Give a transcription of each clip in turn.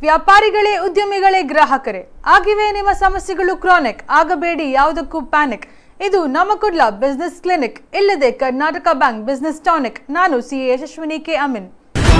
ವ್ಯಾಪಾರಿಗಳೇ ಉದ್ಯಮಿಗಳೇ ಗ್ರಾಹಕರೇ ಆಗಿವೆ ನಿಮ್ಮ ಸಮಸ್ಯೆಗಳು ಕ್ರಾನಿಕ್ ಆಗಬೇಡಿ ಯಾವುದಕ್ಕೂ ಪ್ಯಾನಿಕ್ ಇದು ನಮ್ಮ ಕುಡ್ಲ ಬಿಸ್ನೆಸ್ ಕ್ಲಿನಿಕ್ ಇಲ್ಲದೆ ಕರ್ನಾಟಕ ಬ್ಯಾಂಕ್ ಬಿಸ್ನೆಸ್ ಟಾನಿಕ್ ನಾನು ಸಿ ಯಶಸ್ವಿನಿ ಕೆ ಅಮಿನ್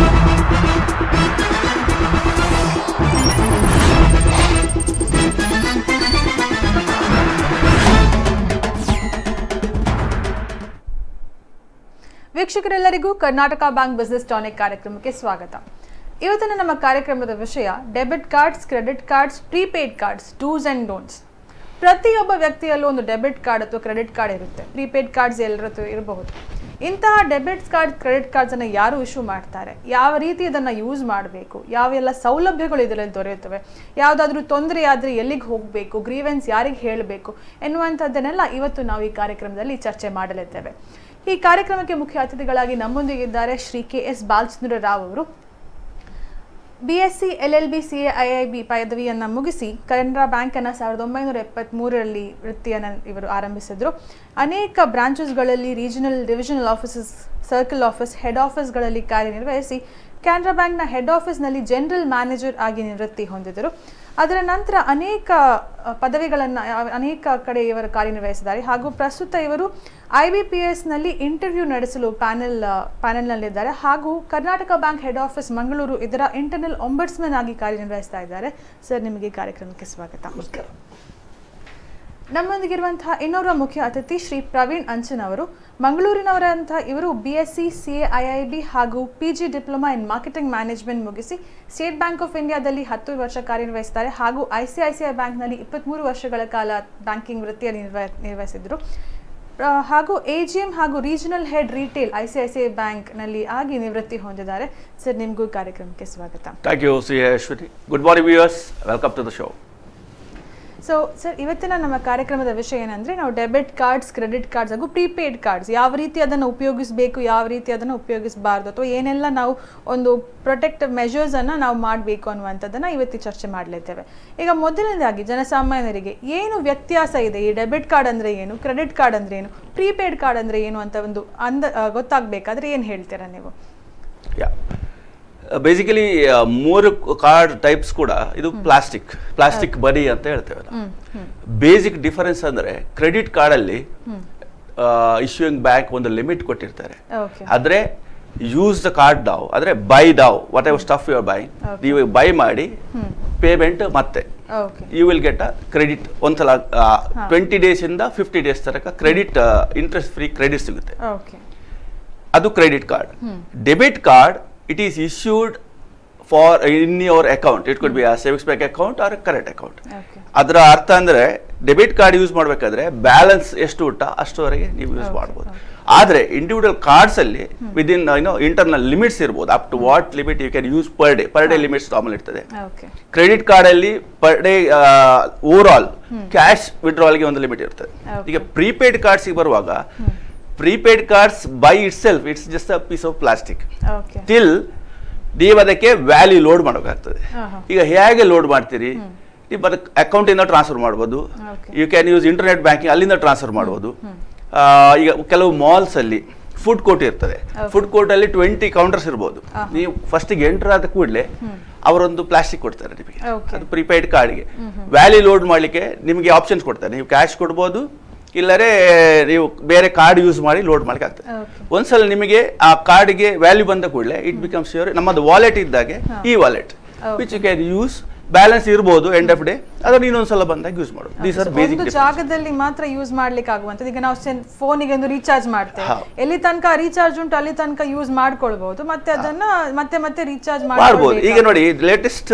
ವೀಕ್ಷಕರೆಲ್ಲರಿಗೂ ಕರ್ನಾಟಕ ಬ್ಯಾಂಕ್ ಬಿಸ್ನೆಸ್ ಟಾನಿಕ್ ಕಾರ್ಯಕ್ರಮಕ್ಕೆ ಸ್ವಾಗತ ಇವತ್ತಿನ ನಮ್ಮ ಕಾರ್ಯಕ್ರಮದ ವಿಷಯ debit cards credit cards prepaid cards do's and don'ts ಪ್ರತಿಯೊಬ್ಬ ವ್ಯಕ್ತಿಯಲ್ಲೂ ಒಂದು ಡೆಬಿಟ್ ಕಾರ್ಡ್ ಅಥವಾ ಕ್ರೆಡಿಟ್ ಕಾರ್ಡ್ ಇರುತ್ತೆ ಪ್ರೀಪೇಯ್ಡ್ ಕಾರ್ಡ್ಸ್ ಎಲ್ಲರ ಹತ್ರ ಇರಬಹುದು ಇಂತಹ ಡೆಬಿಟ್ ಕಾರ್ಡ್ ಕ್ರೆಡಿಟ್ ಕಾರ್ಡ್ಸನ್ನು ಯಾರು ಇಶ್ಯೂ ಮಾಡ್ತಾರೆ ಯಾವ ರೀತಿ ಅದನ್ನು ಯೂಸ್ ಮಾಡಬೇಕು ಯಾವೆಲ್ಲ ಸೌಲಭ್ಯಗಳು ಇದರಲ್ಲಿ ದೊರೆಯುತ್ತವೆ ಯಾವುದಾದ್ರೂ ತೊಂದರೆ ಆದರೆ ಎಲ್ಲಿಗೆ ಹೋಗಬೇಕು ಗ್ರೀವೆನ್ಸ್ ಯಾರಿಗೆ ಹೇಳಬೇಕು ಎನ್ನುವಂಥದ್ದನ್ನೆಲ್ಲ ಇವತ್ತು ನಾವು ಈ ಕಾರ್ಯಕ್ರಮದಲ್ಲಿ ಚರ್ಚೆ ಮಾಡಲಿದ್ದೇವೆ ಈ ಕಾರ್ಯಕ್ರಮಕ್ಕೆ ಮುಖ್ಯ ಅತಿಥಿಗಳಾಗಿ ನಮ್ಮೊಂದಿಗಿದ್ದಾರೆ ಶ್ರೀ ಕೆ ಎಸ್ ಬಾಲಚಂದ್ರ ರಾವ್ ಅವರು B S C L L B C A I I B ಪದವಿಯನ್ನು ಮುಗಿಸಿ ಕೆನರಾ ಬ್ಯಾಂಕನ್ನು ಸಾವಿರದ ಒಂಬೈನೂರ ಎಪ್ಪತ್ತ್ಮೂರರಲ್ಲಿ ವೃತ್ತಿಯನ್ನು ಇವರು ಆರಂಭಿಸಿದರು ಅನೇಕ ಬ್ರಾಂಚಸ್ಗಳಲ್ಲಿ regional divisional offices circle office head ಆಫೀಸ್ಗಳಲ್ಲಿ ಕಾರ್ಯನಿರ್ವಹಿಸಿ ಕೆನರಾ ಬ್ಯಾಂಕ್ನ ಹೆಡ್ ಆಫೀಸ್ನಲ್ಲಿ ಜನರಲ್ ಮ್ಯಾನೇಜರ್ ಆಗಿ ನಿವೃತ್ತಿ ಹೊಂದಿದರು ಅದರ ನಂತರ ಅನೇಕ ಪದವಿಗಳನ್ನು ಅನೇಕ ಕಡೆ ಇವರು ಕಾರ್ಯನಿರ್ವಹಿಸಿದ್ದಾರೆ ಹಾಗೂ ಪ್ರಸ್ತುತ ಇವರು ಐ ಬಿ ಪಿ ಎಸ್ನಲ್ಲಿ ಇಂಟರ್ವ್ಯೂ ನಡೆಸಲು ಪ್ಯಾನೆಲ್ ಪ್ಯಾನೆಲ್ನಲ್ಲಿದ್ದಾರೆ ಹಾಗೂ Karnataka Bank head office Mangaluru ಇದರ ಇಂಟರ್ನಲ್ ಒಂಬಡ್ಸ್ಮನ್ ಆಗಿ ಕಾರ್ಯನಿರ್ವಹಿಸ್ತಾ ಇದ್ದಾರೆ ಸರ್ ನಿಮಗೆ ಈ ಕಾರ್ಯಕ್ರಮಕ್ಕೆ ಸ್ವಾಗತ ನಮಸ್ಕಾರ ನಮ್ಮೊಂದಿಗಿರುವಂತಹ ಇನ್ನೋರ್ವ ಮುಖ್ಯ ಅತಿಥಿ ಶ್ರೀ ಪ್ರವೀಣ್ ಅಂಚನ್ ಅವರು ಮಂಗಳೂರಿನವರಂತಹ ಇವರು B S C C A I I B ಹಾಗೂ P G diploma in marketing management ಮುಗಿಸಿ ಸ್ಟೇಟ್ ಬ್ಯಾಂಕ್ ಆಫ್ ಇಂಡಿಯಾದಲ್ಲಿ ಹತ್ತು ವರ್ಷ ಕಾರ್ಯನಿರ್ವಹಿಸ್ತಾರೆ ಹಾಗೂ I C I C I ಬ್ಯಾಂಕ್ನಲ್ಲಿ ಇಪ್ಪತ್ತ್ಮೂರು ವರ್ಷಗಳ ಕಾಲ ಬ್ಯಾಂಕಿಂಗ್ ವೃತ್ತಿಯಲ್ಲಿ ನಿರ್ವ ನಿರ್ವಹಿಸಿದರು ಆ, ಹಾಗೂ ಎ ಜಿ ಎಂ ಹಾಗೂ regional head retail I C I C I ಬ್ಯಾಂಕ್ನಲ್ಲಿ ಆಗಿ ನಿವೃತ್ತಿ ಹೊಂದಿದ್ದಾರೆ ಸರ್ ನಿಮಗೂ ಕಾರ್ಯಕ್ರಮಕ್ಕೆ ಸ್ವಾಗತ thank you C Ashwathi good morning viewers welcome to the show so sir ಇವತ್ತಿನ ನಮ್ಮ ಕಾರ್ಯಕ್ರಮದ ವಿಷಯ ಏನಂದರೆ ನಾವು ಡೆಬಿಟ್ ಕಾರ್ಡ್ಸ್ ಕ್ರೆಡಿಟ್ ಕಾರ್ಡ್ಸ್ ಹಾಗೂ ಪ್ರೀಪೇಯ್ಡ್ ಕಾರ್ಡ್ಸ್ ಯಾವ ರೀತಿ ಅದನ್ನು ಉಪಯೋಗಿಸಬೇಕು ಯಾವ ರೀತಿ ಅದನ್ನು ಉಪಯೋಗಿಸಬಾರ್ದು ಅಥವಾ ಏನೆಲ್ಲ ನಾವು ಒಂದು ಪ್ರೊಟೆಕ್ಟಿವ್ ಮೆಷರ್ಸನ್ನು ನಾವು ಮಾಡಬೇಕು ಅನ್ನುವಂಥದ್ದನ್ನು ಇವತ್ತು ಚರ್ಚೆ ಮಾಡಲಿದ್ದೇವೆ ಈಗ ಮೊದಲನೇದಾಗಿ ಜನಸಾಮಾನ್ಯರಿಗೆ ಏನು ವ್ಯತ್ಯಾಸ ಇದೆ ಈ ಡೆಬಿಟ್ ಕಾರ್ಡ್ ಅಂದರೆ ಏನು ಕ್ರೆಡಿಟ್ ಕಾರ್ಡ್ ಅಂದರೆ ಏನು ಪ್ರೀಪೇಯ್ಡ್ ಕಾರ್ಡ್ ಅಂದರೆ ಏನು ಅಂತ ಒಂದು ಅಂದ ಆ, ಗೊತ್ತಾಗಬೇಕಾದ್ರೆ ಏನು ಹೇಳ್ತೀರಾ ನೀವು ಯಾ ಬೇಸಿಕಲಿ ಮೂರು ಕಾರ್ಡ್ ಟೈಪ್ಸ್ ಕೂಡ ಇದು ಪ್ಲಾಸ್ಟಿಕ್ ಪ್ಲಾಸ್ಟಿಕ್ ಬರಿ ಅಂತ ಹೇಳ್ತೇವೆ ನಾವು ಬೇಸಿಕ್ ಡಿಫರೆನ್ಸ್ ಅಂದರೆ ಕ್ರೆಡಿಟ್ ಕಾರ್ಡಲ್ಲಿ ಇಶ್ಯೂಯಿಂಗ್ ಬ್ಯಾಂಕ್ ಒಂದು ಲಿಮಿಟ್ ಕೊಟ್ಟಿರ್ತಾರೆ ಓಕೆ ಆದರೆ ಯೂಸ್ ದ ಕಾರ್ಡ್ ಡಾವ್ ಅಂದರೆ ಬೈ ಡಾವ್ whatever stuff your buy Okay. ನೀವು ಬೈ ಮಾಡಿ ಪೇಮೆಂಟ್ ಮತ್ತೆ okay you will get a credit ಒಂದ್ಸಲ ಟ್ವೆಂಟಿ ಡೇಸ್ ಇಂದ ಫಿಫ್ಟಿ ಡೇಸ್ ತನಕ ಕ್ರೆಡಿಟ್ ಇಂಟ್ರೆಸ್ಟ್ ಫ್ರೀ ಕ್ರೆಡಿಟ್ ಸಿಗುತ್ತೆ ಓಕೆ ಅದು credit card debit card it is issued for in your account it could be a savings bank account or current account okay ಅದರ ಅರ್ಥ ಅಂದ್ರೆ debit card use ಮಾಡಬೇಕಾದ್ರೆ balance ಎಷ್ಟು ಉಂಟ ಅಷ್ಟುವರೆಗೆ ನೀವು ಯೂಸ್ ಮಾಡ್ಬೋದು ಆದ್ರೆ ಇಂಡಿವಿಜುವಲ್ ಕಾರ್ಡ್ಸ್ ಅಲ್ಲಿ ವಿದಿನ್ ಏನೋ ಇಂಟರ್ನಲ್ ಲಿಮಿಟ್ಸ್ ಇರ್ಬೋದು up to what limit you can use per day per day limits normal ಇರ್ತದೆ ಓಕೆ ಕ್ರೆಡಿಟ್ ಕಾರ್ಡ್ ಅಲ್ಲಿ per day over all cash ವಿಡ್ರಾಲ್ಗೆ ಒಂದು ಲಿಮಿಟ್ ಇರ್ತದೆ Okay. ಈಗ ಪ್ರೀಪೇಯ್ಡ್ ಕಾರ್ಡ್ಸ್ಗೆ ಬರುವಾಗ prepaid cards by itself it's just a piece of plastic okay till ನೀವು ಅದಕ್ಕೆ ವ್ಯಾಲ್ಯೂ ಲೋಡ್ ಮಾಡೋಕ್ಕಾಗ್ತದೆ ಆಹಾ. ಈಗ ಹೇಗೆ ಲೋಡ್ ಮಾಡ್ತೀರಿ ನೀವು ಅದಕ್ಕೆ ಅಕೌಂಟಿಂದ ಟ್ರಾನ್ಸ್ಫರ್ ಮಾಡ್ಬೋದು Okay. You can use internet banking ಅಲ್ಲಿಂದ ಟ್ರಾನ್ಸ್ಫರ್ ಮಾಡ್ಬೋದು ಆ, ಈಗ ಕೆಲವು malls ಅಲ್ಲಿ ಫುಡ್ ಕೋರ್ಟ್ ಇರ್ತದೆ ಫುಡ್ ಕೋರ್ಟ್ ಅಲ್ಲಿ ಟ್ವೆಂಟಿ ಕೌಂಟರ್ಸ್ ಇರ್ಬೋದು ನೀವು ಫಸ್ಟಿಗೆ ಎಂಟರ್ ಆದ ಕೂಡಲೇ ಅವರೊಂದು ಪ್ಲಾಸ್ಟಿಕ್ ಕೊಡ್ತಾರೆ ನಿಮಗೆ Okay. ಅದು ಪ್ರಿಪೇಯ್ಡ್ ಕಾರ್ಡ್ಗೆ ವ್ಯಾಲ್ಯೂ ಲೋಡ್ ಮಾಡಲಿಕ್ಕೆ ನಿಮಗೆ ಆಪ್ಷನ್ಸ್ ಕೊಡ್ತಾರೆ ನೀವು ಕ್ಯಾಶ್ ಕೊಡ್ಬೋದು ಇಲ್ಲರೇ ನೀವು ಬೇರೆ ಕಾರ್ಡ್ ಯೂಸ್ ಮಾಡಿ ಲೋಡ್ ಮಾಡ್ಲಿಕ್ಕೆ ಆಗ್ತದೆ ಓಕೆ ಒಂದ್ಸಲ ನಿಮಗೆ ಆ ಕಾರ್ಡ್ಗೆ ವ್ಯಾಲ್ಯೂ ಬಂದ ಕೂಡಲೇ ಇಟ್ ಬಿಕಮ್ಸ್ ಯುವರ್ ನಮ್ಮದು ವಾಲೆಟ್ ಇದ್ದಾಗೆ ಈ wallet which you can use balance ಇರ್ಬೋದು ಎಂಡ್ ಆಫ್ ಡೇ ಅದನ್ನು ಇನ್ನೊಂದ್ಸಲ ಬಂದಾಗ ಯೂಸ್ ಮಾಡೋದು ದೀಸ್ ಆರ್ ಬೇಸಿಕ್ ಒಂದು ಜಾಗದಲ್ಲಿ ಮಾತ್ರ ಯೂಸ್ ಮಾಡ್ಲಿಕ್ಕೆ ಆಗುವಂತದ್ದು ಈಗ ನಾವು ಫೋನಿಗೆ ಒಂದು ರೀಚಾರ್ಜ್ ಮಾಡ್ತೇವೆ ಹೌದು. ಎಲ್ಲಿ ತನಕ ರೀಚಾರ್ಜ್ ಉಂಟು ಅಲ್ಲಿ ತನಕ ಯೂಸ್ ಮಾಡ್ಕೊಳ್ಬಹುದು ಮತ್ತೆ ಅದನ್ನ ಮತ್ತೆ ಮತ್ತೆ ರೀಚಾರ್ಜ್ ಮಾಡ್ಬೋದು ಈಗ ನೋಡಿ ಲೇಟೆಸ್ಟ್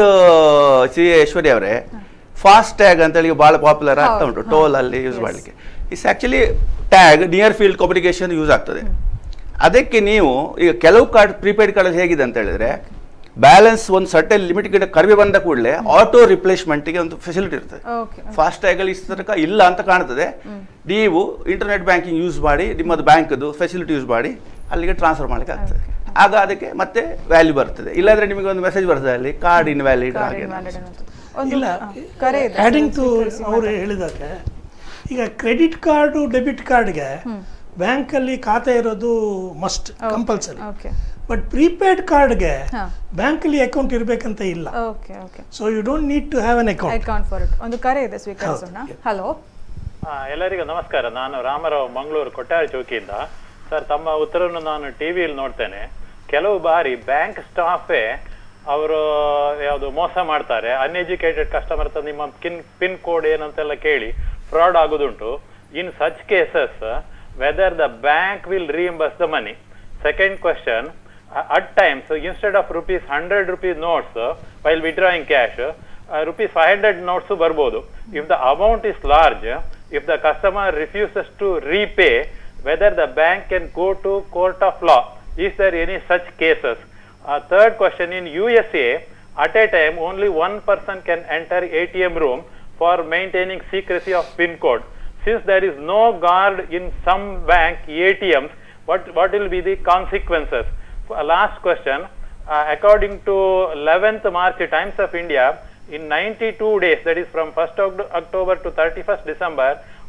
ಸಿ ಐಶ್ವರ್ಯ ಅವರೇ ಫಾಸ್ಟ್ ಟ್ಯಾಗ್ ಅಂತ ಹೇಳಿ ಬಹಳ ಪಾಪ್ಯುಲರ್ ಆಗ್ತಾ ಹೌದು, ಉಂಟು ಟೋಲ್ ಅಲ್ಲಿ ಯೂಸ್ ಮಾಡಲಿಕ್ಕೆ it's actually tag near field communication use ಆಗ್ತದೆ ಅದಕ್ಕೆ ನೀವು ಈಗ ಕೆಲವು ಕಾರ್ಡ್ ಪ್ರೀಪೇಯ್ಡ್ ಕಾರ್ಡ್ ಹೇಗಿದೆ ಅಂತ ಹೇಳಿದ್ರೆ ಬ್ಯಾಲೆನ್ಸ್ ಒಂದು ಸರ್ಟನ್ ಲಿಮಿಟ್ ಗಿಡ ಕಡಿಮೆ ಬಂದ ಕೂಡಲೇ ಆಟೋ ರಿಪ್ಲೇಸ್ಮೆಂಟ್ಗೆ ಒಂದು ಫೆಸಿಲಿಟಿ ಇರ್ತದೆ ಓಕೆ ಫಾಸ್ಟ್ ಟ್ಯಾಗಲ್ಲಿ ಇಷ್ಟು ತನಕ ಇಲ್ಲ ಅಂತ ಕಾಣ್ತದೆ ನೀವು ಇಂಟರ್ನೆಟ್ ಬ್ಯಾಂಕಿಂಗ್ ಯೂಸ್ ಮಾಡಿ ನಿಮ್ಮದು ಬ್ಯಾಂಕ್ದು ಫೆಸಿಲಿಟಿ ಯೂಸ್ ಮಾಡಿ ಅಲ್ಲಿಗೆ ಟ್ರಾನ್ಸ್ಫರ್ ಮಾಡ್ಲಿಕ್ಕೆ ಆಗ್ತದೆ ಆಗ ಅದಕ್ಕೆ ಮತ್ತೆ ವ್ಯಾಲ್ಯೂ ಬರ್ತದೆ ಇಲ್ಲಾಂದ್ರೆ ನಿಮಗೆ ಒಂದು ಮೆಸೇಜ್ ಬರ್ತದೆ ಅಲ್ಲಿ ಕಾರ್ಡ್ ಇನ್ವ್ಯಾಲಿಡ್ ಹಾಗೆ ಒಂದು ಇಲ್ಲ ಆ, ಕರೆ ಇದೆ ಆ್ಯಡಿಂಗ್ ಟು ಅವರು ಹೇಳಿದಾಗೆ ಈಗ ಕ್ರೆಡಿಟ್ ಕಾರ್ಡು ಡೆಬಿಟ್ ಕಾರ್ಡ್ಗೆ ಬ್ಯಾಂಕಲ್ಲಿ ಖಾತೆ ಇರೋದು must compulsory okay but prepaid ಕಾರ್ಡ್ಗೆ ಹಾ. ಬ್ಯಾಂಕಲ್ಲಿ ಅಕೌಂಟ್ ಇರಬೇಕಂತ ಇಲ್ಲ okay okay so you don't need to have an account account for it ಒಂದು ಕರೆ ಇದೆ ಸ್ವೀಕರಿಸೋಣ ಹಲೋ ಆ, ಎಲ್ಲರಿಗೂ ನಮಸ್ಕಾರ ನಾನು ರಾಮರಾವ್ ಮಂಗಳೂರು ಕೊಟ್ಟಾರ ಚೌಕಿಯಿಂದ ಸರ್ ತಮ್ಮ ಉತ್ತರವನ್ನು ನಾನು ಟಿವಿಯಲ್ಲಿ ನೋಡ್ತೇನೆ ಕೆಲವು ಬಾರಿ ಬ್ಯಾಂಕ್ ಸ್ಟಾಫೇ ಅವರು ಯಾವುದು ಮೋಸ ಮಾಡ್ತಾರೆ ಅನ್ಎಜುಕೇಟೆಡ್ ಕಸ್ಟಮರ್ ಹತ್ರ ನಿಮ್ಮ ಪಿನ್ ಪಿನ್ ಕೋಡ್ ಏನಂತೆಲ್ಲ ಕೇಳಿ ಫ್ರಾಡ್ ಆಗುದುಂಟು in such cases whether the bank will reimburse the money second question at times instead of rupees 100 rupees notes uh, while withdrawing cash uh, rupees 500 notes ಬರ್ಬೋದು if the amount is large if the customer refuses to repay whether the bank can go to court of law is there any such cases uh, third question in usa at a time only one person can enter atm room for maintaining secrecy of pin code since there is no guard in some bank atms what what will be the consequences Uh, last question uh, according to 11th march times of india in 92 days that is from 1st Oct- october to 31st december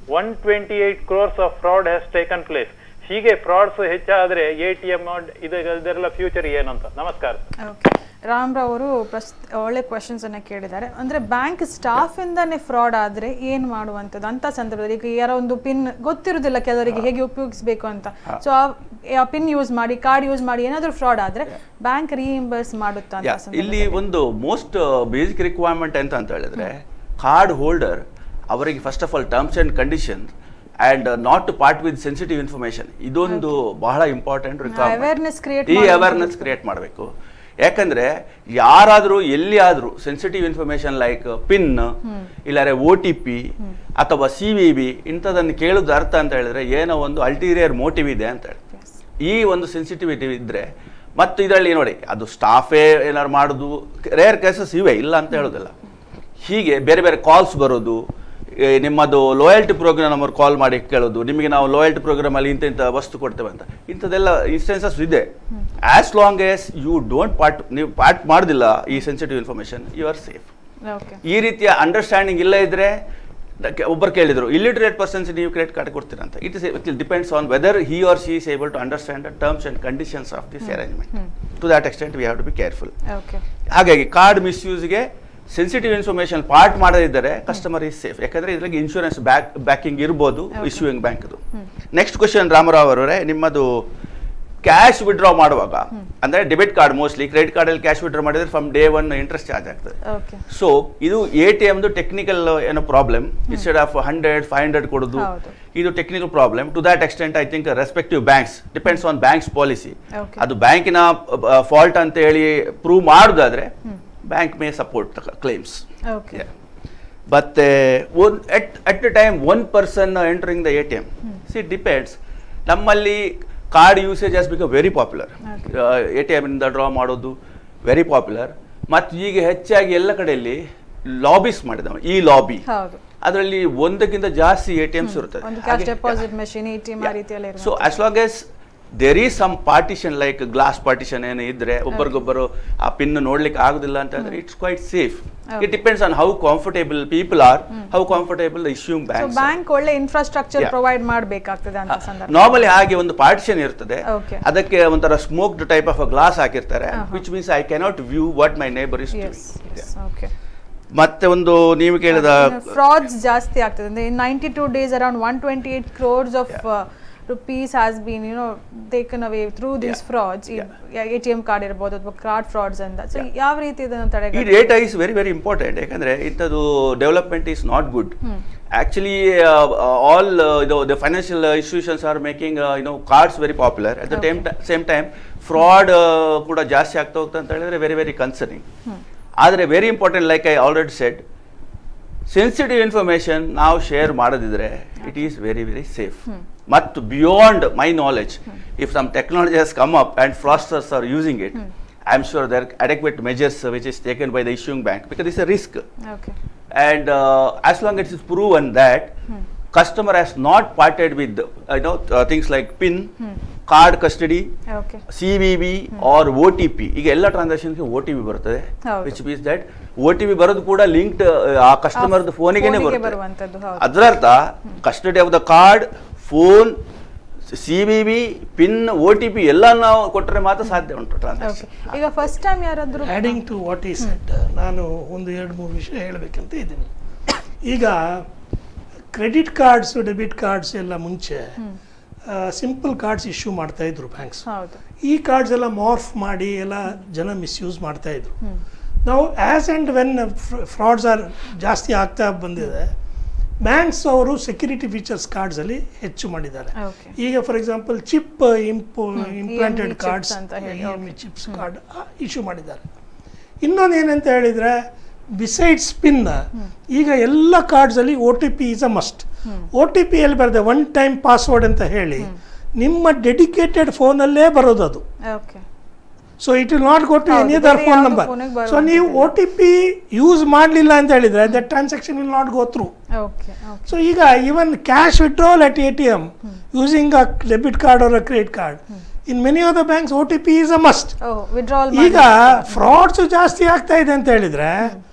128 crores of fraud has taken place ಹೀಗೆ frauds ಹೆಚ್ಚಾದ್ರೆ A T M ಇದೆಲ್ಲ future ಏನಂತ ನಮಸ್ಕಾರ okay Ramrao ಅವರು ಪ್ರಸ್ ಒಳ್ಳೆ questions ಅನ್ನ ಕೇಳಿದ್ದಾರೆ ಅಂದ್ರೆ ಬ್ಯಾಂಕ್ ಸ್ಟಾಫ್ ಇಂದಾನೆ ಫ್ರಾಡ್ ಆದ್ರೆ ಏನ್ ಮಾಡುವಂಥದ್ದು ಅಂತ ಸಂದರ್ಭದಲ್ಲಿ ಈಗ ಯಾರೋ ಒಂದು ಪಿನ್ ಗೊತ್ತಿರುದಿಲ್ಲ ಕೆಲವರಿಗೆ ಹೇಗೆ ಉಪಯೋಗಿಸಬೇಕು ಅಂತ ಸೊ ಆ ಪಿನ್ ಯೂಸ್ ಮಾಡಿ ಕಾರ್ಡ್ ಯೂಸ್ ಮಾಡಿ ಏನಾದ್ರೂ ಫ್ರಾಡ್ ಆದ್ರೆ ಬ್ಯಾಂಕ್ ರೀಇಂಬರ್ಸ್ ಮಾಡುತ್ತಾ ಅಂತ Yeah, ಸಂದರ್ಭದಲ್ಲಿ? ಇಲ್ಲಿ ಒಂದು ಮೋಸ್ಟ್ ಬೇಸಿಕ್ ರಿಕ್ವೈರ್ಮೆಂಟ್ ಎಂತ ಅಂತ ಹೇಳಿದ್ರೆ ಕಾರ್ಡ್ ಹೋಲ್ಡರ್ ಅವರಿಗೆ first of all terms and condition and not to part with sensitive information ಇದೊಂದು ಬಹಳ ಇಂಪಾರ್ಟೆಂಟ್ awareness create ಈ ಮಾಡ್ಬೇಕು. ಅವೇರ್ನೆಸ್ ಕ್ರಿಯೇಟ್ ಮಾಡಬೇಕು ಯಾಕಂದ್ರೆ ಯಾರಾದರೂ ಎಲ್ಲಿ ಆದರೂ ಸೆನ್ಸಿಟಿವ್ ಇನ್ಫಾರ್ಮೇಶನ್ ಲೈಕ್ ಪಿನ್ ಇಲ್ಲಾರೆ ಒ ಟಿ ಪಿ ಅಥವಾ ಸಿ ವಿ ಬಿ ಇಂಥದನ್ನು ಕೇಳೋದು ಅರ್ಥ ಅಂತ ಹೇಳಿದ್ರೆ ಏನೋ ಒಂದು ಅಲ್ಟೀರಿಯರ್ ಮೋಟಿವ್ ಇದೆ ಅಂತ ಹೇಳಿ Yes. ಈ ಒಂದು ಸೆನ್ಸಿಟಿವಿಟಿ ಇದ್ರೆ ಮತ್ತು ಇದರಲ್ಲಿ ನೋಡಿ ಅದು ಸ್ಟಾಫೇ ಏನಾದ್ರು ಮಾಡೋದು ರೇರ್ ಕೇಸಸ್ ಇವೆ ಇಲ್ಲ ಅಂತ ಹೇಳೋದಿಲ್ಲ ಹೀಗೆ ಬೇರೆ ಬೇರೆ ಕಾಲ್ಸ್ ಬರೋದು ಏ, ನಿಮ್ಮದು ಲಾಯಲ್ಟಿ ಪ್ರೋಗ್ರಾಮ್ ನಮ್ಮವ್ರು ಕಾಲ್ ಮಾಡಿ ಕೇಳೋದು ನಿಮಗೆ ನಾವು ಲಾಯಲ್ಟಿ ಪ್ರೋಗ್ರಾಮಲ್ಲಿ ಇಂಥ ಇಂಥ ವಸ್ತು ಕೊಡ್ತೇವೆ ಅಂತ ಇಂಥದ್ದೆಲ್ಲ ಇನ್ಸ್ಟೆನ್ಸಸ್ ಇದೆ as long as you don't part ನೀವು ಪಾರ್ಟ್ ಮಾಡೋದಿಲ್ಲ ಈ sensitive information you are safe okay ಈ ರೀತಿಯ ಅಂಡರ್ಸ್ಟ್ಯಾಂಡಿಂಗ್ ಇಲ್ಲ ಇದ್ರೆ ಒಬ್ಬರು ಕೇಳಿದ್ರು ಇಲ್ಲಿಟ್ರೇಟ್ ಪರ್ಸನ್ಸ್ ನೀವು ಕ್ರೆಡಿಟ್ ಕಾರ್ಡ್ ಕೊಡ್ತೀರಾ ಅಂತ it is it depends on whether he or she is able to understand the terms and conditions of this arrangement to that extent we have to be careful okay ಹಾಗಾಗಿ card ಮಿಸ್ಯೂಸ್ಗೆ sensitive information part ಮಾಡದಿದ್ದರೆ customer is safe ಯಾಕಂದ್ರೆ ಇದ್ರಲ್ಲಿ insurance back backing ಇರ್ಬೋದು issuing ಬ್ಯಾಂಕ್ದು next question Ramarao ಅವರೇ ನಿಮ್ಮದು cash withdraw ಮಾಡುವಾಗ ಅಂದ್ರೆ ಡೆಬಿಟ್ ಕಾರ್ಡ್ ಮೋಸ್ಟ್ಲಿ ಕ್ರೆಡಿಟ್ ಕಾರ್ಡಲ್ಲಿ ಕ್ಯಾಶ್ ವಿಡ್ರಾ ಮಾಡಿದ್ರೆ from day one interest charge ಆಗ್ತದೆ ಓಕೆ ಸೊ ಇದು ಎ ಟಿ ಎಮ್ದು ಟೆಕ್ನಿಕಲ್ ಏನೋ problem instead of hundred five hundred ಕೊಡೋದು ಹೌದು. ಇದು technical problem to that extent I think respective banks depends on banks policy Okay. ಅದು ಬ್ಯಾಂಕಿನ ಫಾಲ್ಟ್ ಅಂತ ಹೇಳಿ ಪ್ರೂವ್ ಮಾಡೋದಾದ್ರೆ bank may support claims okay ಮತ್ತೆ one at at the time one person entering the A T M see depends ನಮ್ಮಲ್ಲಿ card usage has become very popular A T ಎಮ್ನಿಂದ draw ಮಾಡೋದು very popular ಮತ್ತು ಈಗ ಹೆಚ್ಚಾಗಿ ಎಲ್ಲ ಕಡೆಯಲ್ಲಿ ಲಾಬೀಸ್ ಮಾಡಿದವ ಈ ಲಾಬಿ ಹೌದು ಅದರಲ್ಲಿ ಒಂದಕ್ಕಿಂತ ಜಾಸ್ತಿ ಎ ಟಿ ಎಮ್ಸ್ ಇರುತ್ತದೆ ಒಂದು cash deposit machine A T M ಆ ರೀತಿಯಲ್ಲಿ so as long as there is some partition like glass partition ಏನು ಇದ್ರೆ ಒಬ್ಬರಿಗೊಬ್ಬರು ಆ ಪಿನ್ ನೋಡ್ಲಿಕ್ಕೆ ಆಗುದಿಲ್ಲ ಅಂತ ಅಂದ್ರೆ it's quite safe it depends on how comfortable people are how comfortable issuing so banks bank ಒಳ್ಳೆ ಇನ್ಫ್ರಾಸ್ಟ್ರಕ್ಚರ್ Yeah. ಪ್ರೊವೈಡ್ ಮಾಡಬೇಕಾಗ್ತದೆ ಅಂತ ಸಂದರ್ಭ ನಾರ್ಮಲಿ ಹಾಗೆ ಒಂದು ಪಾರ್ಟಿಷನ್ ಇರ್ತದೆ Okay. ಅದಕ್ಕೆ ಒಂಥರ ಸ್ಮೋಕ್ಡ್ ಟೈಪ್ ಆಫ್ ಗ್ಲಾಸ್ ಹಾಕಿರ್ತಾರೆ which means I cannot view what my neighbour is is is okay ಮತ್ತೆ ಒಂದು ನೀವು ಕೇಳಿದ ಫ್ರಾಡ್ಸ್ ಜಾಸ್ತಿ ಆಗ್ತದೆ ಅಂದ್ರೆ ninety two days around one twenty eight crores of rupees has been you know taken away through these Yeah. Frauds A T M card ಇರ್ಬೋದು ಅಥವಾ card frauds ಅಂತ ಸೊ ಯಾವ ರೀತಿ ಇದನ್ನು ಈ ತಡೆಗಟ್ಟ data is very very important ಯಾಕಂದ್ರೆ ಇಂಥದ್ದು development is not good actually all ಇದು the financial institutions are making no cards very popular at the time same time fraud ಕೂಡ ಜಾಸ್ತಿ ಆಗ್ತಾ ಹೋಗ್ತಾ ಅಂತ ಹೇಳಿದ್ರೆ ವೆರಿ ವೆರಿ ಕನ್ಸರ್ನಿಂಗ್ ಆದರೆ very important like I already said sensitive information ನಾವು share ಮಾಡದಿದ್ರೆ it is very very safe ಮತ್ತು beyond my knowledge if some technology has come up and fraudsters are using it I am sure there adequate measures which is taken by the issuing bank because is a risk okay and uh, as long as it's proven that customer has not parted with you know uh, things like pin card custody okay C V B or O T P ಈಗ ಎಲ್ಲ ಟ್ರಾನ್ಸಾಕ್ಷನ್ಗೆ O T P ಬರ್ತದೆ ಹೌದು. Which means that O T P ಬರೋದು ಕೂಡ linked ಆ ಕಸ್ಟಮರ್ದು ಫೋನಿಗೆ ಫೋನಿಗೆ ಬರುತ್ತೆ ಬರುವಂಥದ್ದು ಹೌದು ಅದರರ್ಥ custody of the card phone C B B pin O T P ಎಲ್ಲ ನಾವು ಕೊಟ್ಟರೆ ಮಾತ್ರ ಸಾಧ್ಯ ಉಂಟು ಓಕೆ ಟ್ರಾನ್ಸಾಕ್ಷನ್ ಈಗ ಫಸ್ಟ್ ಟೈಮ್ ಯಾರಾದರೂ ಆ್ಯಡಿಂಗ್ ಟು ವಾಟ್ ಈ ಸೆಟ್ ನಾನು ಒಂದು ಎರಡು ಮೂರು ವಿಷಯ ಹೇಳಬೇಕಂತ ಇದ್ದೀನಿ ಈಗ ಕ್ರೆಡಿಟ್ ಕಾರ್ಡ್ಸ್ ಡೆಬಿಟ್ ಕಾರ್ಡ್ಸ್ ಎಲ್ಲ ಮುಂಚೆ ಸಿಂಪಲ್ ಕಾರ್ಡ್ಸ್ ಇಶ್ಯೂ ಮಾಡ್ತಾ ಇದ್ರು ಬ್ಯಾಂಕ್ಸ್ ಹೌದು ಈ ಕಾರ್ಡ್ಸ್ ಎಲ್ಲ ಮಾರ್ಫ್ ಮಾಡಿ ಎಲ್ಲ ಜನ ಮಿಸ್ಯೂಸ್ ಮಾಡ್ತಾ ಇದ್ರು ನಾವು as and when frauds are ಜಾಸ್ತಿ ಆಗ್ತಾ ಬಂದಿದೆ ಬ್ಯಾಂಕ್ಸ್ ಅವರು ಸೆಕ್ಯೂರಿಟಿ ಫೀಚರ್ಸ್ ಕಾರ್ಡ್ಸಲ್ಲಿ ಹೆಚ್ಚು ಮಾಡಿದ್ದಾರೆ ಓಕೆ ಈಗ ಫಾರ್ ಎಕ್ಸಾಂಪಲ್ ಚಿಪ್ ಇಂಪೋ ಇಂಪ್ಲಾಂಟೆಡ್ chips ಕಾರ್ಡ್ಸ್ ಅಂತ ಹೇಳಿ, okay. ಚಿಪ್ಸ್ ಕಾರ್ಡ್ ಇಶ್ಯೂ ಮಾಡಿದ್ದಾರೆ ಇನ್ನೊಂದು ಏನಂತ ಹೇಳಿದ್ರೆ ಬಿಸೈಡ್ಸ್ ಪಿನ್ ಈಗ ಎಲ್ಲ ಕಾರ್ಡ್ಸಲ್ಲಿ O T P is a must O T P ಎಲ್ಲಿ ಬರ್ತದೆ ಒನ್ ಟೈಮ್ ಪಾಸ್ವರ್ಡ್ ಅಂತ ಹೇಳಿ ನಿಮ್ಮ ಡೆಡಿಕೇಟೆಡ್ ಫೋನಲ್ಲೇ ಬರೋದು ಅದು okay so it will not go to ಹೌದು, ಎನಿ ಅದರ್ ಬೇರೆ ಫೋನ್ ಯಾವ್ದು ನಂಬರ್ phone ಗೆ ಸೊ ನೀವು ಒ ಬರುವಂಥದ್ದು. ಟಿ ಪಿ ಯೂಸ್ ಮಾಡಲಿಲ್ಲ ಅಂತ ಹೇಳಿದ್ರೆ that transaction will not go through okay okay so ಈಗ even cash withdrawal at A T M using a debit card or a credit card in many of the banks O T P is a must oh withdrawal ಈಗ frauds ಜಾಸ್ತಿ ಆಗ್ತಾ ಇದೆ ಅಂತ ಹೇಳಿದ್ರೆ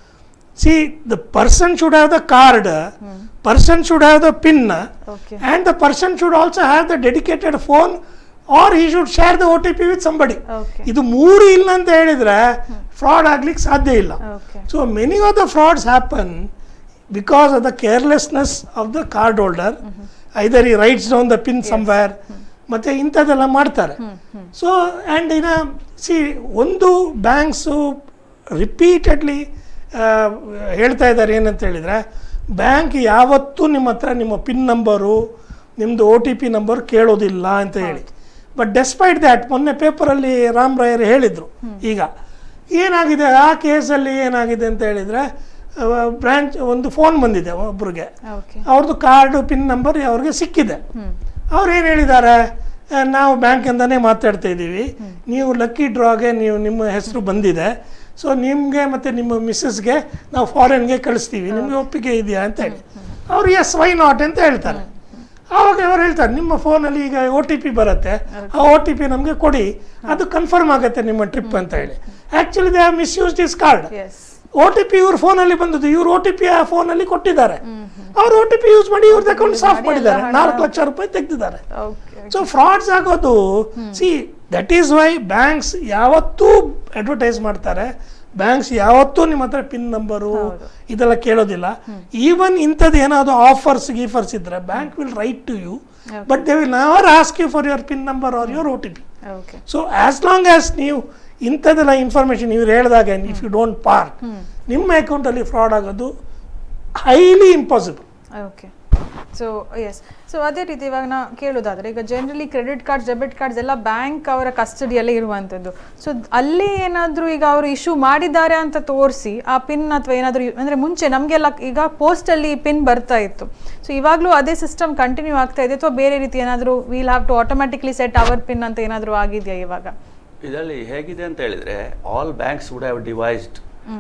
see the person should have the card person should have the PIN okay and the person should also have the dedicated phone or he should share the O T P with somebody okay ಇದು ಮೂರು ಇಲ್ಲ ಅಂತ ಹೇಳಿದ್ರೆ fraud ಆಗ್ಲಿಕ್ಕೆ ಸಾಧ್ಯ ಇಲ್ಲ okay so many of the frauds happen because of the carelessness of the card holder either he writes down the PIN somewhere ಮತ್ತೆ ಇಂಥದ್ದೆಲ್ಲ ಮಾಡ್ತಾರೆ ಸೊ ಆ್ಯಂಡ್ ಇನ್ನ ಸಿ ಒಂದು ಬ್ಯಾಂಕ್ಸು ರಿಪೀಟೆಡ್ಲಿ ಹೇಳ್ತಾ ಇದ್ದಾರೆ ಏನಂತ ಹೇಳಿದರೆ ಬ್ಯಾಂಕ್ ಯಾವತ್ತೂ ನಿಮ್ಮ ಹತ್ರ ನಿಮ್ಮ ಪಿನ್ ನಂಬರು ನಿಮ್ಮದು ಒ ಟಿ ಪಿ ನಂಬರ್ ಕೇಳೋದಿಲ್ಲ ಅಂತ ಹೇಳಿ ಬಟ್ ಡೆಸ್ಪೈಟ್ ದ್ಯಾಟ್ ಮೊನ್ನೆ ಪೇಪರಲ್ಲಿ ರಾಮ್ ರಾಯರ್ ಹೇಳಿದರು ಈಗ ಏನಾಗಿದೆ ಆ ಕೇಸಲ್ಲಿ ಏನಾಗಿದೆ ಅಂತ ಹೇಳಿದರೆ ಬ್ರಾಂಚ್ ಒಂದು ಫೋನ್ ಬಂದಿದೆ ಒಬ್ರಿಗೆ ಓಕೆ ಅವ್ರದ್ದು ಕಾರ್ಡು ಪಿನ್ ನಂಬರ್ ಅವ್ರಿಗೆ ಸಿಕ್ಕಿದೆ ಅವ್ರು ಏನು ಹೇಳಿದ್ದಾರೆ ಆ, ನಾವು ಬ್ಯಾಂಕಿಂದನೇ ಮಾತಾಡ್ತಾ ಇದ್ದೀವಿ ನೀವು ಲಕ್ಕಿ ಡ್ರಾಗೆ ನೀವು ನಿಮ್ಮ ಹೆಸರು ಬಂದಿದೆ ಸೊ ನಿಮಗೆ ಮತ್ತು ನಿಮ್ಮ ಮಿಸ್ಸಸ್ಗೆ ನಾವು ಫಾರಿನ್ಗೆ ಕಳಿಸ್ತೀವಿ ನಿಮಗೆ ಒಪ್ಪಿಗೆ ಇದೆಯಾ ಅಂತ ಹೇಳಿ ಅವ್ರು ಎಸ್ ವೈ ನಾಟ್ ಅಂತ ಹೇಳ್ತಾರೆ ಆವಾಗ ಅವ್ರು ಹೇಳ್ತಾರೆ ನಿಮ್ಮ ಫೋನಲ್ಲಿ ಈಗ ಒ ಟಿ ಪಿ ಬರುತ್ತೆ ಆ ಒ ಟಿ ಪಿ ನಮಗೆ ಕೊಡಿ ಅದು ಕನ್ಫರ್ಮ್ ಆಗುತ್ತೆ ನಿಮ್ಮ ಟ್ರಿಪ್ ಅಂತ ಹೇಳಿ actually they have misuse this card as O T P ಇವ್ರ ಫೋನಲ್ಲಿ ಬಂದದ್ದು ಇವ್ರು ಒ ಟಿ ಪಿ ಆ ಫೋನಲ್ಲಿ ಕೊಟ್ಟಿದ್ದಾರೆ ಅವ್ರು ಒ ಟಿ ಪಿ ಯೂಸ್ ಮಾಡಿ ಇವ್ರದ್ದು ಅಕೌಂಟ್ ಸಾಫ್ ಮಾಡಿ ಮಾಡಿದ್ದಾರೆ ಎಲ್ಲ ಹಣ- ನಾಲ್ಕು ಲಕ್ಷ ರೂಪಾಯಿ ತೆಗೆದಿದ್ದಾರೆ ಓಕೆ ಸೊ ಫ್ರಾಡ್ಸ್ ಆಗೋದು see that is why banks ಯಾವತ್ತೂ ಅಡ್ವರ್ಟೈಸ್ ಮಾಡ್ತಾರೆ ಬ್ಯಾಂಕ್ಸ್ ಯಾವತ್ತೂ ನಿಮ್ಮ ಹತ್ರ ಪಿನ್ ನಂಬರು ಹೌದು. ಇದೆಲ್ಲ ಕೇಳೋದಿಲ್ಲ ಈವನ್ ಇಂಥದ್ದು ಏನಾದ್ರು ಆಫರ್ಸ್ ಗೀಫರ್ಸ್ ಇದ್ರೆ bank will write to you but they will never ask you for your PIN number or your O T P okay so as long as ನೀವು ಇಂಥದ್ದೆಲ್ಲ ಇನ್ಫಾರ್ಮೇಷನ್ ಇವ್ರು ಹೇಳಿದಾಗ ಇಫ್ ಯು ಡೋಂಟ್ ಪಾರ್ಕ್ ನಿಮ್ಮ ಅಕೌಂಟಲ್ಲಿ fraud ಆಗೋದು highly impossible okay so yes so ಅದೇ ರೀತಿ ಇವಾಗ ನಾ ಕೇಳೋದಾದ್ರೆ ಈಗ generally credit cards debit cards ಎಲ್ಲ ಬ್ಯಾಂಕ್ ಅವರ ಕಸ್ಟಡಿಯಲ್ಲೇ ಇರುವಂಥದ್ದು ಸೊ ಅಲ್ಲಿ ಏನಾದರೂ ಈಗ ಅವರು ಇಶ್ಯೂ ಮಾಡಿದ್ದಾರೆ ಅಂತ ತೋರಿಸಿ ಆ ಪಿನ್ ಅಥವಾ ಏನಾದರೂ ಅಂದರೆ ಮುಂಚೆ ನಮಗೆಲ್ಲ ಈಗ ಪೋಸ್ಟಲ್ಲಿ ಪಿನ್ ಬರ್ತಾ ಇತ್ತು ಸೊ ಇವಾಗಲೂ ಅದೇ ಸಿಸ್ಟಮ್ ಕಂಟಿನ್ಯೂ ಆಗ್ತಾ ಇದೆ ಅಥವಾ ಬೇರೆ ರೀತಿ ಏನಾದರೂ will have to automatically set our PIN ಅಂತ ಏನಾದರೂ ಆಗಿದೆಯಾ ಇವಾಗ ಇದರಲ್ಲಿ ಹೇಗಿದೆ ಅಂತ ಹೇಳಿದ್ರೆ all banks would have devised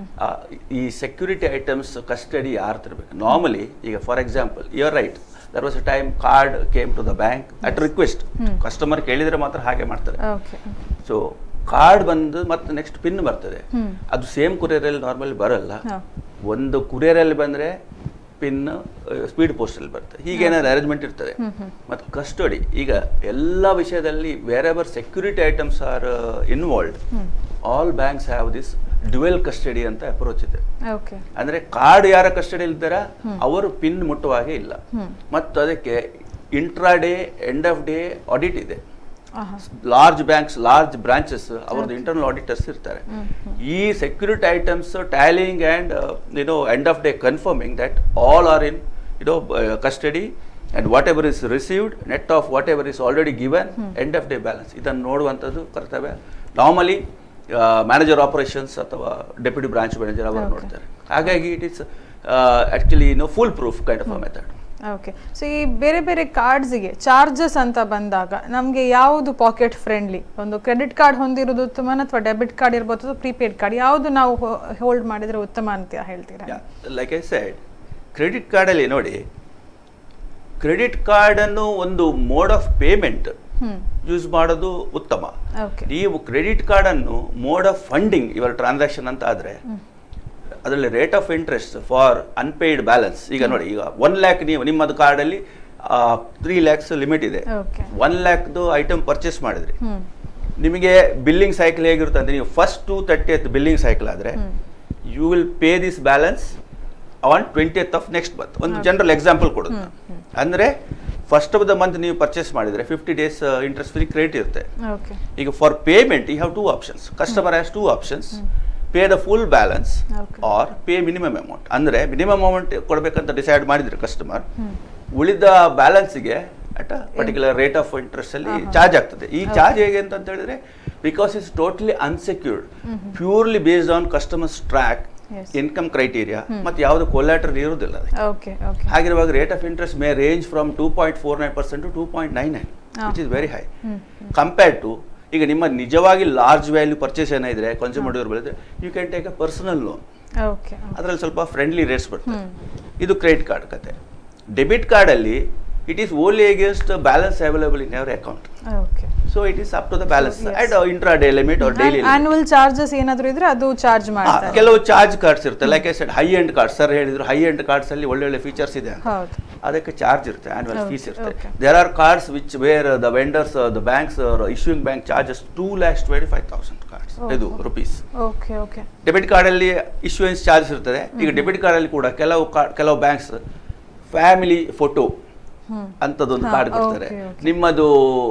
ಈ ಸೆಕ್ಯೂರಿಟಿ ಐಟಮ್ಸ್ ಕಸ್ಟಡಿ ಯಾರು ತರಬೇಕು ನಾರ್ಮಲಿ ಈಗ for example your right there was a time card came to the bank at request customer ಕೇಳಿದ್ರೆ ಮಾತ್ರ ಹಾಗೆ ಮಾಡ್ತಾರೆ ಓಕೆ ಸೊ ಕಾರ್ಡ್ ಬಂದು ಮತ್ತೆ ನೆಕ್ಸ್ಟ್ ಪಿನ್ ಬರ್ತದೆ ಅದು ಸೇಮ್ ಕುರಿಯರಲ್ಲಿ ನಾರ್ಮಲಿ ಬರಲ್ಲ ಹಾ. ಒಂದು ಕುರಿಯರಲ್ಲಿ ಬಂದ್ರೆ ಪಿನ್ ಸ್ಪೀಡ್ ಪೋಸ್ಟಲ್ಲಿ ಬರ್ತದೆ ಹೀಗೆ ಏನಾದ್ರು ಅರೇಂಜ್ಮೆಂಟ್ ಇರ್ತದೆ ಮತ್ತು ಕಸ್ಟಡಿ ಈಗ ಎಲ್ಲ ವಿಷಯದಲ್ಲಿ wherever security items are involved all banks have this dual custody ಅಂತ ಅಪ್ರೋಚ್ ಇದೆ ಓಕೆ ಅಂದ್ರೆ ಕಾರ್ಡ್ ಯಾರ ಕಸ್ಟಡಿ ಇದ್ದಾರ ಅವರು ಪಿನ್ ಮುಟ್ಟುವ ಹಾಗೆ ಇಲ್ಲ ಮತ್ತು ಅದಕ್ಕೆ intraday end of day audit ಇದೆ ಆಹಾ ಲಾರ್ಜ್ ಬ್ಯಾಂಕ್ಸ್ ಲಾರ್ಜ್ ಬ್ರಾಂಚಸ್ ಅವ್ರದ್ದು ಇಂಟರ್ನಲ್ ಆಡಿಟರ್ಸ್ ಇರ್ತಾರೆ ಈ security items tallying and you know end of day confirming that all are in you know custody and whatever is received net off whatever is already given end of day balance ಇದನ್ನು ನೋಡುವಂಥದ್ದು ಕರ್ತವ್ಯ normally manager operations ಅಥವಾ deputy branch manager ಅವರು Okay. ನೋಡ್ತಾರೆ ಹಾಗಾಗಿ it is actually no full proof kind of a method okay so ಈ ಬೇರೆ ಬೇರೆ ಕಾರ್ಡ್ಸ್ಗೆ ಚಾರ್ಜಸ್ ಅಂತ ಬಂದಾಗ ನಮಗೆ ಯಾವುದು ಪಾಕೆಟ್ ಫ್ರೆಂಡ್ಲಿ ಒಂದು ಕ್ರೆಡಿಟ್ ಕಾರ್ಡ್ ಹೊಂದಿರೋದು ಉತ್ತಮ ಅಥವಾ ಡೆಬಿಟ್ ಕಾರ್ಡ್ ಇರ್ಬೋದು ಅಥವಾ ಪ್ರೀಪೇಡ್ ಕಾರ್ಡ್ ಯಾವುದು ನಾವು ಹೋಲ್ಡ್ ಮಾಡಿದ್ರೆ ಉತ್ತಮ ಅಂತ ಹೇಳ್ತೀರಾ ಲೈಕ್ ಐ ಸೈಡ್ ಕ್ರೆಡಿಟ್ ಕಾರ್ಡಲ್ಲಿ ನೋಡಿ ಕ್ರೆಡಿಟ್ ಕಾರ್ಡನ್ನು ಒಂದು mode of payment hmm use ಮಾಡೋದು ಉತ್ತಮ ಓಕೆ ನೀವು ಕ್ರೆಡಿಟ್ ಕಾರ್ಡನ್ನು ಮೋಡ್ ಆಫ್ ಫಂಡಿಂಗ್ ಇವರ ಟ್ರಾನ್ಸಾಕ್ಷನ್ ಅಂತ ಆದರೆ ಅದರಲ್ಲಿ rate of interest for unpaid balance ಈಗ ನೋಡಿ ಈಗ ಒನ್ ಲ್ಯಾಕ್ ನೀವು ನಿಮ್ಮದು ಕಾರ್ಡಲ್ಲಿ ತ್ರೀ ಲ್ಯಾಕ್ಸ್ ಲಿಮಿಟ್ ಇದೆ ಓಕೆ ಒನ್ ಲ್ಯಾಕ್ದು ಐಟಮ್ ಪರ್ಚೇಸ್ ಮಾಡಿದ್ರಿ ಹ್ಮ್ ನಿಮಗೆ ಬಿಲ್ಲಿಂಗ್ ಸೈಕಲ್ ಹೇಗಿರುತ್ತೆ ಅಂದ್ರೆ ನೀವು first to thirtieth billing cycle ಆದರೆ you will pay this balance on twentieth of next month ಒಂದು ಜನರಲ್ ಎಕ್ಸಾಂಪಲ್ ಕೊಡೋದು ನಾನು. ಅಂದ್ರೆ ಫಸ್ಟ್ ಆಫ್ ದ ಮಂತ್ ನೀವು ಪರ್ಚೇಸ್ ಮಾಡಿದ್ರೆ fifty days interest free credit ಇರುತ್ತೆ ಓಕೆ ಈಗ for payment you have two options customer has two options pay the full balance Okay. Or pay minimum amount ಅಂದ್ರೆ minimum amount ಕೊಡಬೇಕಂತ decide ಮಾಡಿದ್ರೆ customer ಉಳಿದ ಬ್ಯಾಲೆನ್ಸ್ಗೆ at a particular rate of interest ಅಲ್ಲಿ charge ಆಗ್ತದೆ ಈ charge ಹೇಗೆ ಅಂತ ಅಂತ ಹೇಳಿದ್ರೆ because it's totally unsecured purely based on customers track Yes. Income criteria ಮತ್ತೆ ಯಾವುದು ಕೊಲ್ಯಾಟರ್ ಇರುವುದಿಲ್ಲ ಅದಕ್ಕೆ. ಓಕೆ ಓಕೆ ಹಾಗಿರುವಾಗ rate of interest may range from two point four nine percent to two point nine nine which is very high compared to ಈಗ ನಿಮ್ಮ ನಿಜವಾಗಿ large value purchase ಏನಿದ್ರೆ consumer durable ಇದ್ರೆ you can take a personal loan okay ಅದರಲ್ಲಿ ಸ್ವಲ್ಪ friendly rates ಬರ್ತದೆ ಇದು credit card ಕತೆ ಡೆಬಿಟ್ ಕಾರ್ಡಲ್ಲಿ it is only against balance available in our account okay so it is up to the balance yes. At intraday limit or daily annual charges ಏನಾದ್ರು ಇದ್ರೆ ಅದು charge ಮಾಡ್ತಾರೆ ಕೆಲವು charge cards ಇರುತ್ತೆ like I said high end card sir ಹೇಳಿದ್ರು high end cards ಅಲ್ಲಿ ಒಳ್ಳೊಳ್ಳೆ features ಇದೆ ಅಂತ. ಹೌದು ಅದಕ್ಕೆ ಚಾರ್ಜ್ ಇರುತ್ತೆ ಆನ್ಯುವಲ್ Okay, ಫೀಸ್ ಇರುತ್ತೆ okay. There are cards which where the vendors the banks issuing bank charges two lakhs twenty five thousand cards Oh, ಇದು oh. Rupees okay okay debit ಕಾರ್ಡಲ್ಲಿ ಇಶ್ಯೂಯೆನ್ಸ್ ಚಾರ್ಜಸ್ ಇರ್ತದೆ ಈಗ ಡೆಬಿಟ್ ಕಾರ್ಡಲ್ಲಿ ಕೂಡ ಕೆಲವು card ಕೆಲವು banks family photo ಹ್ಮ್ ಅಂಥದ್ದೊಂದು ಹಾ, ಕಾರ್ಡ್ ಕೊಡ್ತಾರೆ okay, okay. ನಿಮ್ಮದು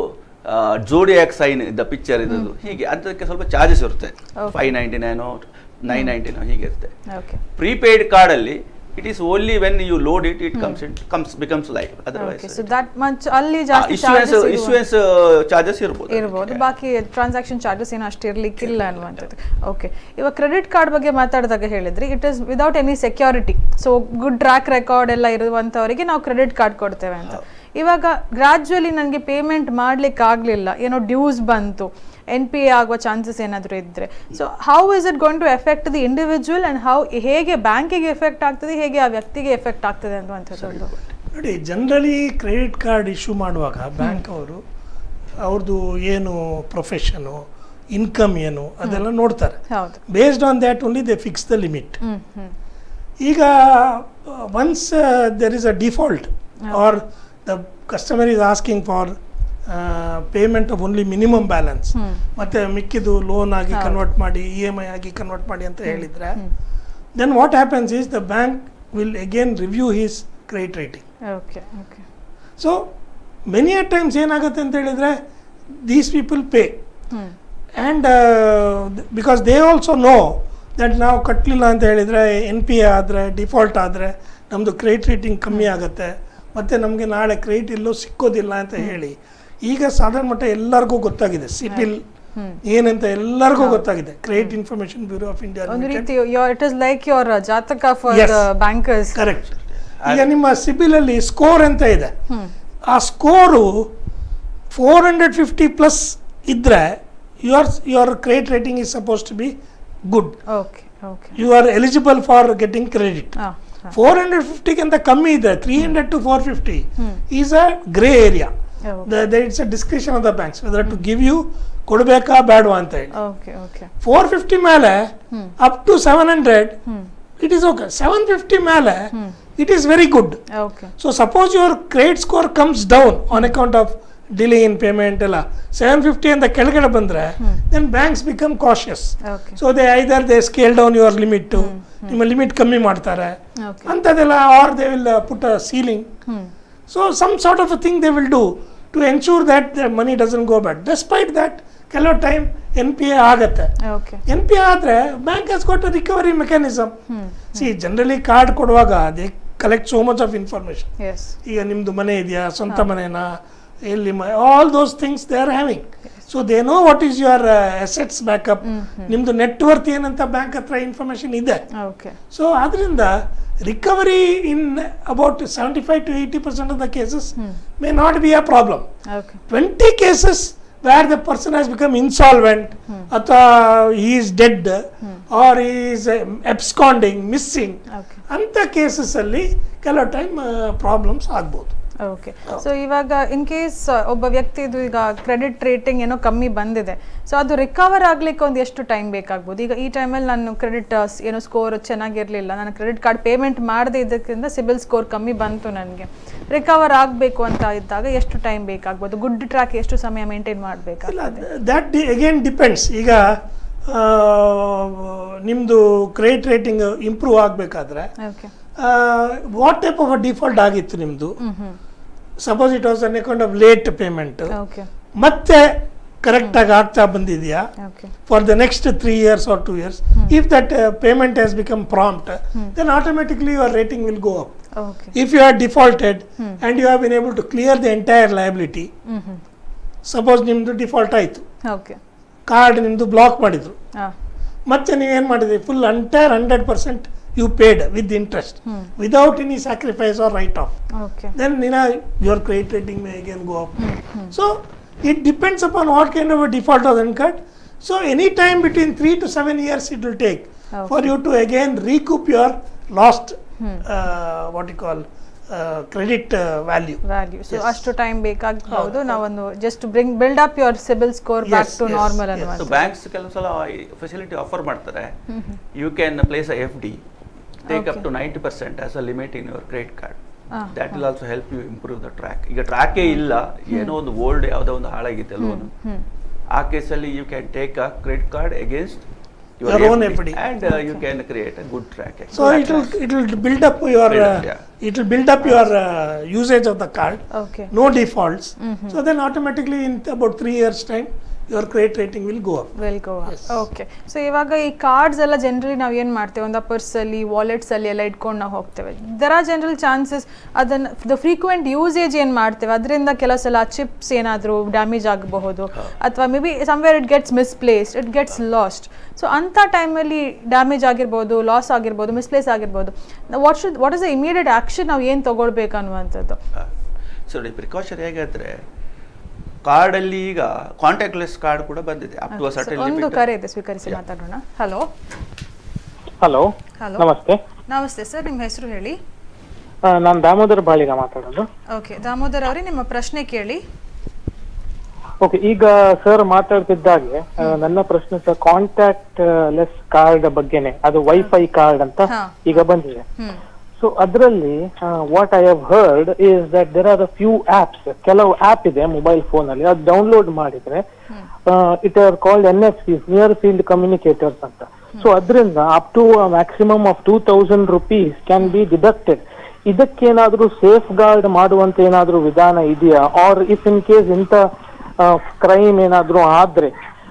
ಜೋಡಿಯಾಕ್ ಸೈನ್ ಇದ್ದ ಪಿಕ್ಚರ್ ಇದ್ದದ್ದು ಹೀಗೆ ಅಂತದಕ್ಕೆ ಸ್ವಲ್ಪ ಚಾರ್ಜಸ್ ಇರುತ್ತೆ Okay. Five ninety nine nine ninety nine ಹೀಗೆ ಇರುತ್ತೆ ಓಕೆ ಪ್ರೀಪೇಯ್ಡ್ ಕಾರ್ಡಲ್ಲಿ it is only when you load it it comes it comes becomes life okay otherwise so that much ಅಲ್ಲಿ ಜಾಸ್ತಿ ಇಶ್ಯೂಯೆನ್ಸ್ ಚಾರ್ಜಸ್ ಇಶ್ಯೂಯೆನ್ಸ್ ಚಾರ್ಜಸ್ ಇರ್ಬೋದು ಇರ್ಬೋದು ಅದಕ್ಕೆ. ಬಾಕಿ transaction charges ಏನು ಅಷ್ಟು ಇರ್ಲಿಕ್ಕಿಲ್ಲ ಅನ್ನುವಂಥದ್ದು ಓಕೆ ಇವಾಗ ಕ್ರೆಡಿಟ್ ಕಾರ್ಡ್ ಬಗ್ಗೆ ಮಾತಾಡಿದಾಗ ಹೇಳಿದ್ರಿ it is without any security so good track record ಎಲ್ಲ ಇರುವಂಥವರಿಗೆ ನಾವು ಕ್ರೆಡಿಟ್ ಕಾರ್ಡ್ ಕೊಡ್ತೇವೆ ಅಂತ ಇವಾಗ ಗ್ರಾಜುವಲಿ ನನಗೆ ಪೇಮೆಂಟ್ ಮಾಡ್ಲಿಕ್ಕೆ ಆಗಲಿಲ್ಲ ಏನೋ ಡ್ಯೂಸ್ ಬಂತು ಎನ್ ಪಿ ಎ ಆಗುವ ಚಾನ್ಸಸ್ ಏನಾದರೂ ಇದ್ದರೆ so how is it going to effect the individual and how ಹೇಗೆ ಬ್ಯಾಂಕಿಗೆ ಎಫೆಕ್ಟ್ ಆಗ್ತದೆ ಹೇಗೆ ಆ ವ್ಯಕ್ತಿಗೆ ಎಫೆಕ್ಟ್ ಆಗ್ತದೆ ಅನ್ನುವಂಥದ್ದು ಒಂದು ನೋಡಿ ಜನರಲಿ ಕ್ರೆಡಿಟ್ ಕಾರ್ಡ್ ಇಶ್ಯೂ ಮಾಡುವಾಗ ಬ್ಯಾಂಕ್ ಅವರು ಅವ್ರದ್ದು ಏನು ಪ್ರೊಫೆಷನು ಇನ್ಕಮ್ ಏನು ಅದೆಲ್ಲ ನೋಡ್ತಾರೆ ಹೌದು based on that only they fix the limit ಹ್ಞೂ ಹ್ಞೂ ಈಗ once there is a default or the customer is asking for payment of only minimum balance hmm. ಮತ್ತೆ ಮಿಕ್ಕಿದು ಲೋನ್ ಆಗಿ ಹೌದು. ಕನ್ವರ್ಟ್ ಮಾಡಿ ಇ ಎಮ್ ಐ ಆಗಿ ಕನ್ವರ್ಟ್ ಮಾಡಿ ಅಂತ ಹೇಳಿದ್ರೆ then what happens is the bank will again review his credit rating okay okay so many a times ಏನಾಗುತ್ತೆ ಅಂತ ಹೇಳಿದರೆ ದೀಸ್ ಪೀಪಲ್ ಪೇ ಹ್ಞೂ and because they also know that ನಾವು ಕಟ್ಟಲಿಲ್ಲ ಅಂತ ಹೇಳಿದರೆ ಎನ್ ಪಿ ಎ ಆದರೆ ಡಿಫಾಲ್ಟ್ ಆದರೆ ನಮ್ಮದು ಕ್ರೆಡಿಟ್ ರೇಟಿಂಗ್ ಕಮ್ಮಿ ಆಗುತ್ತೆ ಮತ್ತು ನಮಗೆ ನಾಳೆ ಕ್ರೆಡಿಟ್ ಇಲ್ಲೋ ಸಿಕ್ಕೋದಿಲ್ಲ ಅಂತ ಹೇಳಿ ಈಗ ಸಾಧಾರಣ ಮಟ್ಟ ಎಲ್ಲರಿಗೂ ಗೊತ್ತಾಗಿದೆ ಸಿಬಿಲ್ ಹ್ಮ್. ಏನಂತ ಎಲ್ಲರಿಗೂ ಗೊತ್ತಾಗಿದೆ credit information bureau of India ಒಂದು ರೀತಿ your it is like your jataka for Yes. Bankers correct ಈಗ ನಿಮ್ಮ ಸಿಬಿಲಲ್ಲಿ ಸ್ಕೋರ್ ಅಂತ ಇದೆ ಆ score four hundred fifty plus ಇದ್ದರೆ your your credit rating is suppose to be good okay okay you are eligible for getting credit ಹಾಂ four hundred ಫಿಫ್ಟಿಗಿಂತ ಕಮ್ಮಿ ಇದೆ three hundred to four fifty is a grey area it's a description of the banks whether to give you ಕೊಡಬೇಕಾ ಬೇಡವಾ ಅಂತ ಹೇಳಿ okay okay four fifty ಮೇಲೆ up to seven hundred it is okay seven fifty ಮೇಲೆ it is very good okay so suppose your credit score comes down on account of delay in payment ಎಲ್ಲ seven fifty ಅಂತ ಕೆಳಗಡೆ ಬಂದರೆ then banks become cautious okay so they either they scale down your limit ನಿಮ್ಮ limit ಕಮ್ಮಿ ಮಾಡ್ತಾರೆ okay ಅಂಥದ್ದೆಲ್ಲ or they will put a ceiling hmm so some sort of a thing they will do to ensure that the money doesn't go bad despite that ಕೆಲವು time N P A ಆಗತ್ತೆ okay N P ಆದರೆ bank has got recovery mechanism see generally card ಕೊಡುವಾಗ they collect so much of information yes ಈಗ ನಿಮ್ಮದು ಮನೆ ಇದೆಯಾ ಸ್ವಂತ ಮನೆನಾ ಎಲ್ಲಿ all those things they are having so they know what is your assets backup ನಿಮ್ಮದು ನೆಟ್ವರ್ತ್ ಏನಂತ ಬ್ಯಾಂಕ್ ಹತ್ರ ಇನ್ಫಾರ್ಮೇಶನ್ ಇದೆ ಓಕೆ ಸೊ ಅದರಿಂದ recovery in about seventy five to eighty percent of the cases may not be a problem okay twenty cases where the person has become insolvent ಅಥವಾ he is dead or is absconding missing okay ಅಂಥ ಕೇಸಸ್ಸಲ್ಲಿ ಕೆಲವು time problems ಆಗ್ಬೋದು okay so ಇವಾಗ in case ಒಬ್ಬ ವ್ಯಕ್ತಿದು ಈಗ credit rating ಏನೋ ಕಮ್ಮಿ ಬಂದಿದೆ ಸೊ ಅದು ರಿಕವರ್ ಆಗ್ಲಿಕ್ಕೆ ಒಂದು ಎಷ್ಟು ಟೈಮ್ ಬೇಕಾಗ್ಬೋದು ಈಗ ಈ ಟೈಮಲ್ಲಿ ನಾನು ಕ್ರೆಡಿಟ್ ಏನೋ ಸ್ಕೋರ್ ಚೆನ್ನಾಗಿರಲಿಲ್ಲ ನಾನು ಕ್ರೆಡಿಟ್ ಕಾರ್ಡ್ ಪೇಮೆಂಟ್ ಮಾಡದೇ ಇದ್ದಕ್ಕಿಂತ ಸಿಬಿಲ್ ಸ್ಕೋರ್ ಕಮ್ಮಿ ಬಂತು ನನಗೆ ರಿಕವರ್ ಆಗಬೇಕು ಅಂತ ಇದ್ದಾಗ ಎಷ್ಟು ಟೈಮ್ ಬೇಕಾಗ್ಬೋದು ಗುಡ್ ಟ್ರ್ಯಾಕ್ ಎಷ್ಟು ಸಮಯ ಮೇಂಟೈನ್ ಮಾಡಬೇಕಾಗ್ತದೆ ದ್ಯಾಟ್ ಡಿ ಅಗೇನ್ ಡಿಪೆಂಡ್ಸ್ ಈಗ ನಿಮ್ಮದು ಕ್ರೆಡಿಟ್ ರೇಟಿಂಗ್ ಇಂಪ್ರೂವ್ ಆಗಬೇಕಾದ್ರೆ okay what type of default ಆಗಿತ್ತು ನಿಮ್ಮದು hmm hmm suppose it was an account of late payment okay ಮತ್ತೆ ಕರೆಕ್ಟಾಗಿ ಆಗ್ತಾ ಬಂದಿದೆಯಾ okay for the next three years or two years if that payment has become prompt then automatically your rating will go up okay if you are defaulted and you have been able to clear the entire liability hmm hmm suppose ನಿಮ್ಮದು default ಆಯಿತು okay card ನಿಮ್ಮದು block ಮಾಡಿದ್ರು ಹಾಂ ಮತ್ತೆ ನೀವೇನು ಮಾಡಿದ್ರಿ full entire hundred percent you paid with interest without any sacrifice or write off okay then you know your credit rating may again go up. So it depends upon what kind of a default was incurred. So any time between three to seven years it will take for you to again recoup your lost uh, what you call uh, credit uh, value. Value so Yes. ಅಷ್ಟು time ಬೇಕಾಗಬಹುದು ನಾವೊಂದು just bring build up your CIBIL score back Yes, to yes, normal yes. So ಅನ್ನುವಂಥ banks ಕೆಲವು ಸಲ facility offer ಮಾಡ್ತಾರೆ you can place a F D take up Okay. To ninety percent as a limit in your credit card Ah, that will also help you improve the track ಈಗ ಟ್ರ್ಯಾಕೇ ಇಲ್ಲ ಏನೋ ಒಂದು old ಯಾವುದೋ ಒಂದು ಹಾಳಾಗಿದೆ loan ಆ ಕೇಸಲ್ಲಿ you can take a credit card against Your own FD. And you can create a good track So it will it will build up your Build uh, up, yeah. it will build up your uh, usage of the card. Okay No defaults. So then automatically in about three years time your credit rating will go up. Well go okay so ಇವಾಗ ಈ cards ಎಲ್ಲ generally ನಾವು ಏನು ಮಾಡ್ತೇವೆ ಒಂದು ಪರ್ಸಲ್ಲಿ ವಾಲೆಟ್ಸಲ್ಲಿ ಎಲ್ಲ ಇಟ್ಕೊಂಡು ನಾವು ಹೋಗ್ತೇವೆ ದರ್ ಆರ್ ಜನರಲ್ ಚಾನ್ಸಸ್ ಅದನ್ನು ದ ಫ್ರೀಕ್ವೆಂಟ್ ಯೂಸೇಜ್ ಏನು ಮಾಡ್ತೇವೆ ಅದರಿಂದ ಕೆಲವು ಸಲ ಚಿಪ್ಸ್ ಏನಾದರೂ ಡ್ಯಾಮೇಜ್ ಆಗಬಹುದು ಅಥವಾ may be somewhere it gets misplaced it gets lost so ಅಂಥ ಟೈಮಲ್ಲಿ ಡ್ಯಾಮೇಜ್ ಆಗಿರ್ಬೋದು ಲಾಸ್ ಆಗಿರ್ಬೋದು ಮಿಸ್ಪ್ಲೇಸ್ ಆಗಿರ್ಬೋದು what should what is the immediate action ನಾವು ಏನು ತೊಗೊಳ್ಬೇಕು ಅನ್ನುವಂಥದ್ದು ಸೊ ನೋಡಿ ಪ್ರಿಕಾಷನ್ ಹೇಗಾದ್ರೆ ಕಾರ್ಡಲ್ಲಿ ಈಗ ಕಾಂಟ್ಯಾಕ್ಟ್ಲೆಸ್ ಕಾರ್ಡ್ ಕೂಡ ಬಂದಿದೆ ಅಪ್ ಟು So, ಒಂದು ಕರೆ ಇದೆ ಸ್ವೀಕರಿಸಿ ಮಾತಾಡೋಣ ಹಲೋ ಹಲೋ ಹಲೋ ನಮಸ್ತೆ ನಮಸ್ತೆ ಸರ್ ನಿಮ್ಮ ಹೆಸರು ಹೇಳಿ ನಾನು ದಾಮೋದರ ಬಾಳಿಗ ಮಾತಾಡೋದು ಓಕೆ ದಾಮೋದರ್ ಅವರೇ ನಿಮ್ಮ ಪ್ರಶ್ನೆ ಕೇಳಿ ಓಕೆ ಈಗ ಸರ್ ಮಾತಾಡ್ತಿದ್ದಾಗೆ ಆ, ನನ್ನ ಪ್ರಶ್ನೆ ಸರ್ ಕಾಂಟ್ಯಾಕ್ಟ್ ಲೆಸ್ ಕಾರ್ಡ್ ಬಗ್ಗೆನೆ ಅದು ವೈಫೈ ಕಾರ್ಡ್ ಅಂತ ಹಾ. ಈಗ ಬಂದಿದೆ ಹ್ಮ್ ಸೊ ಅದರಲ್ಲಿ what I have heard is that there are a few apps ಕೆಲವು ಆಪ್ ಇದೆ ಮೊಬೈಲ್ ಫೋನ್ ಅಲ್ಲಿ ಅದು ಡೌನ್ಲೋಡ್ ಮಾಡಿದ್ರೆ it are called N F C near field communicators ಅಂತ ಸೊ ಅದರಿಂದ up to maximum of two thousand rupees can be deducted ಇದಕ್ಕೇನಾದ್ರೂ safeguard ಮಾಡುವಂತ ಏನಾದ್ರೂ ವಿಧಾನ ಇದೆಯಾ ಆರ್ ಇಫ್ ಇನ್ ಕೇಸ್ ಇಂಥ ಕ್ರೈಮ್ ಏನಾದ್ರೂ ಆದ್ರೆ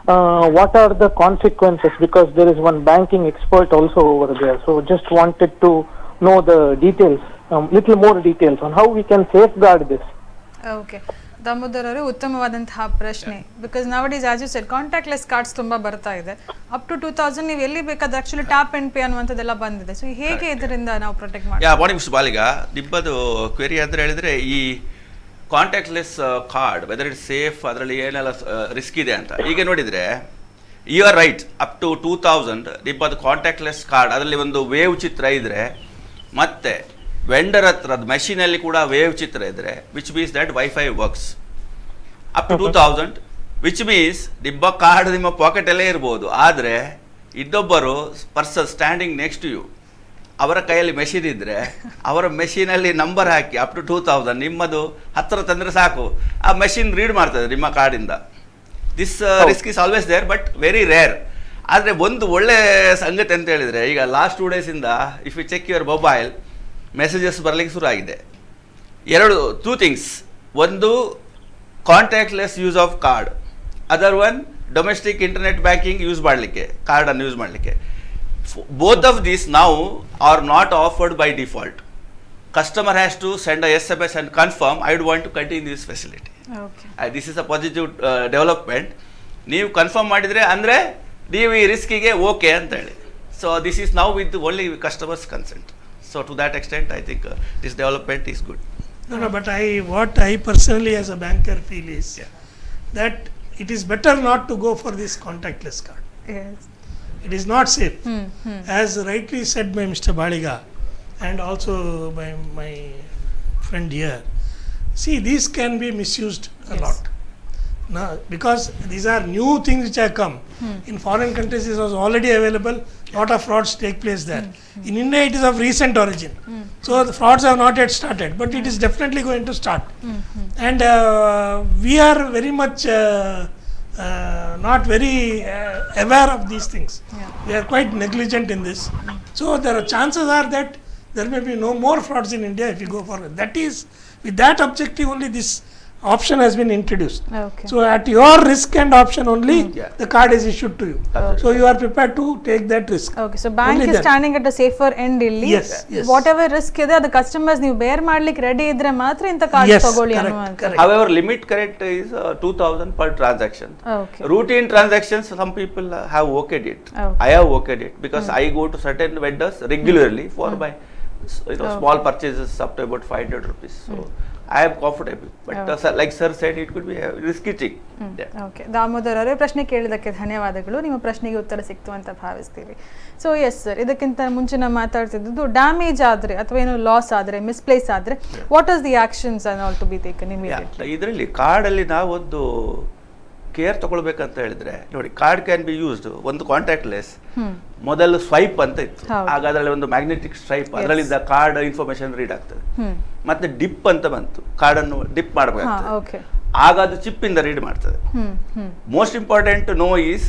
what are the consequences because there is one banking expert also over there so just wanted to know the details, um, little more details on how we can safeguard this. Okay Damodar ಅವರು ಉತ್ತಮವಾದಂತಹ ಪ್ರಶ್ನೆ because nowadays as you said contactless cards ತುಂಬಾ ಬರ್ತಾ ಇದೆ up to two thousand ನೀವು ಎಲ್ಲಿ ಬೇಕಾದ್ರೆ actually tap and pay ಅನ್ನುವಂಥದ್ದೆಲ್ಲ ಬಂದಿದೆ ಸೊ ಹೇಗೆ ಇದರಿಂದ ನಾವು ಪ್ರೊಟೆಕ್ಟ್ ಮಾಡಿ ಯಾ ಮಾರ್ನಿಂಗ್ ಮಿಸ್ಟರ್ ಬಾಲಿಗ ನಿಮ್ಮದು ಕ್ವೆರಿ ಅಂದರೆ ಹೇಳಿದರೆ ಈ contactless card whether it safe ಅದರಲ್ಲಿ ಏನೆಲ್ಲ ರಿಸ್ಕ್ ಇದೆ ಅಂತ ಈಗ ನೋಡಿದರೆ you are right up to two thousand ನಿಮ್ಮದು ಕಾಂಟ್ಯಾಕ್ಟ್ಲೆಸ್ ಕಾರ್ಡ್ ಅದರಲ್ಲಿ ಒಂದು ವೇವ್ ಚಿತ್ರ ಇದ್ದರೆ ಮತ್ತೆ ವೆಂಡರ್ ಹತ್ರದ ಮೆಷಿನಲ್ಲಿ ಕೂಡ ವೇವ್ ಚಿತ್ರ ಇದ್ದರೆ which means that wifi works up to two thousand which means ನಿಮ್ಮ ಕಾರ್ಡ್ ನಿಮ್ಮ ಪಾಕೆಟಲ್ಲೇ ಇರ್ಬೋದು ಆದರೆ ಇನ್ನೊಬ್ಬರು ಪರ್ಸನ್ ಸ್ಟ್ಯಾಂಡಿಂಗ್ ನೆಕ್ಸ್ಟ್ ಯು ಅವರ ಕೈಯಲ್ಲಿ ಮೆಷಿನ್ ಇದ್ದರೆ ಅವರ ಮೆಷಿನಲ್ಲಿ ನಂಬರ್ ಹಾಕಿ ಅಪ್ ಟು ಟೂ ತೌಸಂಡ್ ನಿಮ್ಮದು ಹತ್ತಿರ ತಂದರೆ ಸಾಕು ಆ ಮೆಷಿನ್ ರೀಡ್ ಮಾಡ್ತದೆ ನಿಮ್ಮ ಕಾರ್ಡಿಂದ this risk is always there but very rare ಆದರೆ ಒಂದು ಒಳ್ಳೆ ಸಂಗತಿ ಅಂತ ಹೇಳಿದರೆ ಈಗ ಲಾಸ್ಟ್ ಟೂ ಡೇಸಿಂದ if you check your mobile messages ಬರಲಿಕ್ಕೆ ಶುರು ಆಗಿದೆ ಎರಡು ಟೂ ಥಿಂಗ್ಸ್ ಒಂದು contactless use of card other one domestic internet banking use ಮಾಡಲಿಕ್ಕೆ ಕಾರ್ಡನ್ನು ಯೂಸ್ ಮಾಡಲಿಕ್ಕೆ ಬೋತ್ ಆಫ್ ದೀಸ್ ನಾವು are not offered by default customer has to send a S M S and confirm I ಡ್ want to continue this facility okay this is a positive development ನೀವು confirm ಮಾಡಿದರೆ ಅಂದರೆ ನೀವು ಈ ರಿಸ್ಕಿಗೆ okay ಅಂತ ಹೇಳಿ so this is now with only customers consent so to that extent I think this development is good No, no, but I, what I personally as a banker feel is that it is better not to go for this contactless card. It is not safe. As rightly said by Mr. Baliga and also by my friend here, See, these can be misused a lot. No, because these are new things which have come. In foreign countries, this was already available. Lot of frauds take place there. In India, it is of recent origin. So the frauds have not yet started, but it is definitely going to start. And uh, we are very much uh, uh, not very uh, aware of these things. We are quite negligent in this. So there are chances are that there may be no more frauds in India if you go forward. That is, with that objective only this option has been introduced. Okay. So at your risk and option only, Yeah. the card is issued to you. Absolutely. So you are prepared to take that risk. Okay so bank Only is then. Standing at a safer end ಇಲ್ಲಿ Yes, yes. Whatever risk ಇದೆ ಅದು customers ನೀವು ಬೇರ್ ಮಾಡ್ಲಿಕ್ಕೆ ready ಇದ್ರೆ ಮಾತ್ರ ಇಂಥ card Yes, ತಗೊಳ್ಳಿ correct, ಅನ್ನುವಂಥ correct. However, limit correct is uh, 2000 per transaction. Okay Routine transactions, some people uh, have okayed it. Okay. I have okayed it because I go to certain vendors regularly for my s- you know, small purchases up to about 500 rupees. So I am comfortable. But uh, sir- like sir said, it could be a risky thing. Yeah. Okay Damodar ಅವರೇ ಪ್ರಶ್ನೆ ಕೇಳಿದ್ದಕ್ಕೆ ಧನ್ಯವಾದಗಳು ನಿಮ್ಮ ಪ್ರಶ್ನೆಗೆ ಉತ್ತರ ಸಿಕ್ತು ಅಂತ ಭಾವಿಸ್ತೀವಿ so yes sir ಇದಕ್ಕಿಂತ ಮುಂಚೆ ನಾವು ಮಾತಾಡ್ತಿದ್ದು ಡ್ಯಾಮೇಜ್ ಆದ್ರೆ ಅಥವಾ ಏನೋ ಲಾಸ್ ಆದ್ರೆ ಮಿಸ್ಪ್ಲೇಸ್ ಆದ್ರೆ what as the actions on all to be taken immediately ಇದರಲ್ಲಿ ಕಾರ್ಡಲ್ಲಿ ನಾವೊಂದು ಕೇರ್ ತಗೊಳ್ಬೇಕಂತ ಹೇಳಿದ್ರೆ ನೋಡಿ ಕಾರ್ಡ್ ಕ್ಯಾನ್ ಬಿ ಯೂಸ್ಡ್ ಒಂದು ಕಾಂಟ್ಯಾಕ್ಟ್ ಲೆಸ್ ಮೊದಲು ಸ್ವೈಪ್ ಅಂತ ಇತ್ತು ಹೌದು. ಆಗ ಅದರಲ್ಲಿ ಒಂದು ಮ್ಯಾಗ್ನೆಟಿಕ್ ಸ್ಟ್ರೈಪ್ ಅದರಲ್ಲಿದ್ದ ಕಾರ್ಡ್ ಇನ್ಫಾರ್ಮೇಶನ್ ರೀಡ್ ಆಗ್ತದೆ ಹ್ಮ್ ಮತ್ತೆ ಡಿಪ್ ಅಂತ ಬಂತು ಕಾರ್ಡನ್ನು ಡಿಪ್ ಹಾ ಮಾಡಬೇಕಾಗ್ತದೆ ಓಕೆ ಆಗ ಅದು ಚಿಪ್ ಇಂದ ರೀಡ್ ಮಾಡ್ತದೆ ಹ್ಮ್ ಹ್ಮ್ most important to know is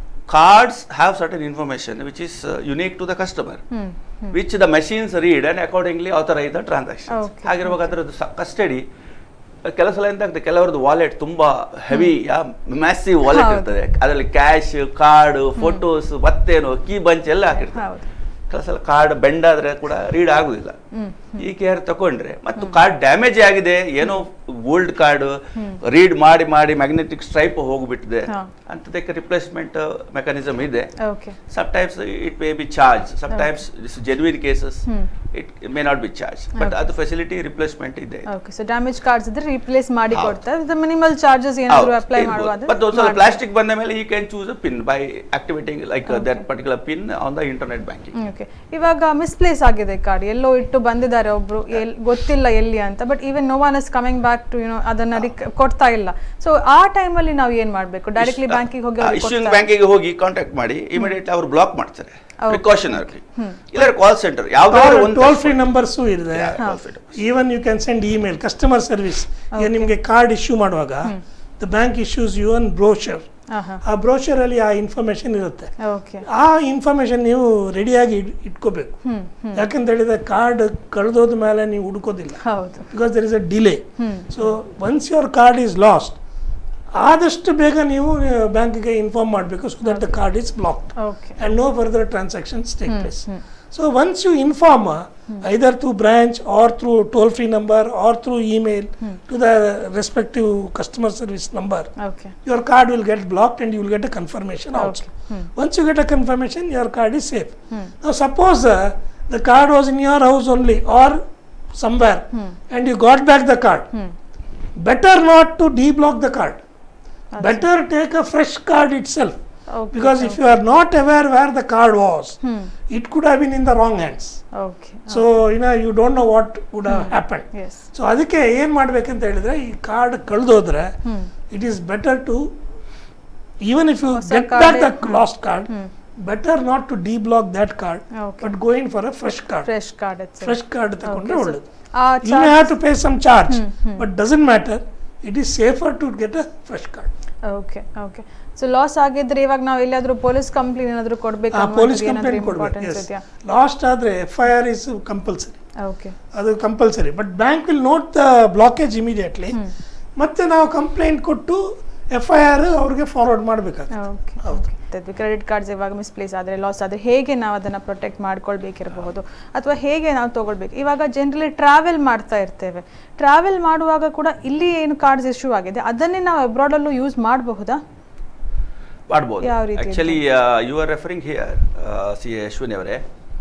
cards have certain information which is uh, unique to the customer hmm which the machines read and accordingly authorize the transactions Okay, ಹಾಗಿರುವಾಗ ಅದರದ್ದು custody ಕೆಲವು ಸಲ ಎಂತ ಆಗ್ತದೆ ಕೆಲವರದ್ದು ವಾಲೆಟ್ ತುಂಬಾ ಹೆವಿ ಮ್ಯಾಸಿವ್ ವಾಲೆಟ್ ಹೌದು. ಇರ್ತದೆ ಅದರಲ್ಲಿ ಕ್ಯಾಶ್ ಕಾರ್ಡ್ ಫೋಟೋಸ್ ಮತ್ತೇನು ಕೀ ಬಂಚ್ ಎಲ್ಲ ಹಾಕಿರ್ತಾರೆ ಹೌದು ಕೆಲವು ಸಲ ಕಾರ್ಡ್ ಬೆಂಡ್ ಆದ್ರೆ ಕೂಡ ರೀಡ್ ಆಗುದಿಲ್ಲ ಹ್ಮ್ ಈ ಕೇರ್ ತಗೊಂಡ್ರೆ ಮತ್ತು ಕಾರ್ಡ್ ಡ್ಯಾಮೇಜ್ ಆಗಿದೆ ಏನೋ ಓಲ್ಡ್ ಕಾರ್ಡ್ ರೀಡ್ ಮಾಡಿ ಮಾಡಿ ಮ್ಯಾಗ್ನೆಟಿಕ್ ಸ್ಟ್ರೈಪ್ ಹೋಗ್ಬಿಟ್ಟಿದೆ ಹಾ. ಅಂತದಕ್ಕೆ ರಿಪ್ಲೇಸ್ಮೆಂಟ್ ಮೆಕಾನಿಸಮ್ ಇದೆ okay sometimes it may be charged sometimes this genuine cases Hmm. it, it may not be charged but Okay. ಅದು ಫೆಸಿಲಿಟಿ ರಿಪ್ಲೇಸ್ಮೆಂಟ್ ಇದೆ ಓಕೆ ಸೊ ಡ್ಯಾಮೇಜ್ ಕಾರ್ಡ್ಸ್ ಇದ್ರೆ replace ಮಾಡಿ ಹೌದು. ಕೊಡ್ತಾರೆ ವಿತ್ ಮಿನಿಮಲ್ ಚಾರ್ಜಸ್ ಏನಾದ್ರು apply ಮಾಡುವಾದ್ರೆ but ಒಂದು plastic ಬಂದ ಮೇಲೆ ಈ can choose a PIN by activating like that particular PIN on the internet banking okay ಇವಾಗ ಮಿಸ್ಪ್ಲೇಸ್ ಆಗಿದೆ ಕಾರ್ಡ್ ಎಲ್ಲೋ ಇಟ್ಟು ಬಂದಿದ್ದಾರೆ ಒಬ್ರು ಎಲ್ ಗೊತ್ತಿಲ್ಲ ಎಲ್ಲಿ ಅಂತ but even no one is coming back to you know ಅದನ್ನ ರಿಕ್- ಕೊಡ್ತಾ ಇಲ್ಲ ಸೊ ಆ ಟೈಮಲ್ಲಿ ನಾವು ಏನ್ ಮಾಡ್ಬೇಕು ಡೈರೆಕ್ಟ್ಲಿ ಬ್ಯಾಂಕಿಗೆ ಹೋಗಿ ಅವ್ರಿಗೆ ಇಶ್ಯೂಯಿಂಗ್ ಕೊಡ್ತಾರೆ? ಬ್ಯಾಂಕಿಗೆ ಹೋಗಿ ಕಾಂಟ್ಯಾಕ್ಟ್ ಮಾಡಿ ಇಮಿಡಿಯೇಟ್ ಅವರು ಬ್ಲಾಕ್ ಮಾಡ್ತಾರೆ Okay. ಪ್ರಿಕಾಷನರಿ ಇಲ್ಲ ಕಾಲ್ ಸೆಂಟರ್ ಯಾವ್ದಾದ್ರು ಒಂದು ಟೋಲ್ ಫ್ರೀ ನಂಬರ್ಸು ಇದೆ Yeah, toll free numbers. Even you can send email customer service ಈಗ ನಿಮಗೆ ಕಾರ್ಡ್ ಇಶ್ಯೂ ಮಾಡುವಾಗ the bank issues you one brochure ಆಹಾ. ಆ ಬ್ರೋಷರ್ ಅಲ್ಲಿ ಆ ಇನ್ಫಾರ್ಮೇಶನ್ ಇರುತ್ತೆ ಓಕೆ ಆ ಇನ್ಫಾರ್ಮೇಶನ್ ನೀವು ರೆಡಿಯಾಗಿ ಇಟ್ಕೋಬೇಕು ಹ್ಮ್ ಹ್ಮ್ ಯಾಕಂತ ಹೇಳಿದ್ರೆ ಕಾರ್ಡ್ ಕಳೆದೋದ ಮೇಲೆ ನೀವು ಹುಡುಕೋದಿಲ್ಲ ಹೌದು because there is a delay hmm so once your card is lost ಆದಷ್ಟು ಬೇಗ ನೀವು ಬ್ಯಾಂಕಿಗೆ ಇನ್ಫಾರ್ಮ್ ಮಾಡಬೇಕು so that the card is blocked okay and no further transactions take place. So once you inform uh, either through branch or through toll free number or through email to the respective customer service number, okay your card will get blocked and you will get a confirmation also. Hmm. Once you get a confirmation, your card is safe. Now suppose uh, the card was in your house only or somewhere and you got back the card. Better not to deblock the card. Better take a fresh card itself. Okay Because if you are not aware where the card was, it could have been in the wrong hands. Okay So, you know, you don't know what would have happened. Yes so ಅದಕ್ಕೆ ಏನು ಮಾಡ್ಬೇಕಂತ ಹೇಳಿದ್ರೆ ಈ card ಕಳೆದೋದ್ರೆ it is better to even if you ಹೊಸ get card back the hmm. Lost card better not to deblock that card okay but going for a fresh card fresh card fresh card ತಗೊಂಡ್ರೆ ಒಳ್ಳೇದು ಆ you may have to pay some charge but doesn't matter it is safer to get a fresh card okay okay so loss ಆಗಿದ್ರೆ ಇವಾಗ ನಾವು ಎಲ್ಲಿಯಾದ್ರೂ police complaint ಏನಾದ್ರು ಕೊಡ್ಬೇಕು ಆ ಪೊಲೀಸ್ ಕಂಪ್ಲೇಂಟ್ ಕೊಡ್ಬೇಕು ಇಂಪಾರ್ಟೆನ್ಸ್ ಎಸ್ ಇದೆಯಾ ಲಾಸ್ಟ್ ಆದರೆ F I R is compulsory okay ಅದು compulsory but bank will note the blockage immediately ಮತ್ತೆ ನಾವು ಕಂಪ್ಲೇಂಟ್ ಕೊಟ್ಟು ಎಫ್ ಐ ಆರ್ ಅವ್ರಿಗೆ ಫಾರ್ವರ್ಡ್ ಮಾಡಬೇಕಾಗುತ್ತೆ ಓಕೆ ಹೌದು. ಕ್ರೆಡಿಟ್ ಕಾರ್ಡ್ಸ್ ಇವಾಗ ಮಿಸ್ಪ್ಲೇಸ್ ಆದರೆ ಲಾಸ್ ಆದರೆ ಹೇಗೆ ನಾವು ಅದನ್ನು ಪ್ರೊಟೆಕ್ಟ್ ಮಾಡ್ಕೊಳ್ಬೇಕಿರಬಹುದು ಅಥವಾ ಹೇಗೆ ನಾವು ತಗೊಳ್ಬೇಕು ಇವಾಗ ಜನರಲಿ ಟ್ರಾವೆಲ್ ಮಾಡ್ತಾ ಇರ್ತೇವೆ ಟ್ರಾವೆಲ್ ಮಾಡುವಾಗ ಕೂಡ ಇಲ್ಲಿ ಏನು ಕಾರ್ಡ್ಸ್ ಇಶ್ಯೂ ಆಗಿದೆ ಅದನ್ನೇ ನಾವು ಅಬ್ರಾಡಲ್ಲೂ ಯೂಸ್ ಮಾಡಬಹುದಾ ಮಾಡ್ಬೋದು ಯಾವ ರೀತಿ actually you are referring here see Ashwini ಅವರೇ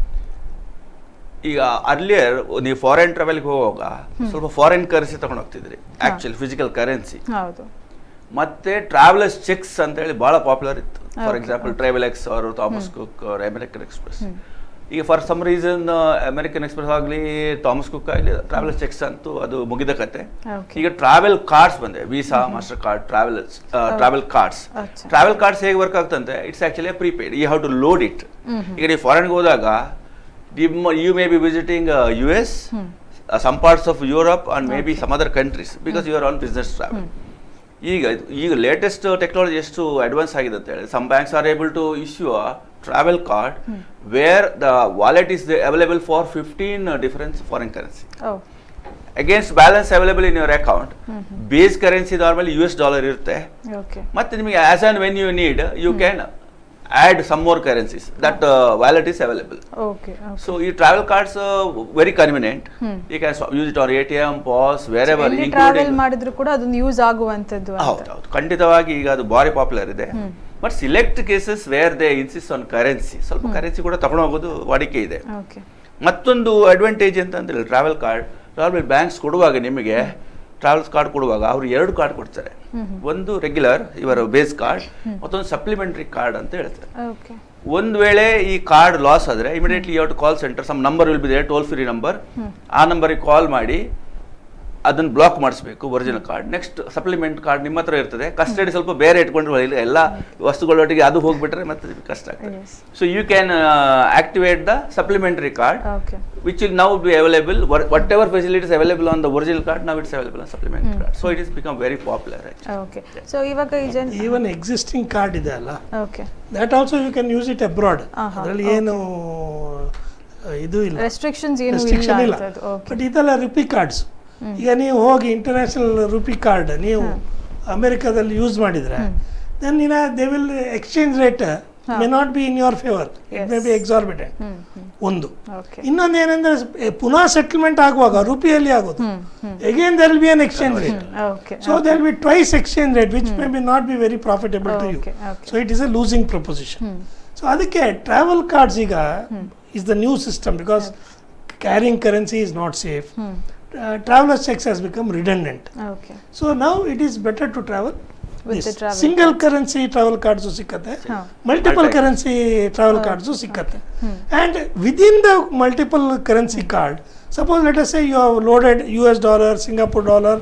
ಈಗ ಅರ್ಲಿಯರ್ ನೀವು ಫಾರಿನ್ ಟ್ರಾವೆಲ್ಗೆ ಹೋಗುವಾಗ ಸ್ವಲ್ಪ ಫಾರಿನ್ ಕರೆನ್ಸಿ ತಗೊಂಡು ಹೋಗ್ತಿದ್ರಿ ಆಕ್ಚುಲಿ ಫಿಸಿಕಲ್ ಕರೆನ್ಸಿ ಹೌದು ಮತ್ತೆ ಟ್ರಾವೆಲರ್ಸ್ ಚೆಕ್ಸ್ ಅಂತ ಹೇಳಿ ಬಹಳ ಪಾಪ್ಯುಲರ್ ಇತ್ತು ಫಾರ್ Okay, ಎಕ್ಸಾಂಪಲ್ ಟ್ರಾವೆಲ್ ಎಕ್ಸ್ ಅವರು ಥಾಮಸ್ ಕುಕ್ ಅವರು ಅಮೆರಿಕನ್ ಎಕ್ಸ್ಪ್ರೆಸ್ ಈಗ for some reason American Express ಆಗಲಿ ಥಾಮಸ್ ಕುಕ್ ಆಗಲಿ ಟ್ರಾವೆಲ್ ಚೆಕ್ಸ್ ಅಂತೂ ಅದು ಮುಗಿದ ಕತೆ Okay. ಈಗ ಟ್ರಾವೆಲ್ ಕಾರ್ಡ್ಸ್ ಬಂದೆ Visa Mastercard travel travel cards ಅಚ್ಚಾ. ಟ್ರಾವೆಲ್ ಕಾರ್ಡ್ಸ್ ಹೇಗೆ ವರ್ಕ್ ಆಗ್ತಂತೆ it's actually prepaid you have to load it ಈಗ ನೀವು ಫಾರಿನ್ಗೆ ಹೋದಾಗ you may be visiting U S some parts of Europe and may be some other countries because you are on business travel ಈಗ ಇದು- ಈಗ latest technology ಎಷ್ಟು advance ಆಗಿದೆ ಅಂತ ಹೇಳಿ some banks are able to issue a travel card where the wallet is available for fifteen difference foreign currency ಓ against balance available in your account base currency normally U S dollar ಇರುತ್ತೆ okay ಮತ್ತೆ ನಿಮಗೆ as on when you need you can add some more currencies that wallet is available okay so ಈ travel cards very convenient you can use it on A T M pass wherever ಎಲ್ಲಿ travel ಮಾಡಿದ್ರು ಕೂಡ ಅದೊಂದು use ಆಗುವಂತದ್ದು ಅಂತ ಹೌದೌದು ಖಂಡಿತವಾಗಿ ಈಗ ಅದು ಭಾರಿ ಪಾಪ್ಯುಲರ್ ಇದೆ but select cases where they insist on currency ಸ್ವಲ್ಪ ಕರೆನ್ಸಿ ಕೂಡ ತಗೊಂಡು ಹೋಗೋದು ವಾಡಿಕೆ ಇದೆ ಓಕೆ ಮತ್ತೊಂದು ಅಡ್ವಾಂಟೇಜ್ ಅಂತ ಅಂದ್ರೆ ಟ್ರಾವೆಲ್ ಕಾರ್ಡ್ ಟ್ರಾವೆಲ್ ಬ್ಯಾಂಕ್ಸ್ ಕೊಡುವಾಗ ನಿಮಗೆ ಟ್ರಾವೆಲ್ಸ್ ಕಾರ್ಡ್ ಕೊಡುವಾಗ ಅವರು ಎರಡು ಕಾರ್ಡ್ ಕೊಡ್ತಾರೆ ಒಂದು ರೆಗ್ಯುಲರ್ ಇವರ ಬೇಸ್ ಕಾರ್ಡ್ ಮತ್ತೊಂದು ಸಪ್ಲಿಮೆಂಟರಿ ಕಾರ್ಡ್ ಅಂತ ಹೇಳ್ತಾರೆ ಓಕೆ ಒಂದು ವೇಳೆ ಈ ಕಾರ್ಡ್ ಲಾಸ್ ಆದ್ರೆ immediately you to call centre some number will be they toll free number ಆ ನಂಬರಿಗೆ ಕಾಲ್ ಮಾಡಿ ಅದನ್ನ ಬ್ಲಾಕ್ ಮಾಡಿಸ್ಬೇಕು original card next supplement card ನಿಮ್ಮ ಹತ್ರ ಇರ್ತದೆ ಕಸ್ಟಡಿ ಸ್ವಲ್ಪ ಬೇರೆ ಇಟ್ಕೊಂಡ್ರೆ ಇಲ್ಲ ಎಲ್ಲ ವಸ್ತುಗಳೊಟ್ಟಿಗೆ ಅದು ಹೋಗ್ಬಿಟ್ರೆ ಮತ್ತೆ ನಿಮ್ಗೆ ಕಷ್ಟ ಆಗ್ತದೆ Yes. So you can activate the supplementary card okay which will now be available wha- whatever facilities available on the original card now it's available on supplementary card so it has become very popular actually. Okay so ಇವಾಗ ಈ ಜನ even existing card ಇದೆ ಅಲ್ಲ okay that also you can use it abroad ಆಹಾ, ಅದರಲ್ಲಿ ಏನು ಆ, ಇದು ಇಲ್ಲ ರೆಸ್ಟ್ರಿಕ್ಷನ್ಸ್ ಏನು ಇಲ್ಲ ರೆಸ್ಟ್ರಿಕ್ಷನ್ ಇಲ್ಲ ಅಂತದ್ದು ಓಕೆ ಬಟ್ ಇದೆಲ್ಲ ರುಪಿ ಕಾರ್ಡ್ಸ್ ಈಗ ನೀವು ಹೋಗಿ ಇಂಟರ್ನ್ಯಾಷನಲ್ ರುಪಿ ಕಾರ್ಡ್ ನೀವು ಅಮೆರಿಕಾದಲ್ಲಿ ಯೂಸ್ ಮಾಡಿದ್ರೆ ದೆನ್ ಇನ್ನ they will exchange rate may not be in your favour it may be exorbitant ಒಂದು ಓಕೆ ಇನ್ನೊಂದು ಏನಂದ್ರೆ ಸ್- ಪುನಃ ಸೆಟಲ್ಮೆಂಟ್ ಆಗುವಾಗ ರುಪಿಯಲ್ಲಿ ಆಗೋದು again there'll be an exchange rate okay so there'll be twice exchange rate which may be not be very profitable to you Okay, okay. So it is a losing proposition so ಅದಕ್ಕೆ travel cards ಈಗ is the new system because carrying currency is not safe traveller cheques has become redundant okay so now it is better to travel With the travel single currency travel cards ಸಿಕ್ಕತ್ತೆ ಹಾ. Multiple Multi- currency travel cards ಸಿಕ್ಕತ್ತೆ and within the multiple currency card suppose let us you have loaded U S dollar Singapore dollar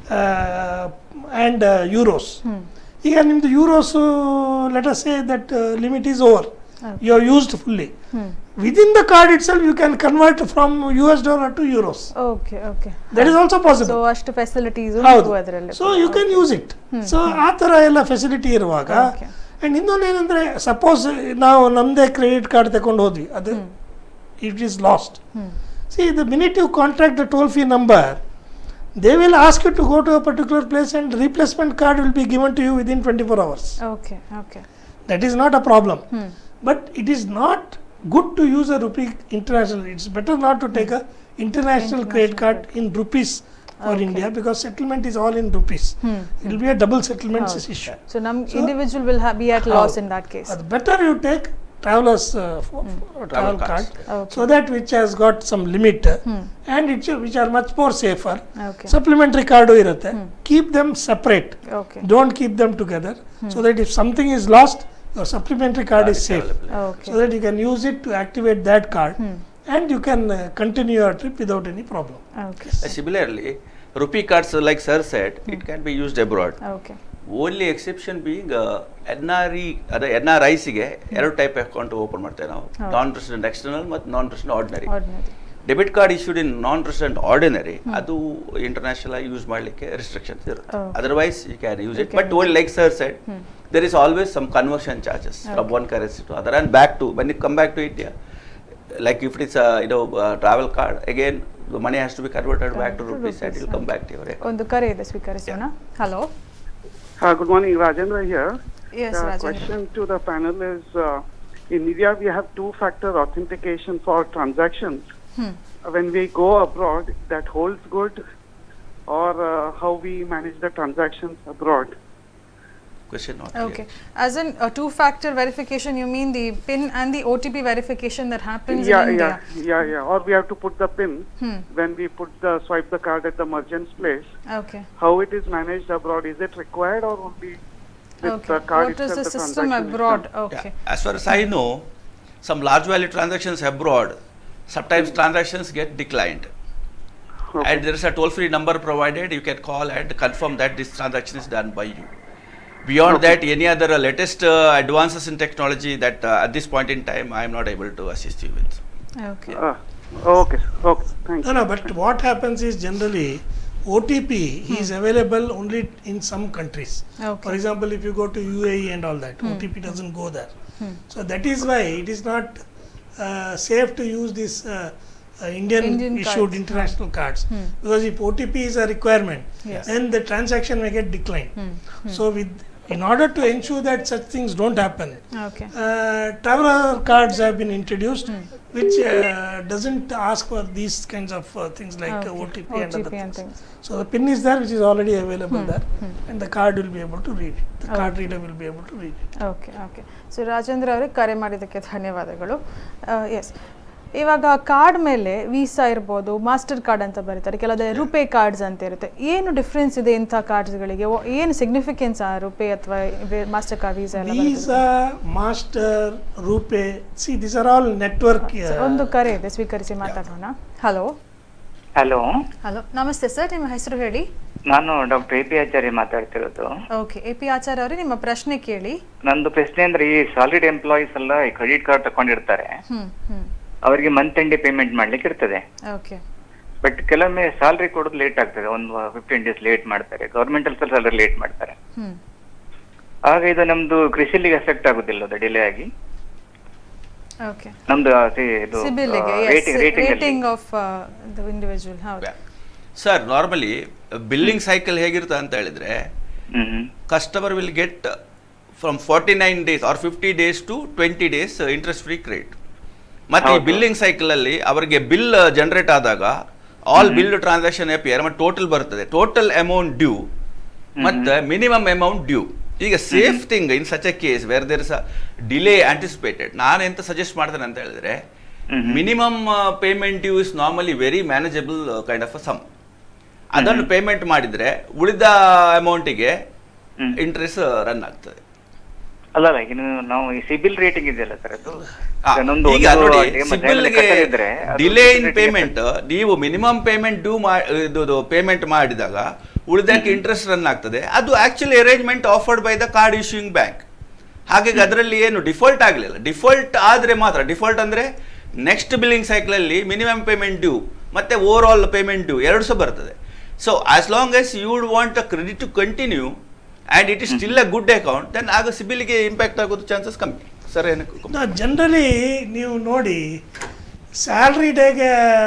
and euros ಈಗ ನಿಮ್ಮದು euros let us say that limit is over you are used fully within the card itself you can convert from U S dollar to euros okay okay that is also so possible ಅಷ್ಟು facilities ಹೌದು ಅದರಲ್ಲಿ so you can use it so ಆ ಥರ ಎಲ್ಲ facility ಇರುವಾಗ Okay. And ಇನ್ನೊಂದು ಏನಂದರೆ suppose ನಾವು ನಮ್ಮದೇ ಕ್ರೆಡಿಟ್ ಕಾರ್ಡ್ ತಗೊಂಡು ಹೋದ್ವಿ ಅದು it is lost see the minute you contact the toll free number they will ask you to go to a particular place and replacement card will be given to you within twenty four hours okay okay that is not a problem but it is not good to use a rupee international it's better not to take a international credit card in rupees for india because settlement is all in rupees it will be a double settlement issue so ನಮ್ So- individual will be at loss in that case ಅದು better you take travelers uh, f- f- travel cards. card Okay. so that which has got some limit uh, and it should, which are much more safer okay supplementary card ಇರುತ್ತೆ keep them separate okay don't keep them together so that if something is lost your supplementary card is safe okay so that you can use it to activate that card and you can uh, continue your trip without any problem. Okay Uh, similarly rupee cards uh, like sir said it can be used abroad okay only exception being N R E ಅದೇ N R ಐಸಿಗೆ ಎರಡು type account open ಮಾಡ್ತೇವೆ ನಾವು ನಾನ್ resident external ಮತ್ತು non resident ordinary ordinary debit card issued in non resident ordinary ಅದು international ಆಗಿ use ಮಾಡಲಿಕ್ಕೆ restrictions ಇರುತ್ತೆ Okay. Otherwise you can use You it can but only like sir side there is always some conversion charges from one currency to other and back to when you come back to India like if it's a you know uh, travel card again the money has to be converted back to to rupees and it rupees, will come okay. back to your account. ಒಂದು ಕರೆ ಇದೆ ಸ್ವೀಕರಿಸೋಣ hello Uh, good morning, Rajendra here. Yes the Rajendra question to the panel is, uh, in India we have two-factor authentication for transactions. Hmm. Uh, When we go abroad, that holds good, or uh, how we manage the transactions abroad. Question not Okay. As in a two-factor verification, you mean the PIN and the OTP verification that happens yeah, in India? yeah, yeah, yeah. Or we have to put the PIN Hmm. when we put the swipe the card at the merchant's place. Okay. How it is managed abroad? Is it required or only with Okay. the card What is itself? the system transaction is abroad? done? Okay. Yeah. As far as I know, some large value transactions abroad, sometimes transactions get declined. And there is a toll free number provided, you can call and confirm that this transaction is done by you. Beyond that, any other uh, latest uh, advances in technology that uh, at this point in time I am not able to assist you with. Okay Uh, okay, sir. Okay, thank you. No, no, but what happens is generally OTP is available only in some countries. Okay. For example, if you go to UAE and all that, OTP doesn't go there. So that is why it is not uh, safe to use this uh, uh, Indian, Indian issued cards. international cards because if OTP is a requirement, Yes. then the transaction may get declined. So with in order to ensure that such things don't happen, okay uh, traveler cards have been introduced, which uh, doesn't ask for these kinds of uh, things like uh, OTP, and other OTP and things. things. So the pin is there, which is already available there, and the card will be able to read it. The card reader will be able to read it. Okay okay so Rajendra ಅವರಿಗೆ ಕರೆ ಮಾಡಿದ್ದಕ್ಕೆ ಧನ್ಯವಾದಗಳು S ಇವಾಗ card ಮೇಲೆ visa ಇರ್ಬೋದು master card ಅಂತ ಬರೀತಾರೆ ಕೆಲವು ರುಪೇ ಕಾರ್ಡ್ಸ್ ಅಂತ ಇರುತ್ತೆ ಏನು ಡಿಫ್ರೆನ್ಸ್ ಇದೆ ಇಂಥ ಕಾರ್ಡ್ಸ್ಗಳಿಗೆ ಏನು ಸಿಗ್ನಿಫಿಕೆನ್ಸ್ ಆ ರುಪೇ ಅಥವಾ ಮಾಸ್ಟರ್ ಕಾರ್ಡ್ ವೀಸಾ ಎಲ್ಲ ಬರೋದು? Visa, Master, Rupee, see these are all network. So, Uh, ಒಂದು ಕರೆ ಇದೆ ಸ್ವೀಕರಿಸಿ ಮಾತಾಡೋಣ ಹಲೋ ಹಲೋ ಹಲೋ ನಮಸ್ತೆ ಸರ್ ನಿಮ್ಮ ಹೆಸರು ಹೇಳಿ ನಾನು ಡಾಕ್ಟರ್ ಎ ಪಿ ಆಚಾರ್ಯ ಮಾತಾಡ್ತಿರೋದು ಓಕೆ ಎ ಪಿ ಆಚಾರ್ಯ ಅವರೇ ನಿಮ್ಮ ಪ್ರಶ್ನೆ ಕೇಳಿ ನಂದು ಪ್ರಶ್ನೆ ಅಂದ್ರೆ ಈ ಸಾಲಿಡ್ ಎಂಪ್ಲಾಯೀಸ್ ಎಲ್ಲ ಈ ಕ್ರೆಡಿಟ್ ಕಾರ್ಡ್ ತಗೊಂಡಿರ್ತಾರೆ ಹ್ಮ್ ಹ್ಮ್ ಅವರಿಗೆ ಮಂತ್ ಎಂಡಿ ಪೇಮೆಂಟ್ ಮಾಡ್ಲಿಕ್ಕೆ ಇರ್ತದೆ ಓಕೆ ಬಟ್ ಕೆಲವೊಮ್ಮೆ ಸ್ಯಾಲ್ರಿ ಕೊಡೋದು ಲೇಟ್ ಆಗ್ತದೆ ಒಂದು ಫಿಫ್ಟೀನ್ ಡೇಸ್ ಲೇಟ್ ಮಾಡ್ತಾರೆ ಗೌರ್ಮೆಂಟ್ ಅಲ್ಲಿ ಸ್ಯಾಲರಿ ಲೇಟ್ ಮಾಡ್ತಾರೆ ಹ್ಮ್ ಆಗ ಇದು ನಮ್ದು ಕೃಷಿಲಿಗೆ ಎಫೆಕ್ಟ್ ಆಗುದಿಲ್ಲ ಅದು ಡಿಲೇ ಆಗಿ ಓಕೆ ನಮ್ದು ಆ, ಸಿ- ಇದು ಸಿಬಿಲ್ಗೆ rating rating rating of the individual ಹೌದು ಸರ್ ನಾರ್ಮಲಿ ಬಿಲ್ಲಿಂಗ್ ಸೈಕಲ್ ಹೇಗಿರುತ್ತೆ ಅಂತ ಹೇಳಿದ್ರೆ hmm hmm customer will get uh, from 49 days or 50 days to 20 days uh, interest free credit ಮತ್ತೆ ಈ ಹೌದು. ಬಿಲ್ಲಿಂಗ್ ಸೈಕಲ್ ಅಲ್ಲಿ ಅವರಿಗೆ ಬಿಲ್ ಜನರೇಟ್ ಆದಾಗ ಆಲ್ ಬಿಲ್ ಟ್ರಾನ್ಸಾಕ್ಷನ್ ಎಪಿಯರ್ ಮತ್ತೆ ಟೋಟಲ್ ಬರ್ತದೆ ಟೋಟಲ್ ಅಮೌಂಟ್ ಡ್ಯೂ ಮತ್ತೆ ಮಿನಿಮಮ್ ಅಮೌಂಟ್ ಡ್ಯೂ ಈಗ safe thing in such a case where there is a delay anticipated ನಾನು ಎಂತ ಸಜೆಸ್ಟ್ ಮಾಡ್ತೇನೆ ಅಂತ ಹೇಳಿದ್ರೆ hmm. Minimum payment due is normally very manageable kind of a sum ಅದನ್ನು payment ಮಾಡಿದ್ರೆ ಉಳಿದ ಅಮೌಂಟಿಗೆ ಹ್ಮ್. ಇಂಟ್ರೆಸ್ಟ್ ರನ್ ಆಗ್ತದೆ ಅಲ್ಲ ಅಲ್ಲ ಇನ್ನು ನಾವು ಈ ಸಿಬಿಲ್ ರೇಟಿಂಗ್ ಇದೆಯಲ್ಲ ಸರ್ ಅದು ಆ, ಈಗ ನಮ್ದು ಈಗ ಒಂದು ನೋಡಿ time ಸಿಬಿಲ್ ಅಲ್ಲಿ ಗೆ ಕಟ್ಟದಿದ್ರೆ ಅದು ಡಿಲೇ ಇನ್ rate ಗೆ ಪೇಮೆಂಟ್ ನೀವು ಮಿನಿಮಮ್ ಪೇಮೆಂಟ್ ಡ್ಯೂ ಇದು ಪೇಮೆಂಟ್ ಮಾಡಿದಾಗ ಉಳಿದಕ್ಕೆ ಇಂಟ್ರೆಸ್ಟ್ ರನ್ ಆಗ್ತದೆ ಅದು actually arrangement offered by the card issuing bank ಹಾಗಾಗಿ ಅದರಲ್ಲಿ ಏನು ಡಿಫಾಲ್ಟ್ ಆಗಲಿಲ್ಲ ಡಿಫಾಲ್ಟ್ ಆದರೆ ಮಾತ್ರ ಡಿಫಾಲ್ಟ್ ಅಂದ್ರೆ ನೆಕ್ಸ್ಟ್ ಬಿಲ್ಲಿಂಗ್ ಸೈಕಲ್ ಅಲ್ಲಿ ಮಿನಿಮಮ್ ಪೇಮೆಂಟ್ ಡ್ಯೂ ಮತ್ತೆ ಓವರ್ ಆಲ್ ಪೇಮೆಂಟ್ ಡ್ಯೂ ಎರಡು ಸಹ ಬರ್ತದೆ so as long as you would want a credit to continue and it is still a good account then ಆಗ ಸಿಬಿಲ್ಗೆ ಇಂಪ್ಯಾಕ್ಟ್ ಆಗೋದು chances ಕಮ್ಮಿ sir ಏನಕ್ಕೆ ಜನರಲಿ ನೀವು ನೋಡಿ ಸ್ಯಾಲ್ರಿ ಡೇಗೆ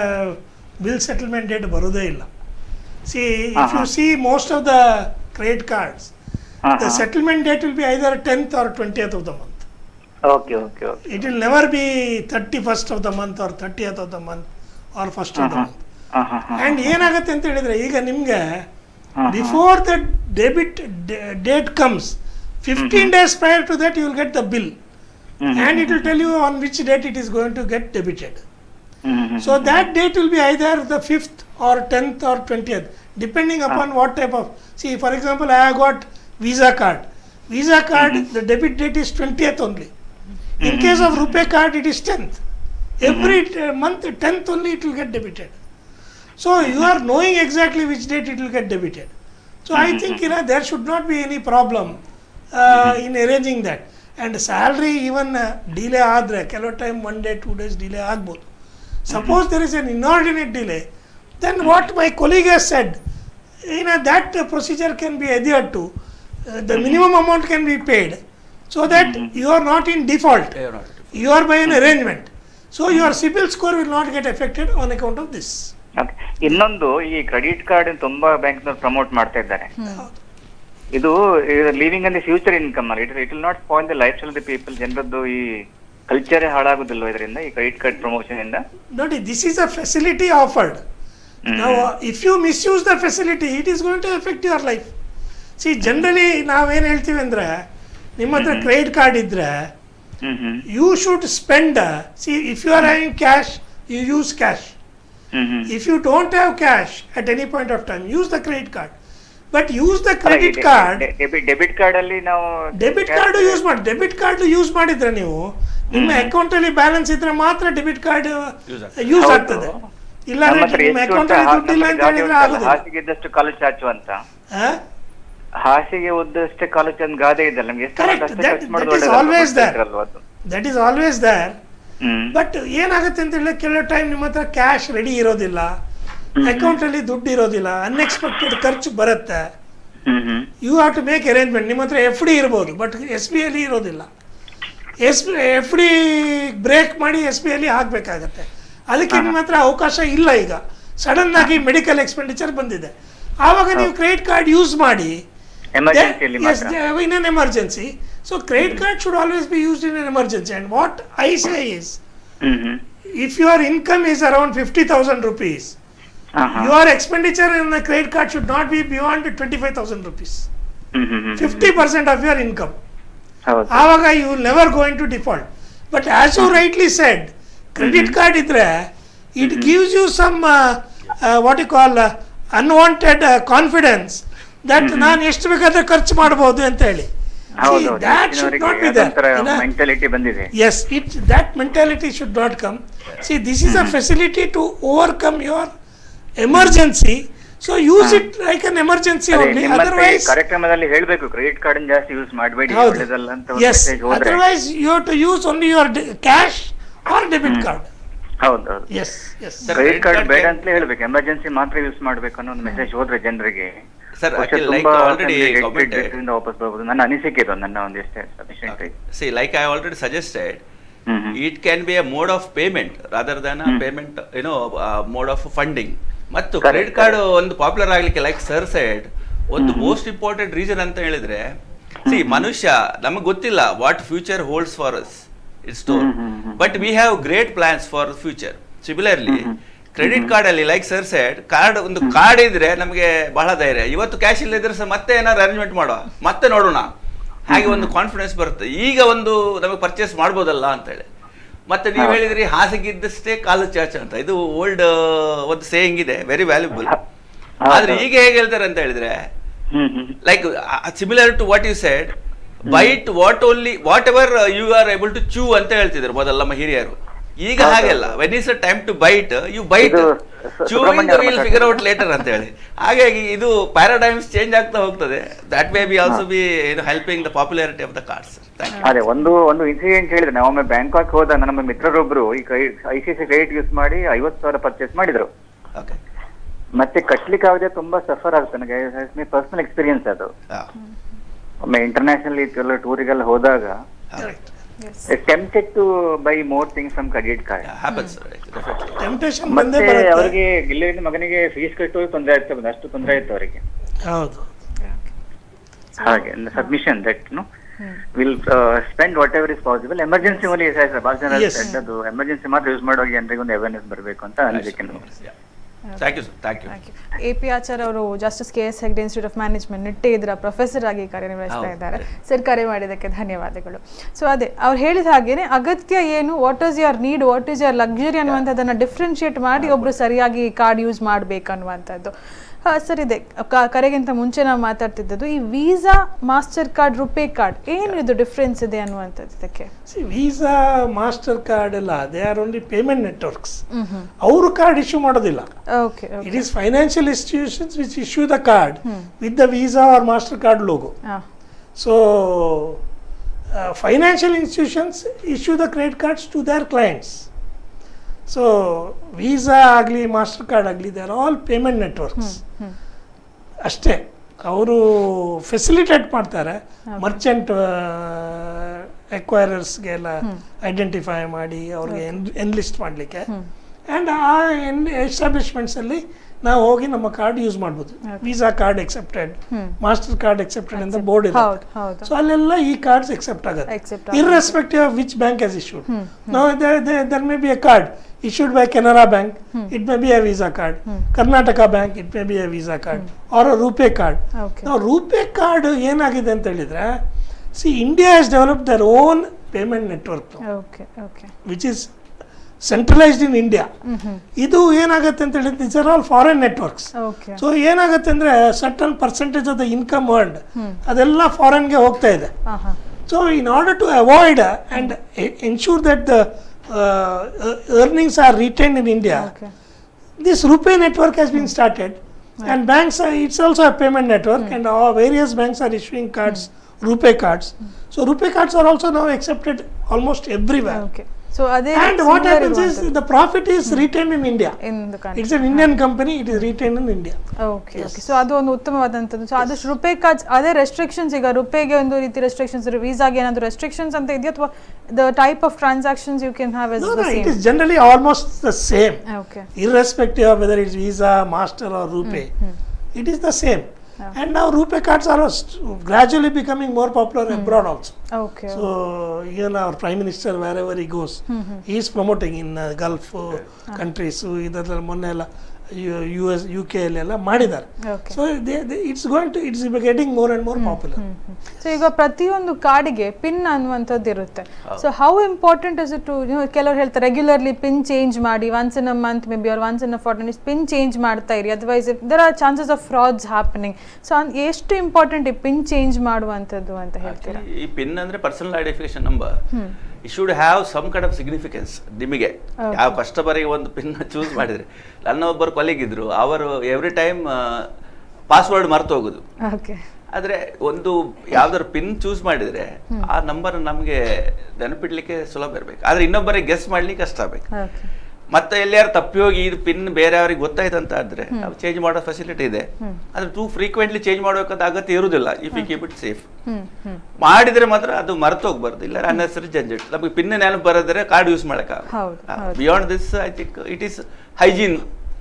ಬಿಲ್ ಸೆಟಲ್ಮೆಂಟ್ ಡೇಟ್ ಬರೋದೇ ಇಲ್ಲ see if you see most of the credit cards ಹಾ, ದ ಹಾ. Settlement date will be either tenth or twentieth of the month okay okay okay it will never be 31st of the month or 30th of the month or first of the month ಹಾ ಹಾ ಹಾ and ಏನಾಗುತ್ತೆ ಅಂತ ಹೇಳಿದ್ರೆ ಈಗ ನಿಮ್ಗೆ ಹಾ, before the debit date comes fifteen days prior to that you will get the bill hmm and it will tell you on which date it is going to get debited hmm hmm so that date will be either the 5th or 10th or 20th depending upon what type of see for example i have got visa card visa card the debit date is 20th only in case of rupee card it is 10th every uh, month 10th only it will get debited so you are knowing exactly which date it will get debited so i think you know there should not be any problem uh, in arranging that and salary even uh, delay ಆದರೆ ಕೆಲವು time one day two days delay ಆಗ್ಬೋದು suppose there is an inordinate delay then what my colleague has said you know that uh, procedure can be adhered to Uh, the minimum amount can be paid so that you are not in default you are by an arrangement so your CIBIL score will not get affected on account of this Okay. ಇನ್ನೊಂದು ಈ credit card ತುಂಬಾ ಬ್ಯಾಂಕ್ನವ್ರು promote ಮಾಡ್ತಾ ಇದ್ದಾರೆ ಇದು living and future income ಅಲ್ಲಿ it will not spoil the lifestyle the people ಜನರದ್ದು ಈ ಕಲ್ಚರೇ ಹಾಳಾಗುದಿಲ್ಲ ಇದರಿಂದ ಈ ಕ್ರೆಡಿಟ್ ಕಾರ್ಡ್ ಪ್ರಮೋಷನ್ ಇಂದ ನೋಡಿ this is a facility offered now uh, if you misuse the facility it is going to affect your life see generally ನಾವೇನು ಹೇಳ್ತೀವಿ ಅಂದ್ರೆ ನಿಮ್ಮ ಹತ್ರ ಕ್ರೆಡಿಟ್ ಕಾರ್ಡ್ ಇದ್ರೆ hmm hmm you should spend uh, see if you are having cash you use cash hmm hmm if you don't have cash at any point of time use the credit card but use the credit card debit card ಅಲ್ಲಿ ನಾವು debit card use ಮಾಡಿ debit card use ಮಾಡಿದ್ರೆ ನೀವು ನಿಮ್ಮ account ಅಲ್ಲಿ balance ಇದ್ರೆ ಮಾತ್ರ debit card use ಆಗ್ತದೆ ಇಲ್ಲ ನಮ್ಮ ಹತ್ರ ನಿಮ್ಮ ಎಷ್ಟು ಅಕೌಂಟ್ ಅಂತ ಅಲ್ಲಿ ದುಡ್ಡಿಲ್ಲ ಅಂತ ಗಾದೆ ಹೇಳಿದ್ರೆ ಉಂಟಲ್ಲ, ಆಗುದಿಲ್ಲ ಹಾಸಿಗೆ ಇದ್ದಷ್ಟು ಕಾಲು ಚಾಚು ಅಂತ ಆ? ಹಾಸಿಗೆ ಉದ್ದಷ್ಟೇ ಕಾಲು ಚಂದ ಗಾದೆ ಇದಲ್ಲ ನಮ್ಗೆ ಎಷ್ಟು Correct. ಅಷ್ಟು That- ಖರ್ಚು ಮಾಡೋದು that is ಒಳ್ಳೆದಲ್ಲ, always there. ಗೊತ್ತಿರಲ್ವಾ ಅದು that is always there hmm but ಏನಾಗುತ್ತೆ ಅಂತ ಹೇಳಿದ್ರೆ ಕೆಲವು ಟೈಮ್ ನಿಮ್ಮ ಹತ್ರ ಕ್ಯಾಶ್ ರೆಡಿ ಇರೋದಿಲ್ಲ ಅಕೌಂಟ್ ಅಲ್ಲಿ ದುಡ್ಡು ಇರೋದಿಲ್ಲ ಅನ್ಎಕ್ಸ್ಪೆಕ್ಟೆಡ್ ಖರ್ಚು ಬರುತ್ತೆ hmm hmm you have to make arrangement ನಿಮ್ಮ ಹತ್ರ ಎಫ್ ಡಿ ಇರ್ಬೋದು ಬಟ್ ಎಸ್ ಬಿ ಅಲ್ಲಿ ಇರೋದಿಲ್ಲ S B F D break ಮಾಡಿ ಎಸ್ ಬಿ ಅಲ್ಲಿ ಹಾಕಬೇಕಾಗತ್ತೆ ಅದಕ್ಕೆ ನಿಮ್ಮ ಹತ್ರ ಅವಕಾಶ ಇಲ್ಲ ಈಗ ಸಡನ್ ಆಗಿ ಮೆಡಿಕಲ್ ಎಕ್ಸ್ಪೆಂಡಿಚರ್ ಬಂದಿದೆ ಆವಾಗ ನೀವು ಕ್ರೆಡಿಟ್ ಕಾರ್ಡ್ ಯೂಸ್ ಮಾಡಿ ಎಮರ್ಜೆನ್ಸಿಯಲ್ಲಿ ಮಾತ್ರ in an emergency. So credit card should always be used in an emergency. And what I say is, hmm hmm if your income is around 50,000 rupees, ಹಾ ಹಾ your expenditure in a credit card should not be beyond 25,000 rupees. Hmm hmm hmm 50% of your income. ಹೌದು ಆವಾಗ you will never go into default. But as you rightly said, credit card ಇದ್ರೆ it gives you some uh, uh, what you call uh, unwanted uh, confidence that ನಾನು ಎಷ್ಟು ಬೇಕಾದ್ರೆ ಖರ್ಚು ಮಾಡಬಹುದು ಅಂತ ಹೇಳಿ ಹೌದು See, that should not be there. You know? Mentality ಬಂದಿದೆ Yes, it that mentality should not come. See, this is a facility to overcome your emergency. So use it like an emergency ಅದೇ only. ನಿಮ್ಮಂತೆ Otherwise, ಕಾರ್ಯಕ್ರಮದಲ್ಲಿ ಹೇಳ್ಬೇಕು credit card ಜಾಸ್ತಿ use ಮಾಡಬೇಡಿ ಹೌದು. ಒಳ್ಳೇದಲ್ಲ ಅಂತ ಒಂದು Yes. message ಹೋದ್ರೆ Otherwise, you have to use only your de- cash or debit card. ಹೌದು ಹೌದು Yes. Yes. Sir, credit credit card card ಬೇಡ can- ಅಂತಲೇ ಹೇಳ್ಬೇಕು ಎಮರ್ಜೆನ್ಸಿ ಮಾತ್ರ ಯೂಸ್ ಮಾಡ್ಬೇಕು ಅನ್ನೋ ಒಂದು ಮೆಸೇಜ್ ಹೋದ್ರೆ ಜನರಿಗೆ Sir, ಬಹುಶಃ actually, like ತುಂಬಾ already ಜನರಿಗೆ commented- debt ಇಂದ ವಾಪಸ್ ಬರ್ಬೋದು ನನ್ನ ಅನಿಸಿಕೆ ಇದು ನನ್ನ ಒಂದು ಎಷ್ಟೇ sufficient ಆಗಿ. See, like I already suggested, hmm hmm. it can be a mode of payment rather than a Hmm. payment, you know, uh, mode of funding. ಮತ್ತು Correct, ಕ್ರೆಡಿಟ್ ಕಾರ್ಡ್ correct. ಒಂದು ಪಾಪ್ಯುಲರ್ ಆಗ್ಲಿಕ್ಕೆ like sir side ಒಂದು hmm. Most important reason ಅಂತ ಹೇಳಿದ್ರೆ C ಮನುಷ್ಯ ನಮಗೆ ಗೊತ್ತಿಲ್ಲ what future holds for us it's told hmm, hmm, hmm. But we have great plans for future similarly hmm, hmm. Credit hmm. Card ಅಲ್ಲಿ like sir side card ಒಂದು card ಇದ್ರೆ ನಮಗೆ ಬಹಳ ಧೈರ್ಯ ಇವತ್ತು ಕ್ಯಾಶ್ ಇಲ್ಲದಿದ್ರೆ ಸಹ ಮತ್ತೆ ಏನಾದ್ರು ಅರೇಂಜ್ಮೆಂಟ್ ಮಾಡುವ ಮತ್ತೆ ನೋಡೋಣ ಹಾಗೆ ಒಂದು ಕಾನ್ಫಿಡೆನ್ಸ್ ಬರುತ್ತೆ ಈಗ ಒಂದು ನಮಗೆ ಪರ್ಚೇಸ್ ಮಾಡ್ಬೋದಲ್ಲ ಅಂತ ಹೇಳಿ ಮತ್ತೆ ನೀವು ಹೌದು. ಹೇಳಿದ್ರಿ ಹಾಸಿಗೆ ಇದ್ದಷ್ಟೇ ಕಾಲು ಚಾಚ ಅಂತ ಇದು ಓಲ್ಡ್ ಒಂದು ಸೇಯಿಂಗ್ ಇದೆ ವೆರಿ ವ್ಯಾಲ್ಯೂಬಲ್ ಹೌದು. ಆದ್ರೆ ಈಗ ಹೇಗೆ ಹೇಳ್ತಾರೆ ಅಂತ ಹೇಳಿದ್ರೆ hmm hmm. Like similar to what you said bite what only whatever you are able to chew ಅಂತ ಹೇಳ್ತಿದ್ರು ಮೊದಲ ನಮ್ಮ ಹಿರಿಯರು ಈಗ ಹೌದು. ಹಾಗೆಲ್ಲ when is a time to bite you bite ಇದು ಸ- ಚೂವಿಂಗ್ ಸುಬ್ರಹ್ಮಣ್ಯ ವಿಲ್ ಅವ್ರ ಫಿಗರ್ ಔಟ್ ಲೇಟರ್ ಅಂತ ಹೇಳಿ ಹಾಗಾಗಿ ಇದು ಪ್ಯಾರಾಡೈಮ್ಸ್ ಚೇಂಜ್ ಆಗ್ತಾ ಹೋಗ್ತದೆ that may be also be helping the popularity of the cards thank you ಅದೇ ಒಂದು ಒಂದು ಇನ್ಸಿಡೆಂಟ್ ಹೇಳಿದ್ರೆ ನಾವೊಮ್ಮೆ ಬ್ಯಾಂಕಾಕ್ ಹೋದಾಗ ನಮ್ಮ ಮಿತ್ರರೊಬ್ರು ಈ I C C credit use ಮಾಡಿ ಐವತ್ತು ಸಾವಿರ ಪರ್ಚೇಸ್ ಮಾಡಿದ್ರು ಓಕೆ ಮತ್ತೆ ಕಟ್ಲಿಕ್ಕೆ ಆಗದೆ ತುಂಬಾ ಸಫರ್ ಆಗುತ್ತೆ ನನಗೆ ಪರ್ಸನಲ್ ಎಕ್ಸ್ಪೀರಿಯನ್ಸ್ ಅದು ಒಮ್ಮೆ ಇಂಟರ್ನ್ಯಾಷನಲ್ ಕೆಲವು ಟೂರಿಗೆಲ್ಲ ಹೋದಾಗ Correct. Tempted to buy more things from credit card happens Temptation ಬಂದೇ ಮತ್ತೆ ಬರುತ್ತೆ. ಅವರಿಗೆ ಇಲ್ಲಿಂದ ಮಗನಿಗೆ ಫೀಸ್ ಕಟ್ಟುವಾಗ ತೊಂದರೆ ಆಗ್ತಾ ಬಂದು ಅಷ್ಟು ತೊಂದರೆ ಆಯ್ತು ಅವರಿಗೆ ಹೌದು ಹಾಗೆ submission that no will spend whatever is possible emergency only ಭಾಳ ಜನ Yes. said ಅದು ಎಮರ್ಜೆನ್ಸಿ ಮಾತ್ರ ಯೂಸ್ ಮಾಡುವಾಗ ಜನರಿಗೆ ಒಂದು ಅವೇರ್ನೆಸ್ ಬರಬೇಕು ಅಂತ ಅನಿಸಿಕೆ ನಮ್ಗೆ. Thank you sir thank you thank you A P Achar ಅವರು justice K S Hegde institute of management Nitte ಇದರ ಪ್ರೊಫೆಸರ್ ಆಗಿ ಕಾರ್ಯನಿರ್ವಹಿಸ್ತಾ ಹೌದು. ಇದ್ದಾರೆ ಸರ್ ಕರೆ ಮಾಡಿದ್ದಕ್ಕೆ ಧನ್ಯವಾದಗಳು ಸೊ ಅದೇ ಅವ್ರು ಹೇಳಿದ ಹಾಗೇನೆ ಅಗತ್ಯ ಏನು what is your need what is your luxury ಅನ್ನುವಂಥದ್ದನ್ನು ಡಿಫ್ರೆನ್ಶಿಯೇಟ್ ಮಾಡಿ ಒಬ್ರು ಸರಿಯಾಗಿ ಕಾರ್ಡ್ ಯೂಸ್ ಮಾಡಬೇಕು ಅನ್ನುವಂಥದ್ದು ಸರ್ ಇದೆ ಕ- ಕರೆಗಿಂತ ಮುಂಚೆ ನಾವು ಮಾತಾಡ್ತಿದ್ದದ್ದು ಈ Visa Mastercard RuPay card ಏನು ಇದು ಡಿಫ್ರೆನ್ಸ್ ಇದೆ ಅನ್ನುವಂಥದ್ದು ಇದಕ್ಕೆ ಸಿ ವೀಸಾ ಮಾಸ್ಟರ್ ಕಾರ್ಡ್ ಎಲ್ಲ they are only payment networks ಅವರು ಕಾರ್ಡ್ ಇಶ್ಯೂ ಮಾಡೋದಿಲ್ಲ okay it is financial institutions which issue the card with the Visa or Mastercard logo ಹಾಂ So, uh, financial institutions issue the credit cards to their clients. So, Visa ಆಗಲಿ Mastercard ಆಗಲಿ they are all payment networks ಅಷ್ಟೇ ಅವರು facilitate ಮಾಡ್ತಾರೆ Merchant ಎಕ್ವೈರರ್ಸ್ಗೆಲ್ಲ identify ಮಾಡಿ ಅವ್ರಿಗೆ enlist ಮಾಡಲಿಕ್ಕೆ and ಆ ಎನ್ ಎಸ್ಟಾಬ್ಲಿಷ್ಮೆಂಟ್ಸಲ್ಲಿ ನಾವು ಹೋಗಿ ನಮ್ಮ ಕಾರ್ಡ್ ಯೂಸ್ ಮಾಡ್ಬೋದು Visa card accepted Mastercard accepted ಅಂತ ಬೋರ್ಡ್ ಇದೆ ಹೌದು ಹೌದು ಸೊ ಅಲ್ಲೆಲ್ಲ ಈ ಕಾರ್ಡ್ಸ್ ಎಕ್ಸೆಪ್ಟ್ ಆಗುತ್ತೆ Accept irrespective of which bank has issued no there may be a card issued by Canara Bank, it may be a Visa card. Karnataka Bank, it may be a Visa card or a RuPay card. Okay. Now RuPay card ಏನಾಗಿದೆ ಅಂತ ಹೇಳಿದ್ರೆ see India has develop their own payment network okay okay which is centralised in India ಇದು ಏನಾಗುತ್ತೆ ಅಂತ ಹೇಳಿದ್ರೆ this are all foreign networks okay so ಏನಾಗುತ್ತೆ ಅಂದ್ರೆ certain percentage of the income world ಅದೆಲ್ಲ ಫಾರಿನ್ಗೆ ಹೋಗ್ತಾ ಇದೆ ಹಾ ಹಾ So in order to avoid uh, and e- ensure that the uh, uh, earnings are retained in India, Okay. this RuPay network has been started, and banks are, it's also a payment network, and all various banks are issuing cards, RuPay cards. So RuPay cards are also now accepted almost everywhere. Okay so ಅದೇ And what happens is the profit is retained in India. In the country It's an Indian company. It is retained in India. Okay okay so ಅದು ಒಂದು ಉತ್ತಮವಾದಂಥದ್ದು so ಆದಷ್ಟು RuPay cards ಅದೇ restrictions ಈಗ ರುಪೇಗೆ ಒಂದು ರೀತಿ ರೆಸ್ಟ್ರಿಕ್ಷನ್ಸ್ ವೀಸಾಗೆ ಏನಾದರೂ ರೆಸ್ಟ್ರಿಕ್ಷನ್ಸ್ ಅಂತ ಇದೆಯಾ ಅಥವಾ the type of transactions you can have yes No, the no, it same is generally almost the same. Okay irrespective of whether it's Visa, Master, or RuPay. It is the same. And now RuPay cards are st- gradually becoming more popular abroad also. Okay So even our Prime Minister, wherever he goes, he is promoting in uh, Gulf uh, countries. So ಇದೆಲ್ಲ ಮೊನ್ನೆ ಎಲ್ಲ U S you K ಎಲ್ಲ ಮಾಡಿದ್ದಾರೆ okay so it's going to it's getting more and more popular so ಈಗ ಪ್ರತಿಯೊಂದು ಕಾರ್ಡಿಗೆ pin ಅನ್ನುವಂಥದ್ದು ಇರುತ್ತೆ so how important is to ಕೆಲವರು ಹೇಳ್ತಾರೆ ರೆಗ್ಯುಲರ್ಲಿ ಪಿನ್ ಚೇಂಜ್ ಮಾಡಿ once in a month maybe or once in a forty days pin change ಮಾಡ್ತಾ ಇರಿ otherwise there are chances of frauds happening so ಎಷ್ಟು important ಈ pin change ಮಾಡುವಂಥದ್ದು ಅಂತ ಹೇಳ್ತೀರಾ ಈ ಪಿನ್ ಅಂದ್ರೆ personal identification number it should have some kind of significance ನಿಮಗೆ ಯಾವ ಕಸ್ಟಮರಿಗೆ ಒಂದು ಪಿನ್ ಚೂಸ್ ಮಾಡಿದ್ರೆ ನನ್ನ ಒಬ್ಬರು ಕೊಲೆಗ್ ಇದ್ರು ಅವರು ಎವ್ರಿ ಟೈಮ್ ಪಾಸ್ವರ್ಡ್ ಮರ್ತು ಹೋಗುದು ಓಕೆ ಆದ್ರೆ ಒಂದು ಯಾವ್ದಾದ್ರು ಪಿನ್ ಚೂಸ್ ಮಾಡಿದ್ರೆ ಆ ನಂಬರ್ ನಮಗೆ ನೆನಪಿಡ್ಲಿಕ್ಕೆ ಸುಲಭ ಇರ್ಬೇಕು ಆದ್ರೆ ಇನ್ನೊಬ್ಬರಿಗೆ ಗೆಸ್ ಮಾಡ್ಲಿಕ್ಕೆ ಕಷ್ಟ ಆಗ್ಬೇಕು ಓಕೆ ಮತ್ತೆ ಎಲ್ಲಿಯಾರು ತಪ್ಪಿ ಹೋಗಿ ಇದು ಪಿನ್ ಬೇರೆಯವ್ರಿಗೆ ಗೊತ್ತಾಯ್ತು ಅಂತ ಆದ್ರೆ ಚೇಂಜ್ ಮಾಡೋ ಫೆಸಿಲಿಟಿ ಇದೆ ಆದ್ರೆ ಟೂ ಫ್ರೀಕ್ವೆಂಟ್ಲಿ ಚೇಂಜ್ ಮಾಡಬೇಕಂತ ಅಗತ್ಯ ಇರುವುದಿಲ್ಲ if you keep it safe hmm hmm ಮಾಡಿದ್ರೆ ಮಾತ್ರ ಅದು ಮರೆತು ಹೋಗ್ಬಾರ್ದು ಇಲ್ಲ ಅನ್ನೆಸರಿ ಜಂಜಟ್ ನಮಗೆ ಪಿನ್ ನೆನಪು ಬರೋದ್ರೆ ಕಾರ್ಡ್ ಯೂಸ್ ಮಾಡಕ್ಕೆ ಹೌದು, ಹೌದು. Beyond this I think it is hygiene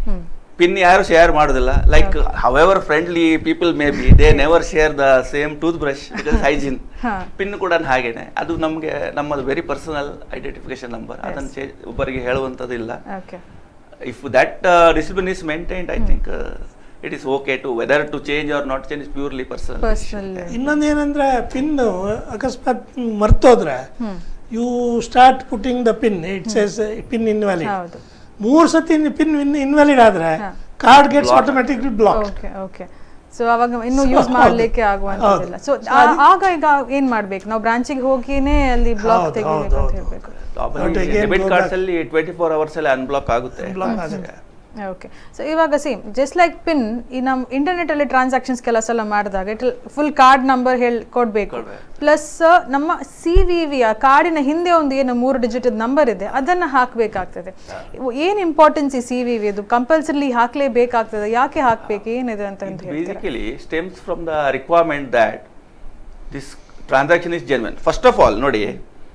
pin ಯಾರು ಶೇರ್ ಮಾಡೋದಿಲ್ಲ like however friendly people may be they never share the same toothbrush because hygiene ಹಾ. ಪಿನ್ ಕೂಡ ಹಾಗೇನೆ ಅದು ನಮಗೆ ನಮ್ಮದು ವೆರಿ ಪರ್ಸನಲ್ ಐಡೆಂಟಿಫಿಕೇಶನ್ ನಂಬರ್ ಅದನ್ನು ಚೇ ಒಬ್ಬರಿಗೆ ಹೇಳುವಂಥದ್ದು ಇಲ್ಲ okay if that uh, discipline is maintained, I think uh, it is okay to whether to change or not change is purely personal. Personal ಇನ್ನೊಂದು ಏನಂದ್ರೆ ಪಿನ್ ಅಕಸ್ಮಾತ್ ಮರ್ತೋದ್ರೆ you start putting the pin it's yes pin invalid ಹೌದು ಮೂರು ಸತಿ pin invalid ಆದ್ರೆ ಹಾ. Card gets automatically block okay okay so ಅವಾಗ ಇನ್ನು So, ಯೂಸ್ ಹೌದು. ಮಾಡ್ಲಿಕ್ಕೆ ಆಗುವಂತದಿಲ್ಲ ಸೊ So, ಅದು- ಆಗ ಈಗ ಏನ್ ಮಾಡ್ಬೇಕು ನಾವು ಬ್ರಾಂಚಿಗೆ ಹೋಗಿನೇ ಅಲ್ಲಿ ಬ್ಲಾಕ್ ಹೌದು, ತೆಗಿಬೇಕು ಹೌದು, ಅಂತ ಹೌದು. ಹೇಳ್ಬೇಕು But again, debit go cards back- ಅಲ್ಲಿ ಟ್ವೆಂಟಿ ಫೋರ್ ಅವರ್ಸ್ ಅಲ್ಲಿ ಅನ್ಬ್ಲಾಕ್ ಆಗುತ್ತೆ Unblock ಆಗುತ್ತೆ. ಓಕೆ ಸೊ ಇವಾಗ ಸೇಮ್ ಜಸ್ಟ್ ಲೈಕ್ ಪಿನ್ ಈ ನಮ್ಮ ಇಂಟರ್ನೆಟ್ ಅಲ್ಲಿ ಟ್ರಾನ್ಸಾಕ್ಷನ್ಸ್ ಕೆಲಸ ಎಲ್ಲ ಮಾಡಿದಾಗ ಇಟ್ ಫುಲ್ ಕಾರ್ಡ್ ನಂಬರ್ ಹೇಳಿ ಕೊಡ್ಬೇಕು ಕೊಡ್ಬೇಕು. ಪ್ಲಸ್ ನಮ್ಮ ಸಿ ವಿ ವಿ ಆ ಕಾರ್ಡಿನ ಹಿಂದೆ ಒಂದು ಏನು ಮೂರು ಡಿಜಿಟ್ ನಂಬರ್ ಇದೆ ಅದನ್ನ ಹಾಕಬೇಕಾಗ್ತದೆ ಏನ್ ಇಂಪಾರ್ಟೆನ್ಸ್ ಈ ಸಿ ವಿ ವಿ ಅದು ಕಂಪಲ್ಸರಿ ಹಾಕ್ಲೇಬೇಕಾಗ್ತದೆ ಯಾಕೆ ಹಾಕ್ಬೇಕು ಏನಿದೆ ಅಂತ ಅಂತ ಹೇಳ್ತೀರಾ basically stems from the requirement that this transaction is genuine first of all ನೋಡಿ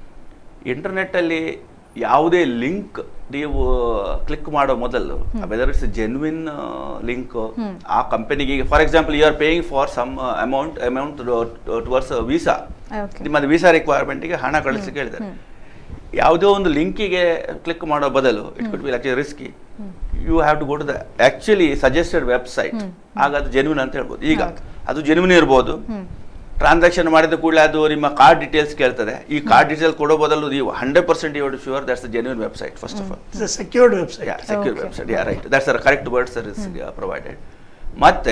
ಇಂಟರ್ನೆಟ್ ಅಲ್ಲಿ ಯಾವುದೇ ಲಿಂಕ್ ನೀವು ಕ್ಲಿಕ್ ಮಾಡೋ ಮೊದಲು ವೆದರ್ ಇಟ್ಸ್ ಜೆನ್ವಿನ್ ಲಿಂಕ್ ಆ ಕಂಪನಿಗೆ for example you are paying for some amount amount towards visa okay ನಿಮ್ಮದು visa ರಿಕ್ವೈರ್ಮೆಂಟ್ಗೆ ಹಣ ಕಳಿಸಲಿಕ್ಕೆ ಹೇಳಿದ್ದಾರೆ ಯಾವುದೋ ಒಂದು ಲಿಂಕಿಗೆ ಕ್ಲಿಕ್ ಮಾಡೋ ಬದಲು it could be actually risky you have to go to the actually suggested website ಆಗ ಅದು ಜೆನ್ವಿನ್ ಅಂತ ಹೇಳ್ಬೋದು ಈಗ ಅದು ಜೆನ್ವಿನ್ ಇರ್ಬೋದು ಟ್ರಾನ್ಸಾಕ್ಷನ್ ಮಾಡಿದ ಕೂಡಲೇ ಅದು ನಿಮ್ಮ ಕಾರ್ಡ್ ಡೀಟೇಲ್ಸ್ ಕೇಳ್ತದೆ ಈ ಕಾರ್ಡ್ ಡೀಟೇಲ್ ಕೊಡೋ ಬದಲು ನೀವು hundred percent you sure that's the genuine website first of all it's a secured website yeah secure Okay. Website yeah right that's a correct words service provided ಮತ್ತೆ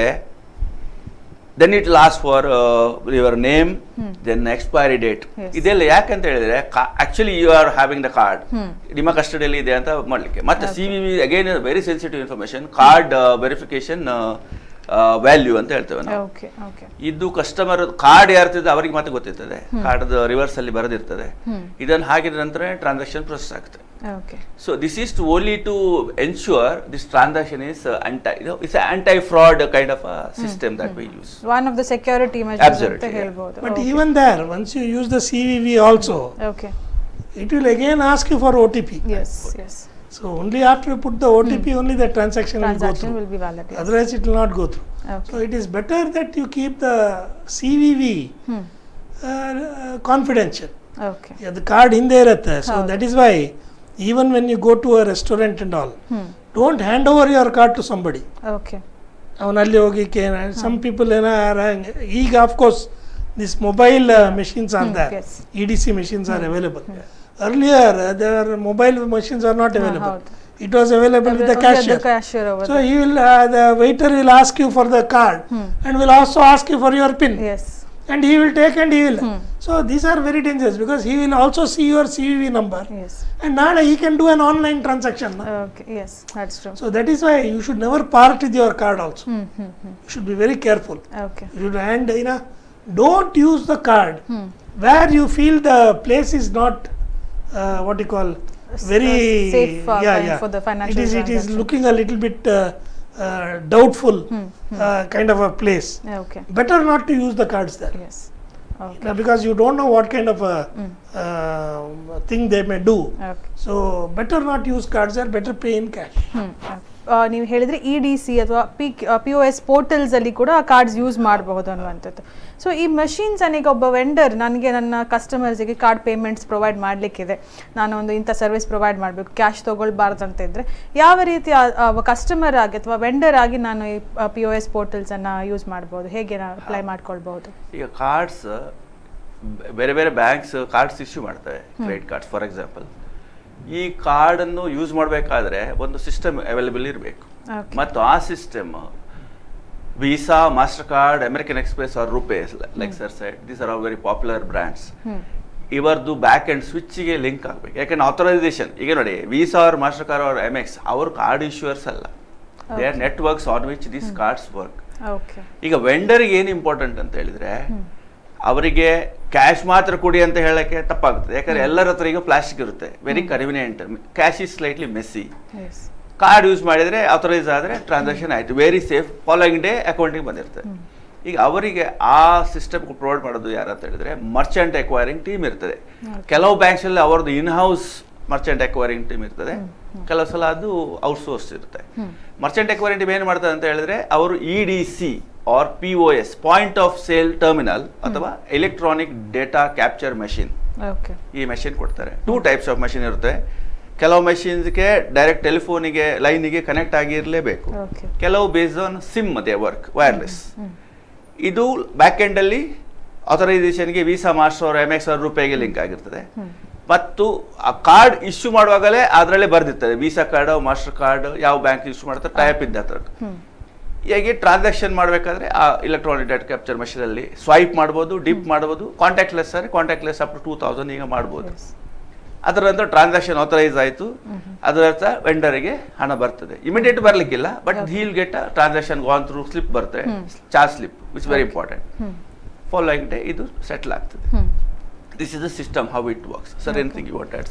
then it last for your name then expiry date Yes. ಇದೆಲ್ಲ ಯಾಕಂತ ಹೇಳಿದ್ರೆ actually you are having the card ನಿಮ್ಮ ಕಸ್ಟಡಿಯಲ್ಲಿ ಇದೆ ಅಂತ ಮಾಡ್ಲಿಕ್ಕೆ ಮತ್ತೆ C V V again very sensitive information card verification value ಅಂತ ಹೇಳ್ತೇವೆ ನಾವು ಓಕೆ ಓಕೆ ಇದು ಕಸ್ಟಮರ್ ಕಾರ್ಡ್ ಯಾರ್ತಿದೆ ಅವರಿಗೆ ಮತ್ತೆ ಗೊತ್ತಿರ್ತದೆ ಕಾರ್ಡ್ ರಿವರ್ಸ್ ಅಲ್ಲಿ ಬರೆದಿರ್ತದೆ ಇದನ್ನು ಹಾಕಿದ ನಂತರ ಟ್ರಾನ್ಸಾಕ್ಷನ್ ಪ್ರೊಸೆಸ್ ಆಗುತ್ತೆ okay So this is to only to ensure this transaction is uh, anti, you know, it's an anti-fraud kind of a system that we use. One of the security measures ಅಂತ Absolutely, yeah. ಹೇಳ್ಬೋದು but even there once you use the C V V also okay it will again ask you for OTP. Yes yes So only after you put the OTP, only the transaction, will go transaction through. Will be valid Otherwise, it will not go through. Okay So it is better that you keep the CVV uh, uh, confidential. Okay Yeah, the card in there at So ಹೌದು. that is why even when you go to a restaurant and all, don't hand over your card to somebody. Okay ಅವನಲ್ಲಿ ಹೋಗಿಕ್ಕೆ some people ಏನೋ ಈಗ of course this mobile machines are Hmm, there yes. E D C machines are available earlier uh, their mobile machines are not available ಹೌದು. it was available with the Only at cashier the cashier over so he will uh, the waiter will ask you for the card and will also ask you for your pin yes and he will take and he will so these are very dangerous because he will also see your cvv number yes and now he can do an online transaction na? Okay yes that's true so that is why you should never part with your card also hmm hmm hmm you should be very careful okay you should and you know don't use the card where you feel the place is not uh, what you call very uh, safe, uh, yeah kind yeah for the financial it is it is transaction. looking a little bit uh, uh, doubtful uh, kind of a place okay better not to use the cards there yes okay Now, because you don't know what kind of a uh, thing they may do okay so better not use cards there better pay in cash hmm ಆ, ನೀವು ಹೇಳಿದ್ರೆ E D C ಅಥವಾ P P O S portals ಅಲ್ಲಿ ಕೂಡ cards use ಮಾಡಬಹುದು ಅನ್ನುವಂಥದ್ದು so ಈ machines ಈಗ ಒಬ್ಬ ವೆಂಡರ್ ನನಗೆ ನನ್ನ ಕಸ್ಟಮರ್ಸ್ಗೆ ಕಾರ್ಡ್ ಪೇಮೆಂಟ್ಸ್ ಪ್ರೊವೈಡ್ ಮಾಡಲಿಕ್ಕಿದೆ ನಾನು ಒಂದು ಇಂಥ ಸರ್ವಿಸ್ ಪ್ರೊವೈಡ್ ಮಾಡಬೇಕು ಕ್ಯಾಶ್ ತೊಗೊಳ್ಬಾರ್ದು ಅಂತ ಇದ್ರೆ ಯಾವ ರೀತಿ ಕಸ್ಟಮರ್ ಆಗಿ ಅಥವಾ ವೆಂಡರ್ ಆಗಿ ನಾನು ಈ ಪಿ ಒ ಎಸ್ ಪೋರ್ಟಲ್ಸನ್ನು ಯೂಸ್ ಮಾಡ್ಬೋದು ಹೇಗೆ ನಾನು ಅಪ್ಲೈ ಮಾಡ್ಕೊಳ್ಬಹುದು ಈಗ ಕಾರ್ಡ್ಸ್ ಬೇರೆ ಬೇರೆ ಬ್ಯಾಂಕ್ಸ್ ಕಾರ್ಡ್ಸ್ ಇಶ್ಯೂ ಮಾಡ್ತವೆ ಕ್ರೆಡಿಟ್ ಕಾರ್ಡ್ಸ್ ಫಾರ್ ಎಕ್ಸಾಂಪಲ್ ಈ ಕಾರ್ಡನ್ನು ಯೂಸ್ ಮಾಡಬೇಕಾದ್ರೆ ಒಂದು ಸಿಸ್ಟಮ್ ಅವೈಲೇಬಲ್ ಇರಬೇಕು Okay. ಮತ್ತು ಆ system Visa Mastercard American Express are RuPays like sir side these are all very popular brands ಇವರದ್ದು ಬ್ಯಾಕ್ ಅಂಡ್ ಸ್ವಿಚ್ಗೆ ಲಿಂಕ್ ಆಗಬೇಕು ಯಾಕಂದ್ರೆ ಆಥರೈಸೇಷನ್ ಈಗ ನೋಡಿ ವೀಸಾ ಅವ್ರ ಮಾಸ್ಟರ್ ಕಾರ್ಡ್ ಅವ್ರ ಎಮ್ ಎಕ್ಸ್ ಅವ್ರ ಕಾರ್ಡ್ ಇಶ್ಯೂಯರ್ಸ್ ಅಲ್ಲ they are networks on which these cards work okay ಈಗ ವೆಂಡರ್ಗೆ ಏನು ಇಂಪಾರ್ಟೆಂಟ್ ಅಂತ ಹೇಳಿದ್ರೆ ಅವರಿಗೆ ಕ್ಯಾಶ್ ಮಾತ್ರ ಕೊಡಿ ಅಂತ ಹೇಳಕ್ಕೆ ತಪ್ಪಾಗುತ್ತೆ ಯಾಕಂದ್ರೆ ಎಲ್ಲರ ಹತ್ರ ಈಗ ಪ್ಲಾಸ್ಟಿಕ್ ಇರುತ್ತೆ very convenient cash is slightly messy yes card use ಮಾಡಿದ್ರೆ ಆಥರೈಸ್ ಆದರೆ ಟ್ರಾನ್ಸಾಕ್ಷನ್ ಆಯಿತು ವೆರಿ ಸೇಫ್ ಫಾಲೋಯಿಂಗ್ ಡೇ ಅಕೌಂಟಿಗೆ ಬಂದಿರುತ್ತೆ ಈಗ ಅವರಿಗೆ ಆ ಸಿಸ್ಟಮ್ ಪ್ರೊವೈಡ್ ಮಾಡೋದು ಯಾರು ಅಂತ ಹೇಳಿದ್ರೆ ಮರ್ಚೆಂಟ್ ಎಕ್ವೈರಿಂಗ್ ಟೀಮ್ ಇರ್ತದೆ ಕೆಲವು ಬ್ಯಾಂಕ್ಸ್ ಅಲ್ಲಿ ಅವರದ್ದು in house merchant acquiring team ಇರ್ತದೆ ಕೆಲವು ಸಲ ಅದು ಔಟ್ಸೋರ್ಸ್ ಇರುತ್ತೆ ಮರ್ಚೆಂಟ್ ಎಕ್ವೈರಿಂಗ್ ಟೀಮ್ ಏನು ಮಾಡ್ತಾರೆ ಅಂತ ಹೇಳಿದ್ರೆ ಅವರು E D C or P O S point of sale terminal ಅಥವಾ electronic data capture machine okay ಈ ಮೆಷಿನ್ ಕೊಡ್ತಾರೆ ಟೂ ಟೈಪ್ಸ್ ಆಫ್ ಮೆಷಿನ್ ಇರುತ್ತೆ ಕೆಲವು ಮೆಷಿನ್ಸ್ಗೆ ಡೈರೆಕ್ಟ್ ಟೆಲಿಫೋನಿಗೆ ಲೈನಿಗೆ ಕನೆಕ್ಟ್ ಆಗಿರಲೇಬೇಕು ಓಕೆ ಕೆಲವು based on sim they work wireless ಇದು ಬ್ಯಾಕ್ ಎಂಡಲ್ಲಿ ಆಥರೈಸೇಷನ್ಗೆ ವೀಸಾ ಮಾಸ್ಟರ್ ಅವ್ರ ಎಮ್ ಎಕ್ಸ್ ಅವ್ರ ರೂಪಾಯಿಗೆ ಲಿಂಕ್ ಆಗಿರ್ತದೆ ಮತ್ತು ಆ ಕಾರ್ಡ್ ಇಶ್ಯೂ ಮಾಡುವಾಗಲೇ ಅದರಲ್ಲೇ ಬರ್ದಿರ್ತದೆ ವೀಸಾ ಕಾರ್ಡ್ ಮಾಸ್ಟರ್ ಕಾರ್ಡ್ ಯಾವ ಬ್ಯಾಂಕ್ ಇಶ್ಯೂ ಮಾಡ್ತಾರೆ ಟೈಪ್ ಇದ್ದ ಹತ್ರ ಹೀಗೆ ಟ್ರಾನ್ಸಾಕ್ಷನ್ ಮಾಡಬೇಕಾದ್ರೆ ಆ ಇಲೆಕ್ಟ್ರಾನಿಕ್ ಡೇಟಾ ಕ್ಯಾಪ್ಚರ್ ಅಲ್ಲಿ ಸ್ವೈಪ್ ಮಾಡ್ಬೋದು ಡಿಪ್ ಮಾಡ್ಬೋದು ಕಾಂಟ್ಯಾಕ್ಟ್ಲೆಸ್ ಸರಿ contactless up to two thousand ಈಗ ಮಾಡ್ಬೋದು ಅದರ ನಂತರ ಟ್ರಾನ್ಸಾಕ್ಷನ್ ಆಥರೈಸ್ ಆಯಿತು ಅದರ ಅರ್ಥ ವೆಂಡರಿಗೆ ಹಣ ಬರ್ತದೆ ಇಮಿಡಿಯೇಟ್ ಬರ್ಲಿಕ್ಕಿಲ್ಲ but he'll get transaction gone through slip ಬರ್ತದೆ charge slip which very important following day ಇದು ಸೆಟ್ಲ್ ಆಗ್ತದೆ this is the system how it works sir anything you what adds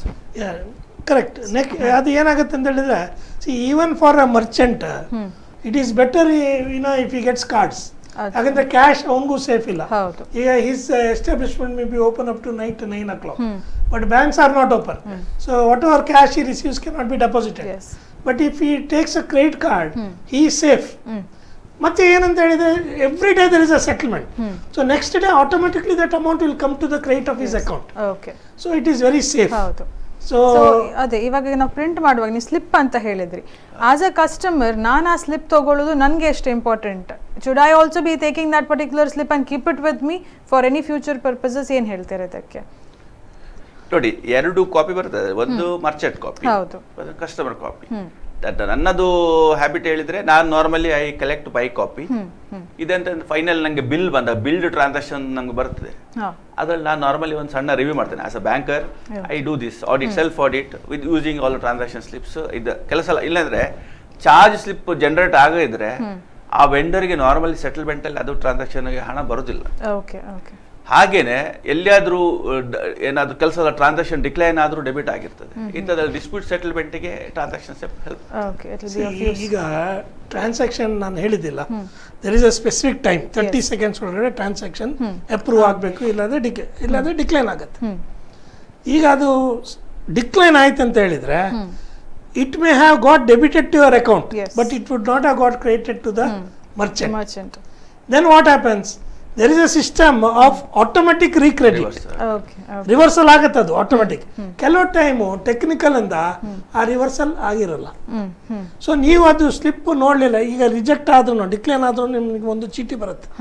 correct ನೆಕ್ ಅದು ಏನಾಗುತ್ತೆ ಅಂತ ಹೇಳಿದ್ರೆ see even for a merchant it is better no if he gets cards ಅದು. ಯಾಕಂದ್ರೆ cash ಅವನಿಗೂ ಸೇಫ್ ಇಲ್ಲ ಹೌದು ಈಗ his establishment may be open up to night nine o'clock but banks are not open so whatever cash he receives can not be deposited yes but if he takes a credit card he safe ಮತ್ತೆ ಏನಂತ ಹೇಳಿದ್ರೆ every day there is a settlement so next day automatically that amount will come to the credit of his account okay so it is very safe ಹೌದು so so ಅದೇ ಇವಾಗ ನಾವು print ಮಾಡುವಾಗ ನೀವು slip ಅಂತ ಹೇಳಿದ್ರಿ ಆಸ್ ಅ ಕಸ್ಟಮರ್ ನಾನು ಆ ಸ್ಲಿಪ್ ತಗೊಳ್ಳೋದು ನನಗೆ ಎಷ್ಟು important should I also be taking that particular slip and keep it with me for any future purposes ಏನು ಹೇಳ್ತಾರೆ ಇದಕ್ಕೆ ನೋಡಿ ಎರಡು ಕಾಪಿ ಬರ್ತದೆ ಒಂದು ಮರ್ಚೆಂಟ್ ಕಾಪಿ ಹೌದು. ಕಸ್ಟಮರ್ ಕಾಪಿ ನನ್ನದು ಹ್ಯಾಬಿಟ್ ಹೇಳಿದ್ರೆ ನಾನು normally I collect by copy ಇದಂತ ಫೈನಲ್ ನಂಗೆ ಬಿಲ್ ಬಂದ ಬಿಲ್ಡ್ ಟ್ರಾನ್ಸಾಕ್ಷನ್ ನಂಗೆ ಬರ್ತದೆ ಹಾಂ ಅದ್ರಲ್ಲಿ ನಾನು ನಾರ್ಮಲಿ ಒಂದು ಸಣ್ಣ ರಿವ್ಯೂ ಮಾಡ್ತೇನೆ as a banker I do this audit self audit with using all transaction slips ಇದು ಕೆಲಸ ಇಲ್ಲ ಇಲ್ಲಾಂದ್ರೆ ಚಾರ್ಜ್ ಸ್ಲಿಪ್ ಜನರೇಟ್ ಆಗಿದ್ರೆ ಆ ವೆಂಡರ್ಗೆ ನಾರ್ಮಲಿ ಸೆಟಲ್ಮೆಂಟ್ ಅಲ್ಲಿ ಅದು ಟ್ರಾನ್ಸಾಕ್ಷನ್ಗೆ ಹಣ ಬರೋದಿಲ್ಲ ಓಕೆ ಓಕೆ ಹಾಗೇನೆ ಎಲ್ಲಿಯಾದ್ರೂ ಏನಾದ್ರೂ ಕೆಲಸದ ಟ್ರಾನ್ಸಾಕ್ಷನ್ ಡಿಕ್ಲೈನ್ ಆದ್ರೂ ಡೆಬಿಟ್ ಆಗಿರ್ತದೆ ಇಂಥದ್ರಲ್ಲಿ ಡಿಸ್ಪ್ಯೂಟ್ ಸೆಟಲ್ಮೆಂಟ್ಗೆ transaction help okay it will be off ಈಗ ಟ್ರಾನ್ಸಾಕ್ಷನ್ ನಾನು ಹೇಳಿದ್ದಿಲ್ಲ there is a specific time thirty seconds ಒಳಗಡೆ ಟ್ರಾನ್ಸಾಕ್ಷನ್ ಅಪ್ರೂವ್ ಆಗಬೇಕು ಇಲ್ಲಾಂದ್ರೆ ಡಿಕ್ ಇಲ್ಲಾಂದ್ರೆ ಡಿಕ್ಲೈನ್ ಆಗುತ್ತೆ ಈಗ ಅದು ಡಿಕ್ಲೈನ್ ಆಯ್ತು ಅಂತ ಹೇಳಿದ್ರೆ it may have got debited to your account Yes. But it would not have got created to the merchant merchant then what happens there is a system of automatic recredit okay reversal ಆಗತ್ತೆ ಅದು automatic ಕೆಲವು time technical ಇಂದ ಆ reversal ಆಗಿರಲ್ಲ ಹ್ಞೂ ಹ್ಞೂ so ನೀವು ಅದು ಸ್ಲಿಪ್ ನೋಡಲಿಲ್ಲ ಈಗ ರಿಜೆಕ್ಟ್ ಆದ್ರೂ ಡಿಕ್ಲೈನ್ ಆದ್ರೂ ನಿಮ್ಗೆ ಒಂದು ಚೀಟಿ ಬರುತ್ತೆ ಹಾಂ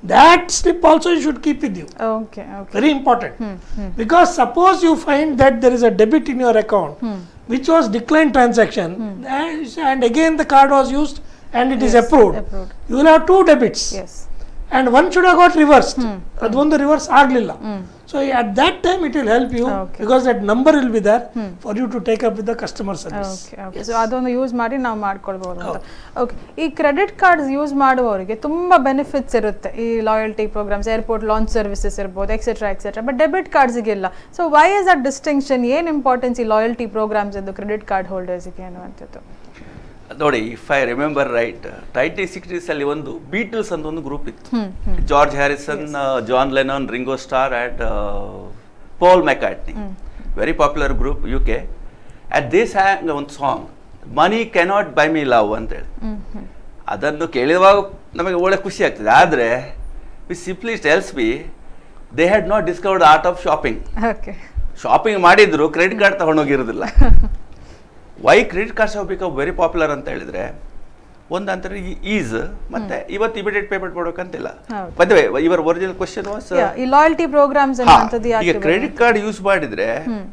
that slip also you should keep with you okay okay very important because suppose you find that there is a debit in your account which was declined transaction and, and again the card was used and it is Yes, approved approved. you will have two debits yes and one should have got reversed ಅದೊಂದು reverse ಆಗಲಿಲ್ಲ so at that time it will help you Okay. because that number will be there for you to take up with the customer service okay okay so ಅದೊಂದು use ಮಾಡಿ ನಾವು ಮಾಡ್ಕೊಳ್ಬೋದು ಅಂತ okay ಈ credit cards use ಮಾಡುವವರಿಗೆ ತುಂಬ benefits ಇರುತ್ತೆ ಈ loyalty programs airport lounge services ಇರ್ಬೋದು ಎಕ್ಸೆಟ್ರಾ ಎಕ್ಸೆಟ್ರಾ ಬಟ್ ಡೆಬಿಟ್ ಕಾರ್ಡ್ಸ್ಗಿಲ್ಲ so why is a distinction ಏನು ಇಂಪಾರ್ಟೆನ್ಸ್ ಈ ಲಾಯಲ್ಟಿ ಪ್ರೋಗ್ರಾಮ್ಸ್ ಎಂದು ಕ್ರೆಡಿಟ್ ಕಾರ್ಡ್ ಹೋಲ್ಡರ್ಸ್ಗೆ ಅನ್ನುವಂಥದ್ದು ನೋಡಿ if I remember right nineteen sixties ಅಲ್ಲಿ ಒಂದು ಬೀಟಲ್ಸ್ ಅಂತ ಒಂದು ಗ್ರೂಪ್ ಇತ್ತು George Harrison John Lennon Ringo Starr and Paul McCartney very popular group U K at this hang ಒಂದು song money cannot buy me love ಅಂತೇಳಿ ಅದನ್ನು ಕೇಳಿರುವಾಗ ನಮಗೆ ಒಳ್ಳೆ ಖುಷಿ ಆಗ್ತದೆ ಆದರೆ we simply tells be they had not discovered art of shopping okay shopping ಮಾಡಿದ್ರು credit card ತಗೊಂಡೋಗಿರೋದಿಲ್ಲ why credit cards have become very popular ಅಂತ ಹೇಳಿದ್ರೆ ಒಂದು ಅಂತಾರೆ ಈಸ್ ಮತ್ತೆ ಇವತ್ತು ಇಮಿಡಿಯೇಟ್ ಪೇಮೆಂಟ್ ಮಾಡ್ಬೇಕಂತಿಲ್ಲ ಹೌದು. ಮದುವೆ ಇವರ ಒರಿಜಿನಲ್ ಕ್ವಶನ್ ವಾಸ್ ಈ ಲಾಯಲ್ಟಿ ಪ್ರೋಗ್ರಾಮ್ಸ್ ಅನ್ನುವಂಥದ್ದು ಈಗ ಯಾಕೆ ಕ್ರೆಡಿಟ್ ಕಾರ್ಡ್ ಯೂಸ್ ಮಾಡಿದ್ರೆ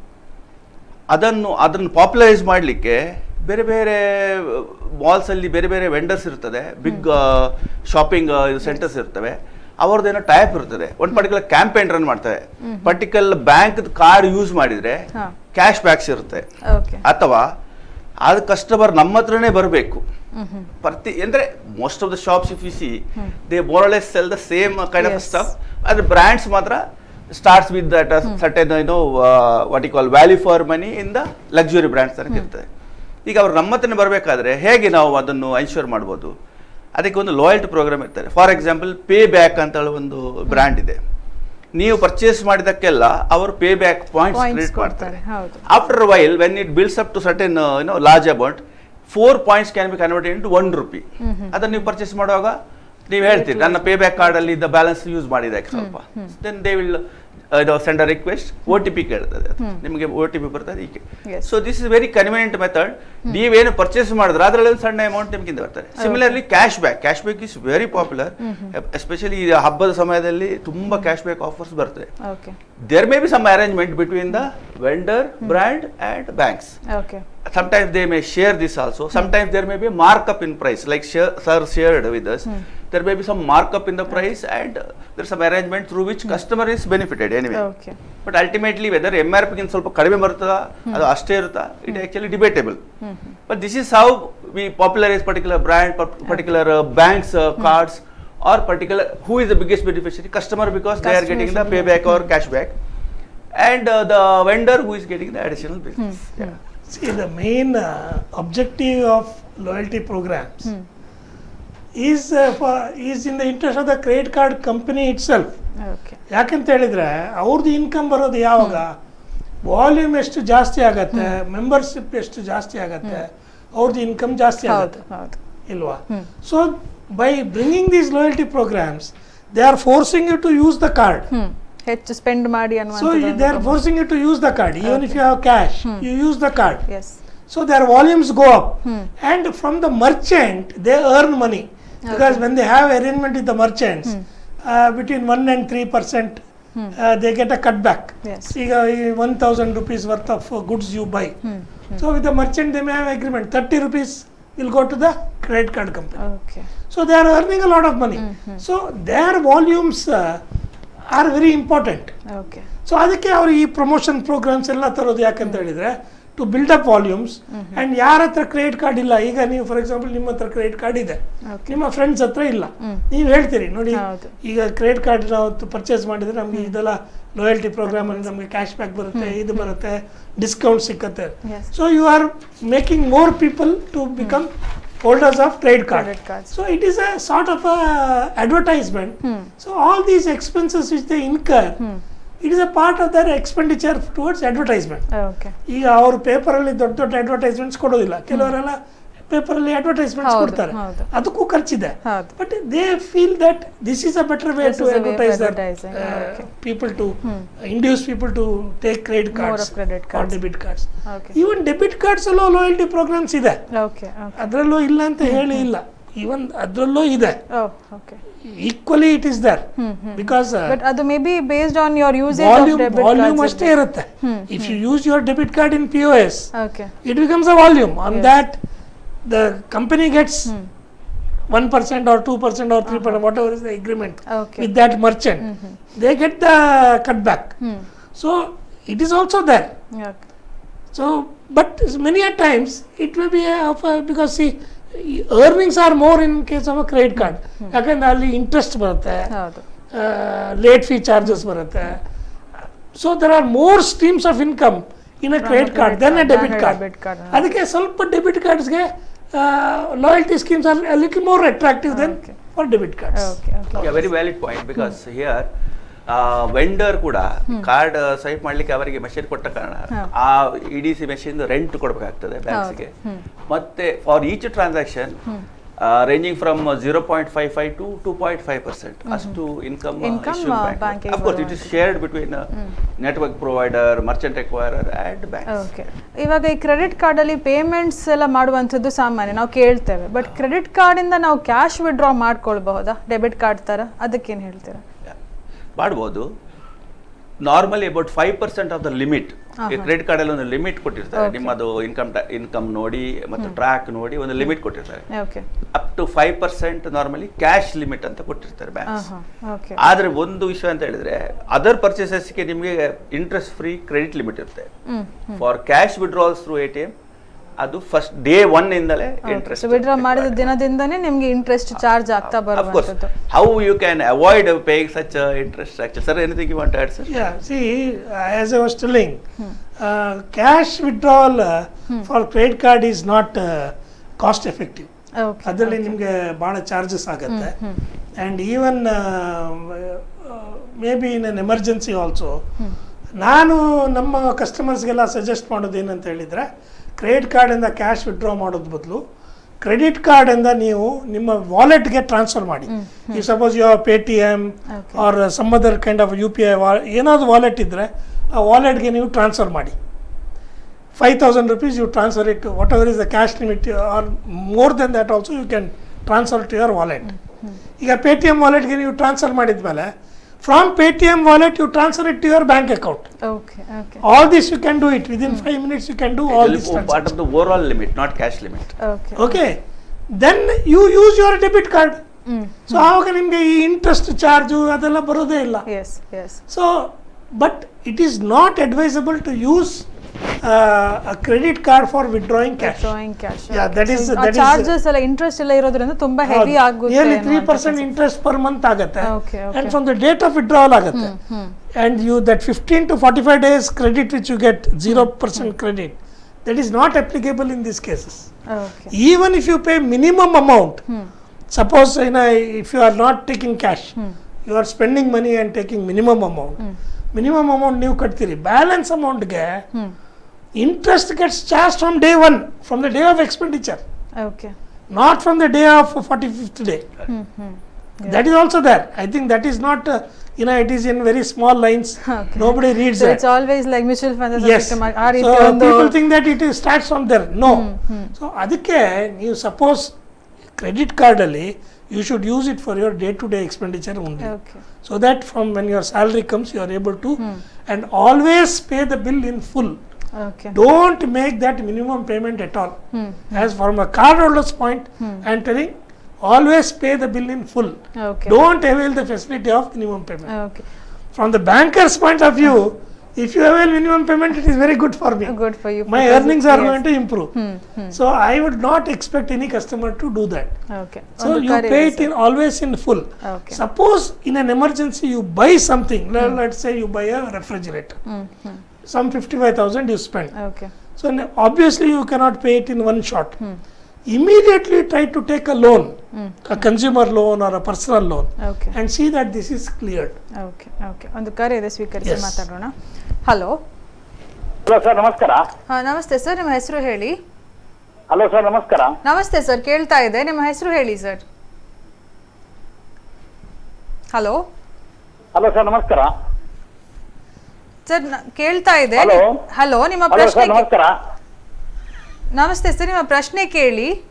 ಅದನ್ನು ಅದನ್ನು ಪಾಪ್ಯುಲರೈಸ್ ಮಾಡಲಿಕ್ಕೆ ಬೇರೆ ಬೇರೆ ಮಾಲ್ಸ್ ಅಲ್ಲಿ ಬೇರೆ ಬೇರೆ ವೆಂಡರ್ಸ್ ಇರ್ತದೆ ಬಿಗ್ ಶಾಪಿಂಗ್ ಸೆಂಟರ್ಸ್ ಇರ್ತವೆ ಅವ್ರದ್ದೇನೋ ಟೈಪ್ ಇರ್ತದೆ ಒಂದು ಪರ್ಟಿಕ್ಯುಲರ್ ಕ್ಯಾಂಪೇನ್ ರನ್ ಮಾಡ್ತಾರೆ ಪರ್ಟಿಕ್ಯುಲರ್ ಬ್ಯಾಂಕ್ ಕಾರ್ಡ್ ಯೂಸ್ ಮಾಡಿದ್ರೆ ಹಾ. ಕ್ಯಾಶ್ ಬ್ಯಾಕ್ಸ್ ಇರುತ್ತೆ ಓಕೆ ಅಥವಾ ಅದು ಕಸ್ಟಮರ್ ನಮ್ಮ ಹತ್ರನೇ ಬರಬೇಕು ಪ್ರತಿ ಅಂದ್ರೆ most of the shops if you see they more or less sell the same kind of Yes. Stuff ಅದ್ರ ಬ್ರ್ಯಾಂಡ್ಸ್ ಮಾತ್ರ ಸ್ಟಾರ್ಟ್ಸ್ ವಿತ್ ದಟ್ ಸರ್ಟೆನ್ ಏನೋ what you call value for money in the luxury brands ತನಕ ಇರ್ತದೆ ಈಗ ಅವ್ರು ನಮ್ಮ ಹತ್ರನೇ ಬರಬೇಕಾದ್ರೆ ಹೇಗೆ ನಾವು ಅದನ್ನು ಎನ್ಶೂರ್ ಮಾಡ್ಬೋದು ಅದಕ್ಕೆ ಒಂದು ಲಾಯಲ್ಟಿ ಪ್ರೋಗ್ರಾಮ್ ಇರ್ತಾರೆ ಫಾರ್ ಎಕ್ಸಾಂಪಲ್ ಪೇ ಬ್ಯಾಕ್ ಅಂತ ಹೇಳಿ ಒಂದು ಬ್ರ್ಯಾಂಡ್ ಇದೆ ನೀವು ಪರ್ಚೇಸ್ ಮಾಡಿದಕ್ಕೆಲ್ಲ ಅವರು pay back points Points create ಕೊಡ್ತಾರೆ, ಮಾಡ್ತಾರೆ ಹೌದು. After while when it bills up to certain no large amount four points can be converted into one rupee ಅದನ್ನು ನೀವು ಪರ್ಚೇಸ್ ಮಾಡುವಾಗ ನೀವು ಹೇಳ್ತೀರಿ ನನ್ನ ಪೇ ಬ್ಯಾಕ್ ಕಾರ್ಡ್ ಅಲ್ಲಿ ಇದ್ದ ಬ್ಯಾಲೆನ್ಸ್ ಯೂಸ್ ಮಾಡಿದೆ ಸ್ವಲ್ಪ ದೆನ್ ದೇ ವಿಲ್ ಇದು send request O T P ಕೇಳ್ತದೆ ಅದು. ನಿಮಗೆ ಓ ಟಿ ಪಿ ಬರ್ತದೆ ಹೀಗೆ Yes. So this is very convenient method ನೀವೇನು ಪರ್ಚೇಸ್ ಮಾಡಿದ್ರೆ ಅದರಲ್ಲಿ ಒಂದು ಸಣ್ಣ ಅಮೌಂಟ್ ನಿಮ್ಗಿಂದ ಬರ್ತದೆ similarly cash back cash back is very popular especially ಹಬ್ಬದ ಸಮಯದಲ್ಲಿ ತುಂಬಾ ಕ್ಯಾಶ್ ಬ್ಯಾಕ್ ಆಫರ್ಸ್ ಬರ್ತದೆ okay there may be some arrangement between the vendor, brand, and banks. Okay Sometimes they may share this also. Sometimes there may be a markup in price, like share, sir shared with us. There may be some markup in the price, and uh, there's some arrangement through which customer is benefited anyway. Okay but ultimately whether M R ಪಿಗಿಂತ ಸ್ವಲ್ಪ ಕಡಿಮೆ ಬರ್ತದ ಅದು ಅಷ್ಟೇ ಇರುತ್ತಾ it actually debatable but this is how we popularize particular brand particular banks cards or particular who is the biggest beneficiary customer because they are Customer getting the should pay be- back or cash back and the vendor who is getting the additional business See, the main uh, objective of loyalty programs is uh, for, is in the interest of the credit card company itself. Okay ಯಾಕಂತ ಹೇಳಿದ್ರೆ ಅವ್ರದ್ದು income ಬರೋದು ಯಾವಾಗ volume ಎಷ್ಟು ಜಾಸ್ತಿ ಆಗತ್ತೆ membership ಎಷ್ಟು ಜಾಸ್ತಿ ಆಗತ್ತೆ ಅವ್ರದ್ದು ಇನ್ಕಮ್ ಜಾಸ್ತಿ ಹೌದು ಆಗುತ್ತೆ ಹೌದು ಇಲ್ವಾ so by bringing these loyalty programs they are forcing you to use the card hmm ಹೆಚ್ಚು ಸ್ಪೆಂಡ್ ಮಾಡಿ so ಅನ್ನುವಂಥದ್ದು you- they are forcing you to use the card even if you have cash you use the card yes So their volumes go up, and from the merchant they earn money because when they have arrangement with the merchants uh, between one and three percent, uh, they get a cutback. Yes. See, uh, one thousand rupees worth of uh, goods you buy. So with the merchant they may have agreement. Thirty rupees will go to the credit card company. Okay So they are earning a lot of money. So their volumes uh, are very important. Okay so ಅದಕ್ಕೆ ಅವರು ಈ promotion programs ಎಲ್ಲ ತರೋದು ಯಾಕಂತ ಹೇಳಿದ್ರೆ to build up volumes and ಯಾರ ಹತ್ರ credit card ಇಲ್ಲ ಈಗ ನೀವು ಫಾರ್ ಎಕ್ಸಾಂಪಲ್ ನಿಮ್ಮ ಹತ್ರ ಕ್ರೆಡಿಟ್ ಕಾರ್ಡ್ ಇದೆ Okay. ನಿಮ್ಮ ಫ್ರೆಂಡ್ಸ್ ಹತ್ರ ಇಲ್ಲ ನೀವು ಹೇಳ್ತೀರಿ ನೋಡಿ ಹೌದು. ಈಗ ಕ್ರೆಡಿಟ್ ಕಾರ್ಡ್ ನಾವು ಪರ್ಚೇಸ್ ಮಾಡಿದ್ರೆ ನಮ್ಗೆ ಇದೆಲ್ಲ ಲಾಯಲ್ಟಿ ಪ್ರೋಗ್ರಾಮ್ ಅಲ್ಲಿ ನಮಗೆ ಕ್ಯಾಶ್ ಬ್ಯಾಕ್ ಬರುತ್ತೆ ಇದು ಬರುತ್ತೆ ಡಿಸ್ಕೌಂಟ್ ಸಿಕ್ಕತ್ತೆ Yes. So you are making more people to become holders of credit card Credit cards. So it is a sort of advertisement so all these expenses which they incur it is a part of their expenditure towards advertisement okay ಈಗ ಅವರು ಪೇಪರಲ್ಲಿ ದೊಡ್ಡ ದೊಡ್ಡ advertisements ಕೊಡೋದಿಲ್ಲ ಕೆಲವರೆಲ್ಲ ಪೇಪರಲ್ಲಿ advertisements ಹೌದು, ಕೊಡ್ತಾರೆ ಹೌದು. ಅದಕ್ಕೂ ಖರ್ಚಿದೆ ಹೌದು. But they feel that this is a better way This to is a way of advertise advertising. Okay. People to induce people to take credit More cards of credit or cards. Debit cards Okay. Even debit cards ಅಲ್ಲೂ loyalty programs ಇದೆ okay okay ಅದರಲ್ಲೂ ಇಲ್ಲ ಅಂತ ಹೇಳಿ ಇಲ್ಲ ಈವನ್ ಅದರಲ್ಲೂ ಇದೆ oh okay equally it is there because but ಅದು may be based on your usage of volume debit volume ಅಷ್ಟೇ ಇರುತ್ತೆ if you use your debit card in P O S okay it becomes a volume on that the company gets 1% or 2% or 3% whatever is the agreement Okay. with that merchant they get the cutback so it is also there okay so but many a times it may be a, of a, because see earnings are more in case of a credit card ಯಾಕಂದ್ರೆ ಅಲ್ಲಿ interest ಬರುತ್ತೆ ಹೌದು late fee charges ಬರುತ್ತೆ so there are more streams of income in a credit card than a debit card debit card ಅದಕ್ಕೆ ಸ್ವಲ್ಪ debit ಕಾರ್ಡ್ಸ್ಗೆ loyalty schemes are little more attractive than for debit cards okay okay very valid point because here vendor ಕೂಡ card swipe ಮಾಡ್ಲಿಕ್ಕೆ ಅವರಿಗೆ machine ಕೊಟ್ಟ ಕಾರಣ ಆ E D C machine rent ಕೊಡಬೇಕಾಗ್ತದೆ ಬ್ಯಾಂಕ್ಸ್ಗೆ ಮತ್ತೆ for each transaction ranging from zero point five five to two point five percent ಅಷ್ಟು ಇನ್ಕಮ್ Income, ಆ, bank ಗೆ of course it is shared between network provider merchant acquirer and bank okay ಇವಾಗ ಈ credit ಕಾರ್ಡಲ್ಲಿ payments ಎಲ್ಲ ಮಾಡುವಂಥದ್ದು ಸಾಮಾನ್ಯ ನಾವು ಕೇಳ್ತೇವೆ ಬಟ್ ಕ್ರೆಡಿಟ್ ಕಾರ್ಡಿಂದ ನಾವು ಕ್ಯಾಶ್ ವಿಡ್ರಾ ಮಾಡ್ಕೊಳ್ಬಹುದಾ ಡೆಬಿಟ್ ಕಾರ್ಡ್ ಥರ ಅದಕ್ಕೇನು ಹೇಳ್ತೀರಾ ಮಾಡ್ಬೋದು normally about five percent of the limit credit card ಅಲ್ಲಿ ಒಂದು ಲಿಮಿಟ್ ಕೊಟ್ಟಿರ್ತಾರೆ ನಿಮ್ಮದು ಇನ್ಕಮ್ ಇನ್ಕಮ್ ನೋಡಿ ಮತ್ತು ಟ್ರ್ಯಾಕ್ ನೋಡಿ ಒಂದು ಲಿಮಿಟ್ ಕೊಟ್ಟಿರ್ತಾರೆ okay up to five percent normally cash limit ಅಂತ ಕೊಟ್ಟಿರ್ತಾರೆ ಬ್ಯಾಂಕ್ಸ್ ಓಕೆ ಆದ್ರೆ ಒಂದು ವಿಷಯ ಅಂತ ಹೇಳಿದ್ರೆ ಅದರ್ ಪರ್ಚೇಸಸ್ಗೆ ನಿಮಗೆ ಇಂಟ್ರೆಸ್ಟ್ ಫ್ರೀ ಕ್ರೆಡಿಟ್ ಲಿಮಿಟ್ ಇರುತ್ತೆ for cash withdrawals through A T M ಅದು ಫಸ್ಟ್ ಡೇ ಒನ್ ಇಂದಲೇ ಇಂಟ್ರೆಸ್ಟ್ ಸೊ ವಿಡ್ರಾ ಮಾಡಿದ ದಿನದಿಂದನೇ ನಿಮ್ಗೆ ಇಂಟ್ರೆಸ್ಟ್ ಚಾರ್ಜ್ ಆಗ್ತಾ Of course, ಬರುವಂಥದ್ದು how you can avoid paying such a interest actually. Sir, anything you want to add, sir? Yeah, see, uh, as I was telling, uh, cash withdrawal uh, for credit card is not uh, cost effective. Okay ಅದರಲ್ಲಿ ನಿಮಗೆ ಭಾಳ charges ಆಗುತ್ತೆ and even may be in an emergency also ನಾನು ನಮ್ಮ ಕಸ್ಟಮರ್ಸ್ಗೆಲ್ಲ suggest ಮಾಡೋದು ಏನಂತ ಹೇಳಿದರೆ credit ಕಾರ್ಡಿಂದ ಕ್ಯಾಶ್ ವಿಡ್ರಾ ಮಾಡೋದು ಬದಲು ಕ್ರೆಡಿಟ್ ಕಾರ್ಡಿಂದ ನೀವು ನಿಮ್ಮ ವಾಲೆಟ್ಗೆ ಟ್ರಾನ್ಸ್ಫರ್ ಮಾಡಿ ಈ suppose you Paytm or some other kind of U P I ಏನಾದರೂ ವಾಲೆಟ್ ಇದ್ದರೆ ಆ ವಾಲೆಟ್ಗೆ ನೀವು ಟ್ರಾನ್ಸ್ಫರ್ ಮಾಡಿ five thousand rupees you transfer it whatever is the cash limit or more than that also you can transfer to your wallet ಈಗ Paytm ವಾಲೆಟ್ಗೆ ನೀವು transfer ಮಾಡಿದ್ಮೇಲೆ from Paytm wallet you transfer it to your bank account okay okay all this you can do it within five minutes you can do It all will this be part of the overall limit, not cash limit. Okay okay then you use your debit card so ಆವಾಗ ನಿಮಗೆ ಈ interest charge ಅದೆಲ್ಲ ಬರೋದೇ ಇಲ್ಲ yes yes So, but it is not advisable to use uh, a credit card for withdrawing cash. Drawing cash Yeah, that is- that is- charges ಎಲ್ಲ interest ಎಲ್ಲ ಇರೋದ್ರಿಂದ ತುಂಬಾ ಹೆವಿ ಆಗುತ್ತೆ ನಿಯರ್ಲಿ ತ್ರೀ ಅನ್ನುವಂಥ percent interest per month ಆಗುತ್ತೆ Okay, okay. And from the date of withdrawal ಆಗುತ್ತೆ and you that fifteen to forty five days credit which you get zero percent credit that is not applicable in this cases okay even if you pay minimum amount suppose you know if you are not taking cash you are spending money and taking minimum amount minimum amount ನೀವು ಕಟ್ತೀರಿ balance ಅಮೌಂಟ್ಗೆ interest gets charge from day one from the day of expenditure okay not from the day of forty fifth day that is also there i think that is not uh, you know it is in very small lines Okay. nobody reads so that it's always like mutual fund yes ಆ ರೀತಿ so ಒಂದು people think that it is starts from there no so ಅದಕ್ಕೆ ನೀವು suppose credit card ಅಲ್ಲಿ you should use it for your day to day expenditure only okay so that from when your salary comes you are able to and always pay the bill in full okay don't make that minimum payment at all as from a cardholder's point i am telling always pay the bill in full okay don't avail the facility of minimum payment okay from the banker's point of view if you avail minimum payment it is very good for me good for you my earnings are going to improve so i would not expect any customer to do that okay so you pay it in always in full okay suppose in an emergency you buy something let, let's say you buy a refrigerator some 55000 you spend okay so n- obviously you cannot pay it in one shot immediately try to take a loan a consumer loan or a personal loan okay and see that this is cleared okay okay ಒಂದು ಕರೆ ಇದೆ ಸ್ವೀಕರಿಸಿ Yes. ಮಾತಾಡೋಣ hello hello sir ನಮಸ್ಕಾರ ಹಾಂ ನಮಸ್ತೆ sir ನಿಮ್ಮ ಹೆಸರು ಹೇಳಿ ಹಲೋ ಸರ್ ನಮಸ್ಕಾರ ನಮಸ್ತೆ ಸರ್ ಕೇಳ್ತಾ ಇದೆ ನಿಮ್ಮ ಹೆಸರು ಹೇಳಿ ಸರ್ ಹಲೋ ಹಲೋ ಸರ್ ನಮಸ್ಕಾರ ಸರ್ ಕೇಳ್ತಾ ಇದೆ Hello? ಹಲೋ ನಿಮ್ಮ ಹಲೋ ಪ್ರಶ್ನೆ ಸರ್ ಕೇ- ನಮಸ್ಕಾರ ನಮಸ್ತೆ ಸರ್ ನಿಮ್ಮ ಪ್ರಶ್ನೆ ಕೇಳಿ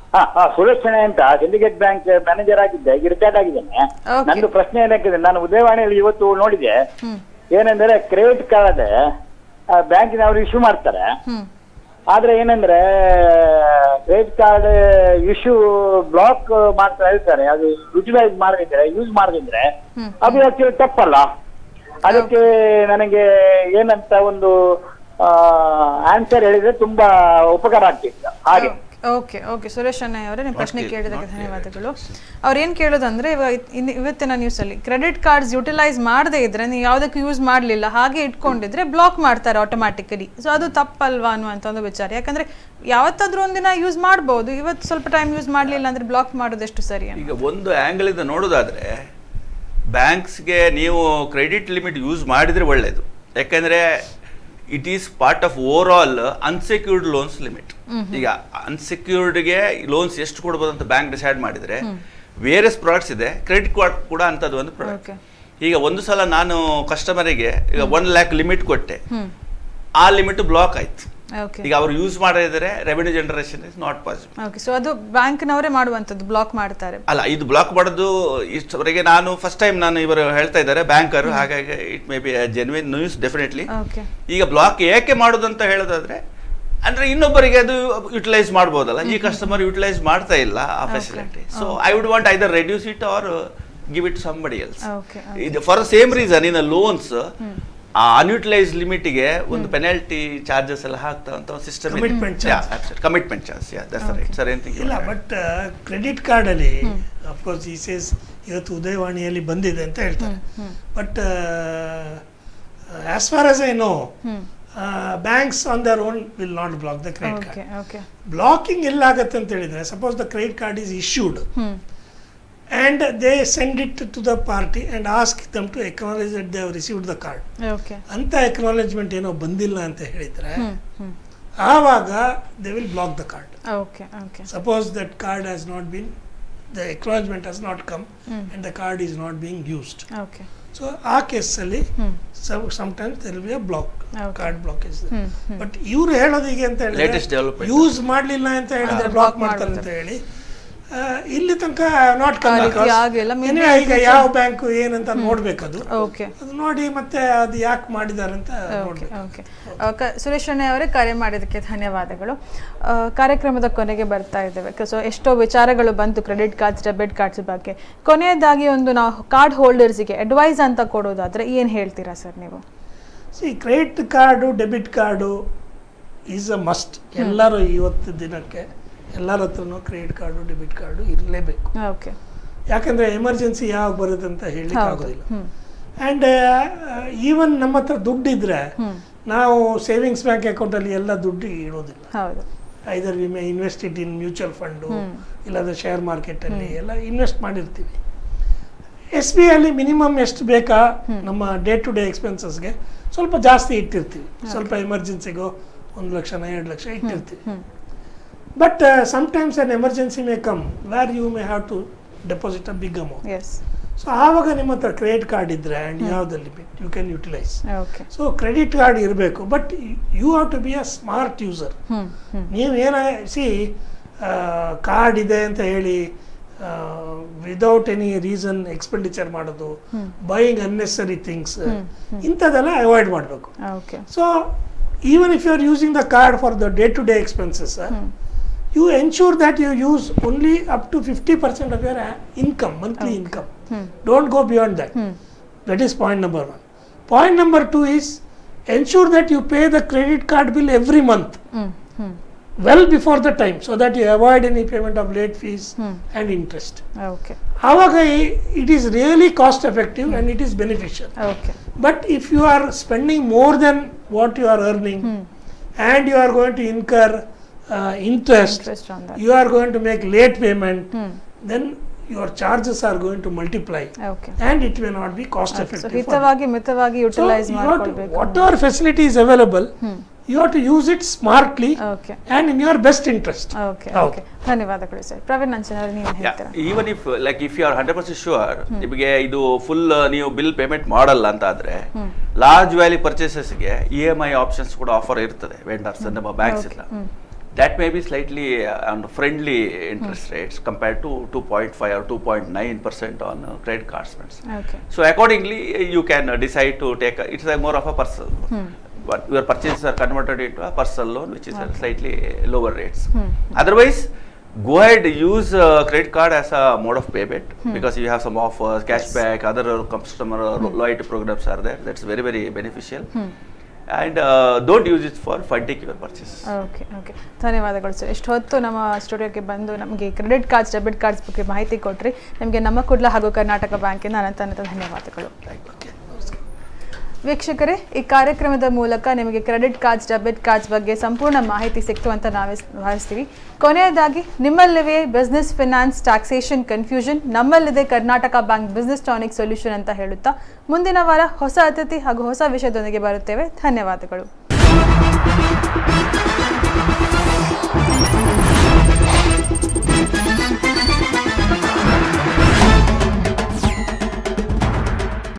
ಹಾ ಹಾ ಸುರೇಶ್ ಶೆಣೆ ಅಂತ ಸಿಂಡಿಕೇಟ್ ಬ್ಯಾಂಕ್ ಮ್ಯಾನೇಜರ್ ಆಗಿದ್ದೆ ಈಗ ರಿಟೈರ್ಡ್ ಆಗಿದ್ದೇನೆ Okay. ನಂದು ಪ್ರಶ್ನೆ ಏನಕ್ಕಿದೆ ನಾನು ಉದಯವಾಣಿಯಲ್ಲಿ ಇವತ್ತು ನೋಡಿದೆ ಹ್ಮ್ ಏನಂದ್ರೆ ಕ್ರೆಡಿಟ್ ಕಾರ್ಡ್ ಬ್ಯಾಂಕಿನವರು ಇಶ್ಯೂ ಮಾಡ್ತಾರೆ ಹ್ಮ್ ಆದ್ರೆ ಏನಂದ್ರೆ ಕ್ರೆಡಿಟ್ ಕಾರ್ಡ್ ಇಶ್ಯೂ ಬ್ಲಾಕ್ ಮಾಡ್ತಾ ಹೇಳ್ತಾರೆ ಅದು ಯುಟಿಲೈಸ್ ಮಾಡದಿದ್ರೆ ಯೂಸ್ ಮಾಡದಿದ್ರೆ ಹ್ಮ್. ಅದು ಆಕ್ಚುಲಿ ತಪ್ಪಲ್ಲ ಅದಕ್ಕೆ ನನಗೆ ಏನಂತ ಒಂದು ಆನ್ಸರ್ ಹೇಳಿದ್ರೆ ತುಂಬಾ ಉಪಕಾರ ಆಗ್ತಿತ್ತು ಹಾಗೆ ಓಕೆ ಓಕೆ ಸುರೇಶ್ ಅಣ್ಣಯ್ಯ ಅವರೇ ನಿಮ್ಮ ಪ್ರಶ್ನೆ Not clear, ಕೇಳಿದಕ್ಕೆ not clear. ಧನ್ಯವಾದಗಳು ಅವ್ರು ಏನು ಕೇಳೋದಂದ್ರೆ ಇವಾಗ ಇನ್- ಇವತ್ತಿನ ನ್ಯೂಸಲ್ಲಿ ಕ್ರೆಡಿಟ್ ಕಾರ್ಡ್ಸ್ ಯುಟಿಲೈಸ್ ಮಾಡದೇ ಇದ್ರೆ ನೀವು ಯಾವುದಕ್ಕೂ ಯೂಸ್ ಮಾಡಲಿಲ್ಲ ಹಾಗೆ ಇಟ್ಕೊಂಡಿದ್ರೆ ಬ್ಲಾಕ್ ಮಾಡ್ತಾರೆ ಆಟೋಮ್ಯಾಟಿಕಲಿ ಸೊ ಅದು ತಪ್ಪಲ್ವಾ ಅನ್ನುವಂಥ ಒಂದು ವಿಚಾರ ಯಾಕಂದ್ರೆ ಯಾವತ್ತಾದ್ರೂ ಒಂದಿನ ಯೂಸ್ ಮಾಡ್ಬೋದು ಇವತ್ತು ಸ್ವಲ್ಪ ಟೈಮ್ ಯೂಸ್ ಮಾಡಲಿಲ್ಲ ಅಂದ್ರೆ ಬ್ಲಾಕ್ ಮಾಡೋದೆಷ್ಟು ಸರಿ ಅಂತ ಈಗ ಒಂದು ಆ್ಯಂಗಲ್ ಇಂದ ನೋಡೋದಾದ್ರೆ ಬ್ಯಾಂಕ್ಸ್ಗೆ ನೀವು ಕ್ರೆಡಿಟ್ ಲಿಮಿಟ್ ಯೂಸ್ ಮಾಡಿದ್ರೆ ಒಳ್ಳೆಯದು ಯಾಕಂದ್ರೆ it is part of overall unsecured loans limit ಈಗ ಅನ್ಸೆಕ್ಯೂರ್ಡ್ಗೆ ಲೋನ್ಸ್ ಎಷ್ಟು ಕೊಡ್ಬೋದು ಅಂತ ಬ್ಯಾಂಕ್ ಡಿಸೈಡ್ ಮಾಡಿದ್ರೆ ವೇರಿಯಸ್ ಪ್ರಾಡಕ್ಟ್ಸ್ ಇದೆ ಕ್ರೆಡಿಟ್ ಕಾರ್ಡ್ ಕೂಡ ಅಂತದ್ದು ಒಂದು ಪ್ರಾಡಕ್ಟ್ Okay. ಈಗ ಒಂದು ಸಲ ನಾನು ಕಸ್ಟಮರಿಗೆ ಈಗ ಒನ್ ಲ್ಯಾಕ್ ಲಿಮಿಟ್ ಕೊಟ್ಟೆ ಹ್ಮ್ ಆ ಲಿಮಿಟ್ ಬ್ಲಾಕ್ ಆಯ್ತು ಓಕೆ ಈಗ ಅವರು ಯೂಸ್ ಮಾಡಿದ್ರೆ revenue generation is not possible okay so ಅದು ಬ್ಯಾಂಕ್ನವರೇ ಮಾಡುವಂಥದ್ದು ಬ್ಲಾಕ್ ಮಾಡ್ತಾರೆ ಅಲ್ಲ ಇದು ಬ್ಲಾಕ್ ಮಾಡೋದು ಇಷ್ಟವರೆಗೆ ನಾನು ಫಸ್ಟ್ ಟೈಮ್ ನಾನು ಇವರು ಹೇಳ್ತಾ ಇದ್ದಾರೆ ಬ್ಯಾಂಕರ್ ಹಾಗಾಗಿ it may be genuine news definitely okay ಈಗ ಬ್ಲಾಕ್ ಏಕೆ ಮಾಡೋದು ಅಂತ ಹೇಳೋದಾದ್ರೆ ಅಂದ್ರೆ ಇನ್ನೊಬ್ಬರಿಗೆ ಅದು ಯುಟಿಲೈಸ್ ಮಾಡ್ಬೋದಲ್ಲ ಈ ಕಸ್ಟಮರ್ ಯುಟಿಲೈಸ್ ಮಾಡ್ತಾ ಇಲ್ಲ ಆ facility so I would want either reduce it or give it somebody else okay ಇದು for same reason in loans ಆ ಅನ್ಯೂಟಿಲೈಸ್ ಲಿಮಿಟ್ಗೆ ಒಂದು ಪೆನಾಲ್ಟಿ ಚಾರ್ಜಸ್ ಎಲ್ಲ ಹಾಕ್ತಾ ಅಂತ ಒಂದು system Commitment charge. Commitment charge that's right sir ಏನ್ ಇಲ್ಲ ಬಟ್ ಕ್ರೆಡಿಟ್ ಕಾರ್ಡಲ್ಲಿ ಅಫ್ಕೋರ್ಸ್ ಈ ಸೇಸ್ ಇವತ್ತು ಉದಯವಾಣಿಯಲ್ಲಿ ಬಂದಿದೆ ಅಂತ ಹೇಳ್ತಾರೆ but as far as I know banks on their own will not block the credit okay card okay blocking ಎಲ್ಲಾಗತ್ತೆ ಅಂತ ಹೇಳಿದ್ರೆ suppose the credit card is issued hmm and they send it to the party and ask them to acknowledge that they have received the card okay ಅಂತ acknowledgement ಏನೋ ಬಂದಿಲ್ಲ ಅಂತ ಹೇಳಿದ್ರೆ hmm hmm ಆವಾಗ they will block the card okay okay suppose that card has not been the acknowledgement has not come Mm. and the card is not being used okay so ಆ ಕೇಸಲ್ಲಿ hmm sometimes there will be a block Okay. Card blockage hmm hmm but ಇವ್ರು ಹೇಳೋದು ಹೀಗೆ ಅಂತ Latest development. Use ಮಾಡಲಿಲ್ಲ ಅಂತ ಹೇಳಿದ್ರೆ ಅಂದ್ರೆ ಬ್ಲಾಕ್ block ಮಾಡ್ತಾರೆ ಅಂತ ಮಾಡ್ತಾರೆ. ಹೇಳಿ ಆ, ಇಲ್ಲಿ ತನಕ ನಾಟ್ ಆ ರೀತಿ ಆಗಿಲ್ಲ. Maybe ಈಗ ಯಾವ ಬ್ಯಾಂಕ್ ಏನಂತ ನೋಡ್ಬೇಕದು ಓಕೆ ಅದು ನೋಡಿ ಮತ್ತೆ ಅದು ಯಾಕೆ ಮಾಡಿದ್ದಾರೆ ಅಂತ ಓಕೆ ನೋಡ್ಬೇಕು ಓಕೆ ಕ- ಸುರೇಶ್ ಅಣ್ಣೆ ಅವರೇ ಕರೆ ಮಾಡಿದ್ದಕ್ಕೆ ಧನ್ಯವಾದಗಳು ಆ, ಕಾರ್ಯಕ್ರಮದ ಕೊನೆಗೆ ಬರ್ತಾ ಇದ್ದೇವೆ ಸೊ ಎಷ್ಟೋ ವಿಚಾರಗಳು ಬಂತು ಕ್ರೆಡಿಟ್ ಕಾರ್ಡ್ಸ್ ಡೆಬಿಟ್ ಕಾರ್ಡ್ಸ್ ಬಗ್ಗೆ ಕೊನೆಯದಾಗಿ ಒಂದು ನಾವು ಕಾರ್ಡ್ ಹೋಲ್ಡರ್ಸಿಗೆ ಅಡ್ವೈಸ್ ಅಂತ ಕೊಡೋದಾದ್ರೆ ಏನು ಹೇಳ್ತೀರಾ ಸರ್ ನೀವು see credit card debit card is a must ಎಲ್ಲರೂ ಇವತ್ತು ದಿನಕ್ಕೆ ಎಲ್ಲರ ಹತ್ರನೂ ಕ್ರೆಡಿಟ್ ಕಾರ್ಡು ಡೆಬಿಟ್ ಕಾರ್ಡು ಇರಲೇಬೇಕು ಓಕೆ ಯಾಕಂದರೆ ಎಮರ್ಜೆನ್ಸಿ ಯಾವಾಗ ಬರುತ್ತೆ ಅಂತ ಹೇಳಲಿಕ್ಕೆ ಹೌದು ಆಗೋದಿಲ್ಲ ಹ್ಮ್ ಆ್ಯಂಡ್ ಈವನ್ ನಮ್ಮ ಹತ್ರ ದುಡ್ಡಿದ್ರೆ ಹ್ಮ್ ನಾವು ಸೇವಿಂಗ್ಸ್ ಬ್ಯಾಂಕ್ ಅಕೌಂಟಲ್ಲಿ ಎಲ್ಲ ದುಡ್ಡು ಇಡೋದಿಲ್ಲ ಹೌದು either we may invest it in mutual fund ಇಲ್ಲಾಂದರೆ ಶೇರ್ ಮಾರ್ಕೆಟಲ್ಲಿ ಎಲ್ಲ ಇನ್ವೆಸ್ಟ್ ಮಾಡಿರ್ತೀವಿ ಎಸ್ ಬಿ ಅಲ್ಲಿ ಮಿನಿಮಮ್ ಎಷ್ಟು ಬೇಕಾ ನಮ್ಮ ಡೇ ಟು ಡೇ ಎಕ್ಸ್ಪೆನ್ಸಸ್ಗೆ ಸ್ವಲ್ಪ ಜಾಸ್ತಿ ಇಟ್ಟಿರ್ತೀವಿ ಸ್ವಲ್ಪ ಎಮರ್ಜೆನ್ಸಿಗೋ ಒಂದು ಲಕ್ಷನ ಎರಡು ಲಕ್ಷ ಇಟ್ಟಿರ್ತೀವಿ but sometimes an emergency may come where you may have to deposit a big amount yes so ಆವಾಗ ನಿಮ್ಮ ಹತ್ರ ಕ್ರೆಡಿಟ್ ಕಾರ್ಡ್ ಇದ್ದರೆ and you have the limit you can utilise okay so credit card ಇರಬೇಕು but you have to be a smart user hmm hmm ನೀವು ಏನ ಸಿ card ಇದೆ ಅಂತ ಹೇಳಿ ವಿದೌಟ್ ಎನಿ ರೀಸನ್ ಎಕ್ಸ್ಪೆಂಡಿಚರ್ ಮಾಡೋದು ಬೈಯಿಂಗ್ ಅನ್ನೆಸರಿ ಥಿಂಗ್ಸ್ ಇಂಥದ್ದೆಲ್ಲ ಅವಾಯ್ಡ್ ಮಾಡಬೇಕು okay so even if you are using the card for the day to day expenses you ensure that you use only up to 50% of your uh, income, monthly income. Don't go beyond that. That is point number one. Point number two is ensure that you pay the credit card bill every month, hmm hmm well before the time, so that you avoid any payment of late fees and interest. Okay ಆವಾಗ it is really cost effective and it is beneficial. Okay But if you are spending more than what you are earning and you are going to incur uh, interest, Interest on that. you are going to make late payment, then your charges are going to multiply okay and it may not be cost so effective. for you. ಹಿತವಾಗಿ ಮಿತವಾಗಿ So utilise you have to, ಮಾಡ್ಕೊಳ್ಬೇಕು whatever facility is available, you have to use it smartly okay and in your best interest. Okay ಹೌದು. Okay ಧನ್ಯವಾದಗಳು sir Praveen Nanchan ಅವರು ನೀವು ಹೇಳ್ತೀರಾ even if like if you are hundred percent sure ನಿಮಗೆ ಇದು full ನೀವು bill payment ಮಾಡಲ್ಲ ಅಂತ ಆದ್ರೆ ಲಾರ್ಜ್ ವ್ಯಾಲಿ ಪರ್ಚೇಸಸ್ಗೆ ಇ ಎಮ್ ಐ ಆಪ್ಷನ್ಸ್ ಕೂಡ ಆಫರ್ ಇರ್ತದೆ ವೆಂಡರ್ಸ್ ನಮ್ಮ ಬ್ಯಾಂಕ್ಸ್ ಇಲ್ಲ that may be slightly uh, on friendly interest rates compared to 2.5 or 2.9 percent on uh, credit card spends. Okay. So accordingly, uh, you can uh, decide to take. A, it's a more of a personal. loan. But your purchases are converted into a personal loan, which is at slightly lower rates. Otherwise, go ahead use uh, credit card as a mode of payment because you have some offers, cashback, other uh, customer uh, loyalty programs are there. That's very very beneficial. And uh, don't use it for funding your purchases. Okay okay ಧನ್ಯವಾದಗಳು sir ಇಷ್ಟು ಹೊತ್ತು ನಮ್ಮ ಸ್ಟುಡಿಯೋಗೆ ಬಂದು ನಮಗೆ credit cards debit cards ಬಗ್ಗೆ ಮಾಹಿತಿ ಕೊಟ್ಟರೆ ನಿಮಗೆ ನಮ್ಮ ಕುಡ್ಲ ಹಾಗೂ ಕರ್ನಾಟಕ ಬ್ಯಾಂಕಿನ ಅನಂತ ಅನಂತ ಧನ್ಯವಾದಗಳು ವೀಕ್ಷಕರೇ ಈ ಕಾರ್ಯಕ್ರಮದ ಮೂಲಕ ನಿಮಗೆ ಕ್ರೆಡಿಟ್ ಕಾರ್ಡ್ಸ್ ಡೆಬಿಟ್ ಕಾರ್ಡ್ಸ್ ಬಗ್ಗೆ ಸಂಪೂರ್ಣ ಮಾಹಿತಿ ಸಿಕ್ತು ಅಂತ ನಾವೇ ಭಾವಿಸ್ತೀವಿ ಕೊನೆಯದಾಗಿ ನಿಮ್ಮಲ್ಲಿವೆ ಬಿಸ್ನೆಸ್ ಫಿನಾನ್ಸ್ ಟ್ಯಾಕ್ಸೇಷನ್ ಕನ್ಫ್ಯೂಷನ್ ನಮ್ಮಲ್ಲಿದೆ Karnataka bank business tonic solution ಅಂತ ಹೇಳುತ್ತಾ ಮುಂದಿನ ವಾರ ಹೊಸ ಅತಿಥಿ ಹಾಗೂ ಹೊಸ ವಿಷಯದೊಂದಿಗೆ ಬರುತ್ತೇವೆ ಧನ್ಯವಾದಗಳು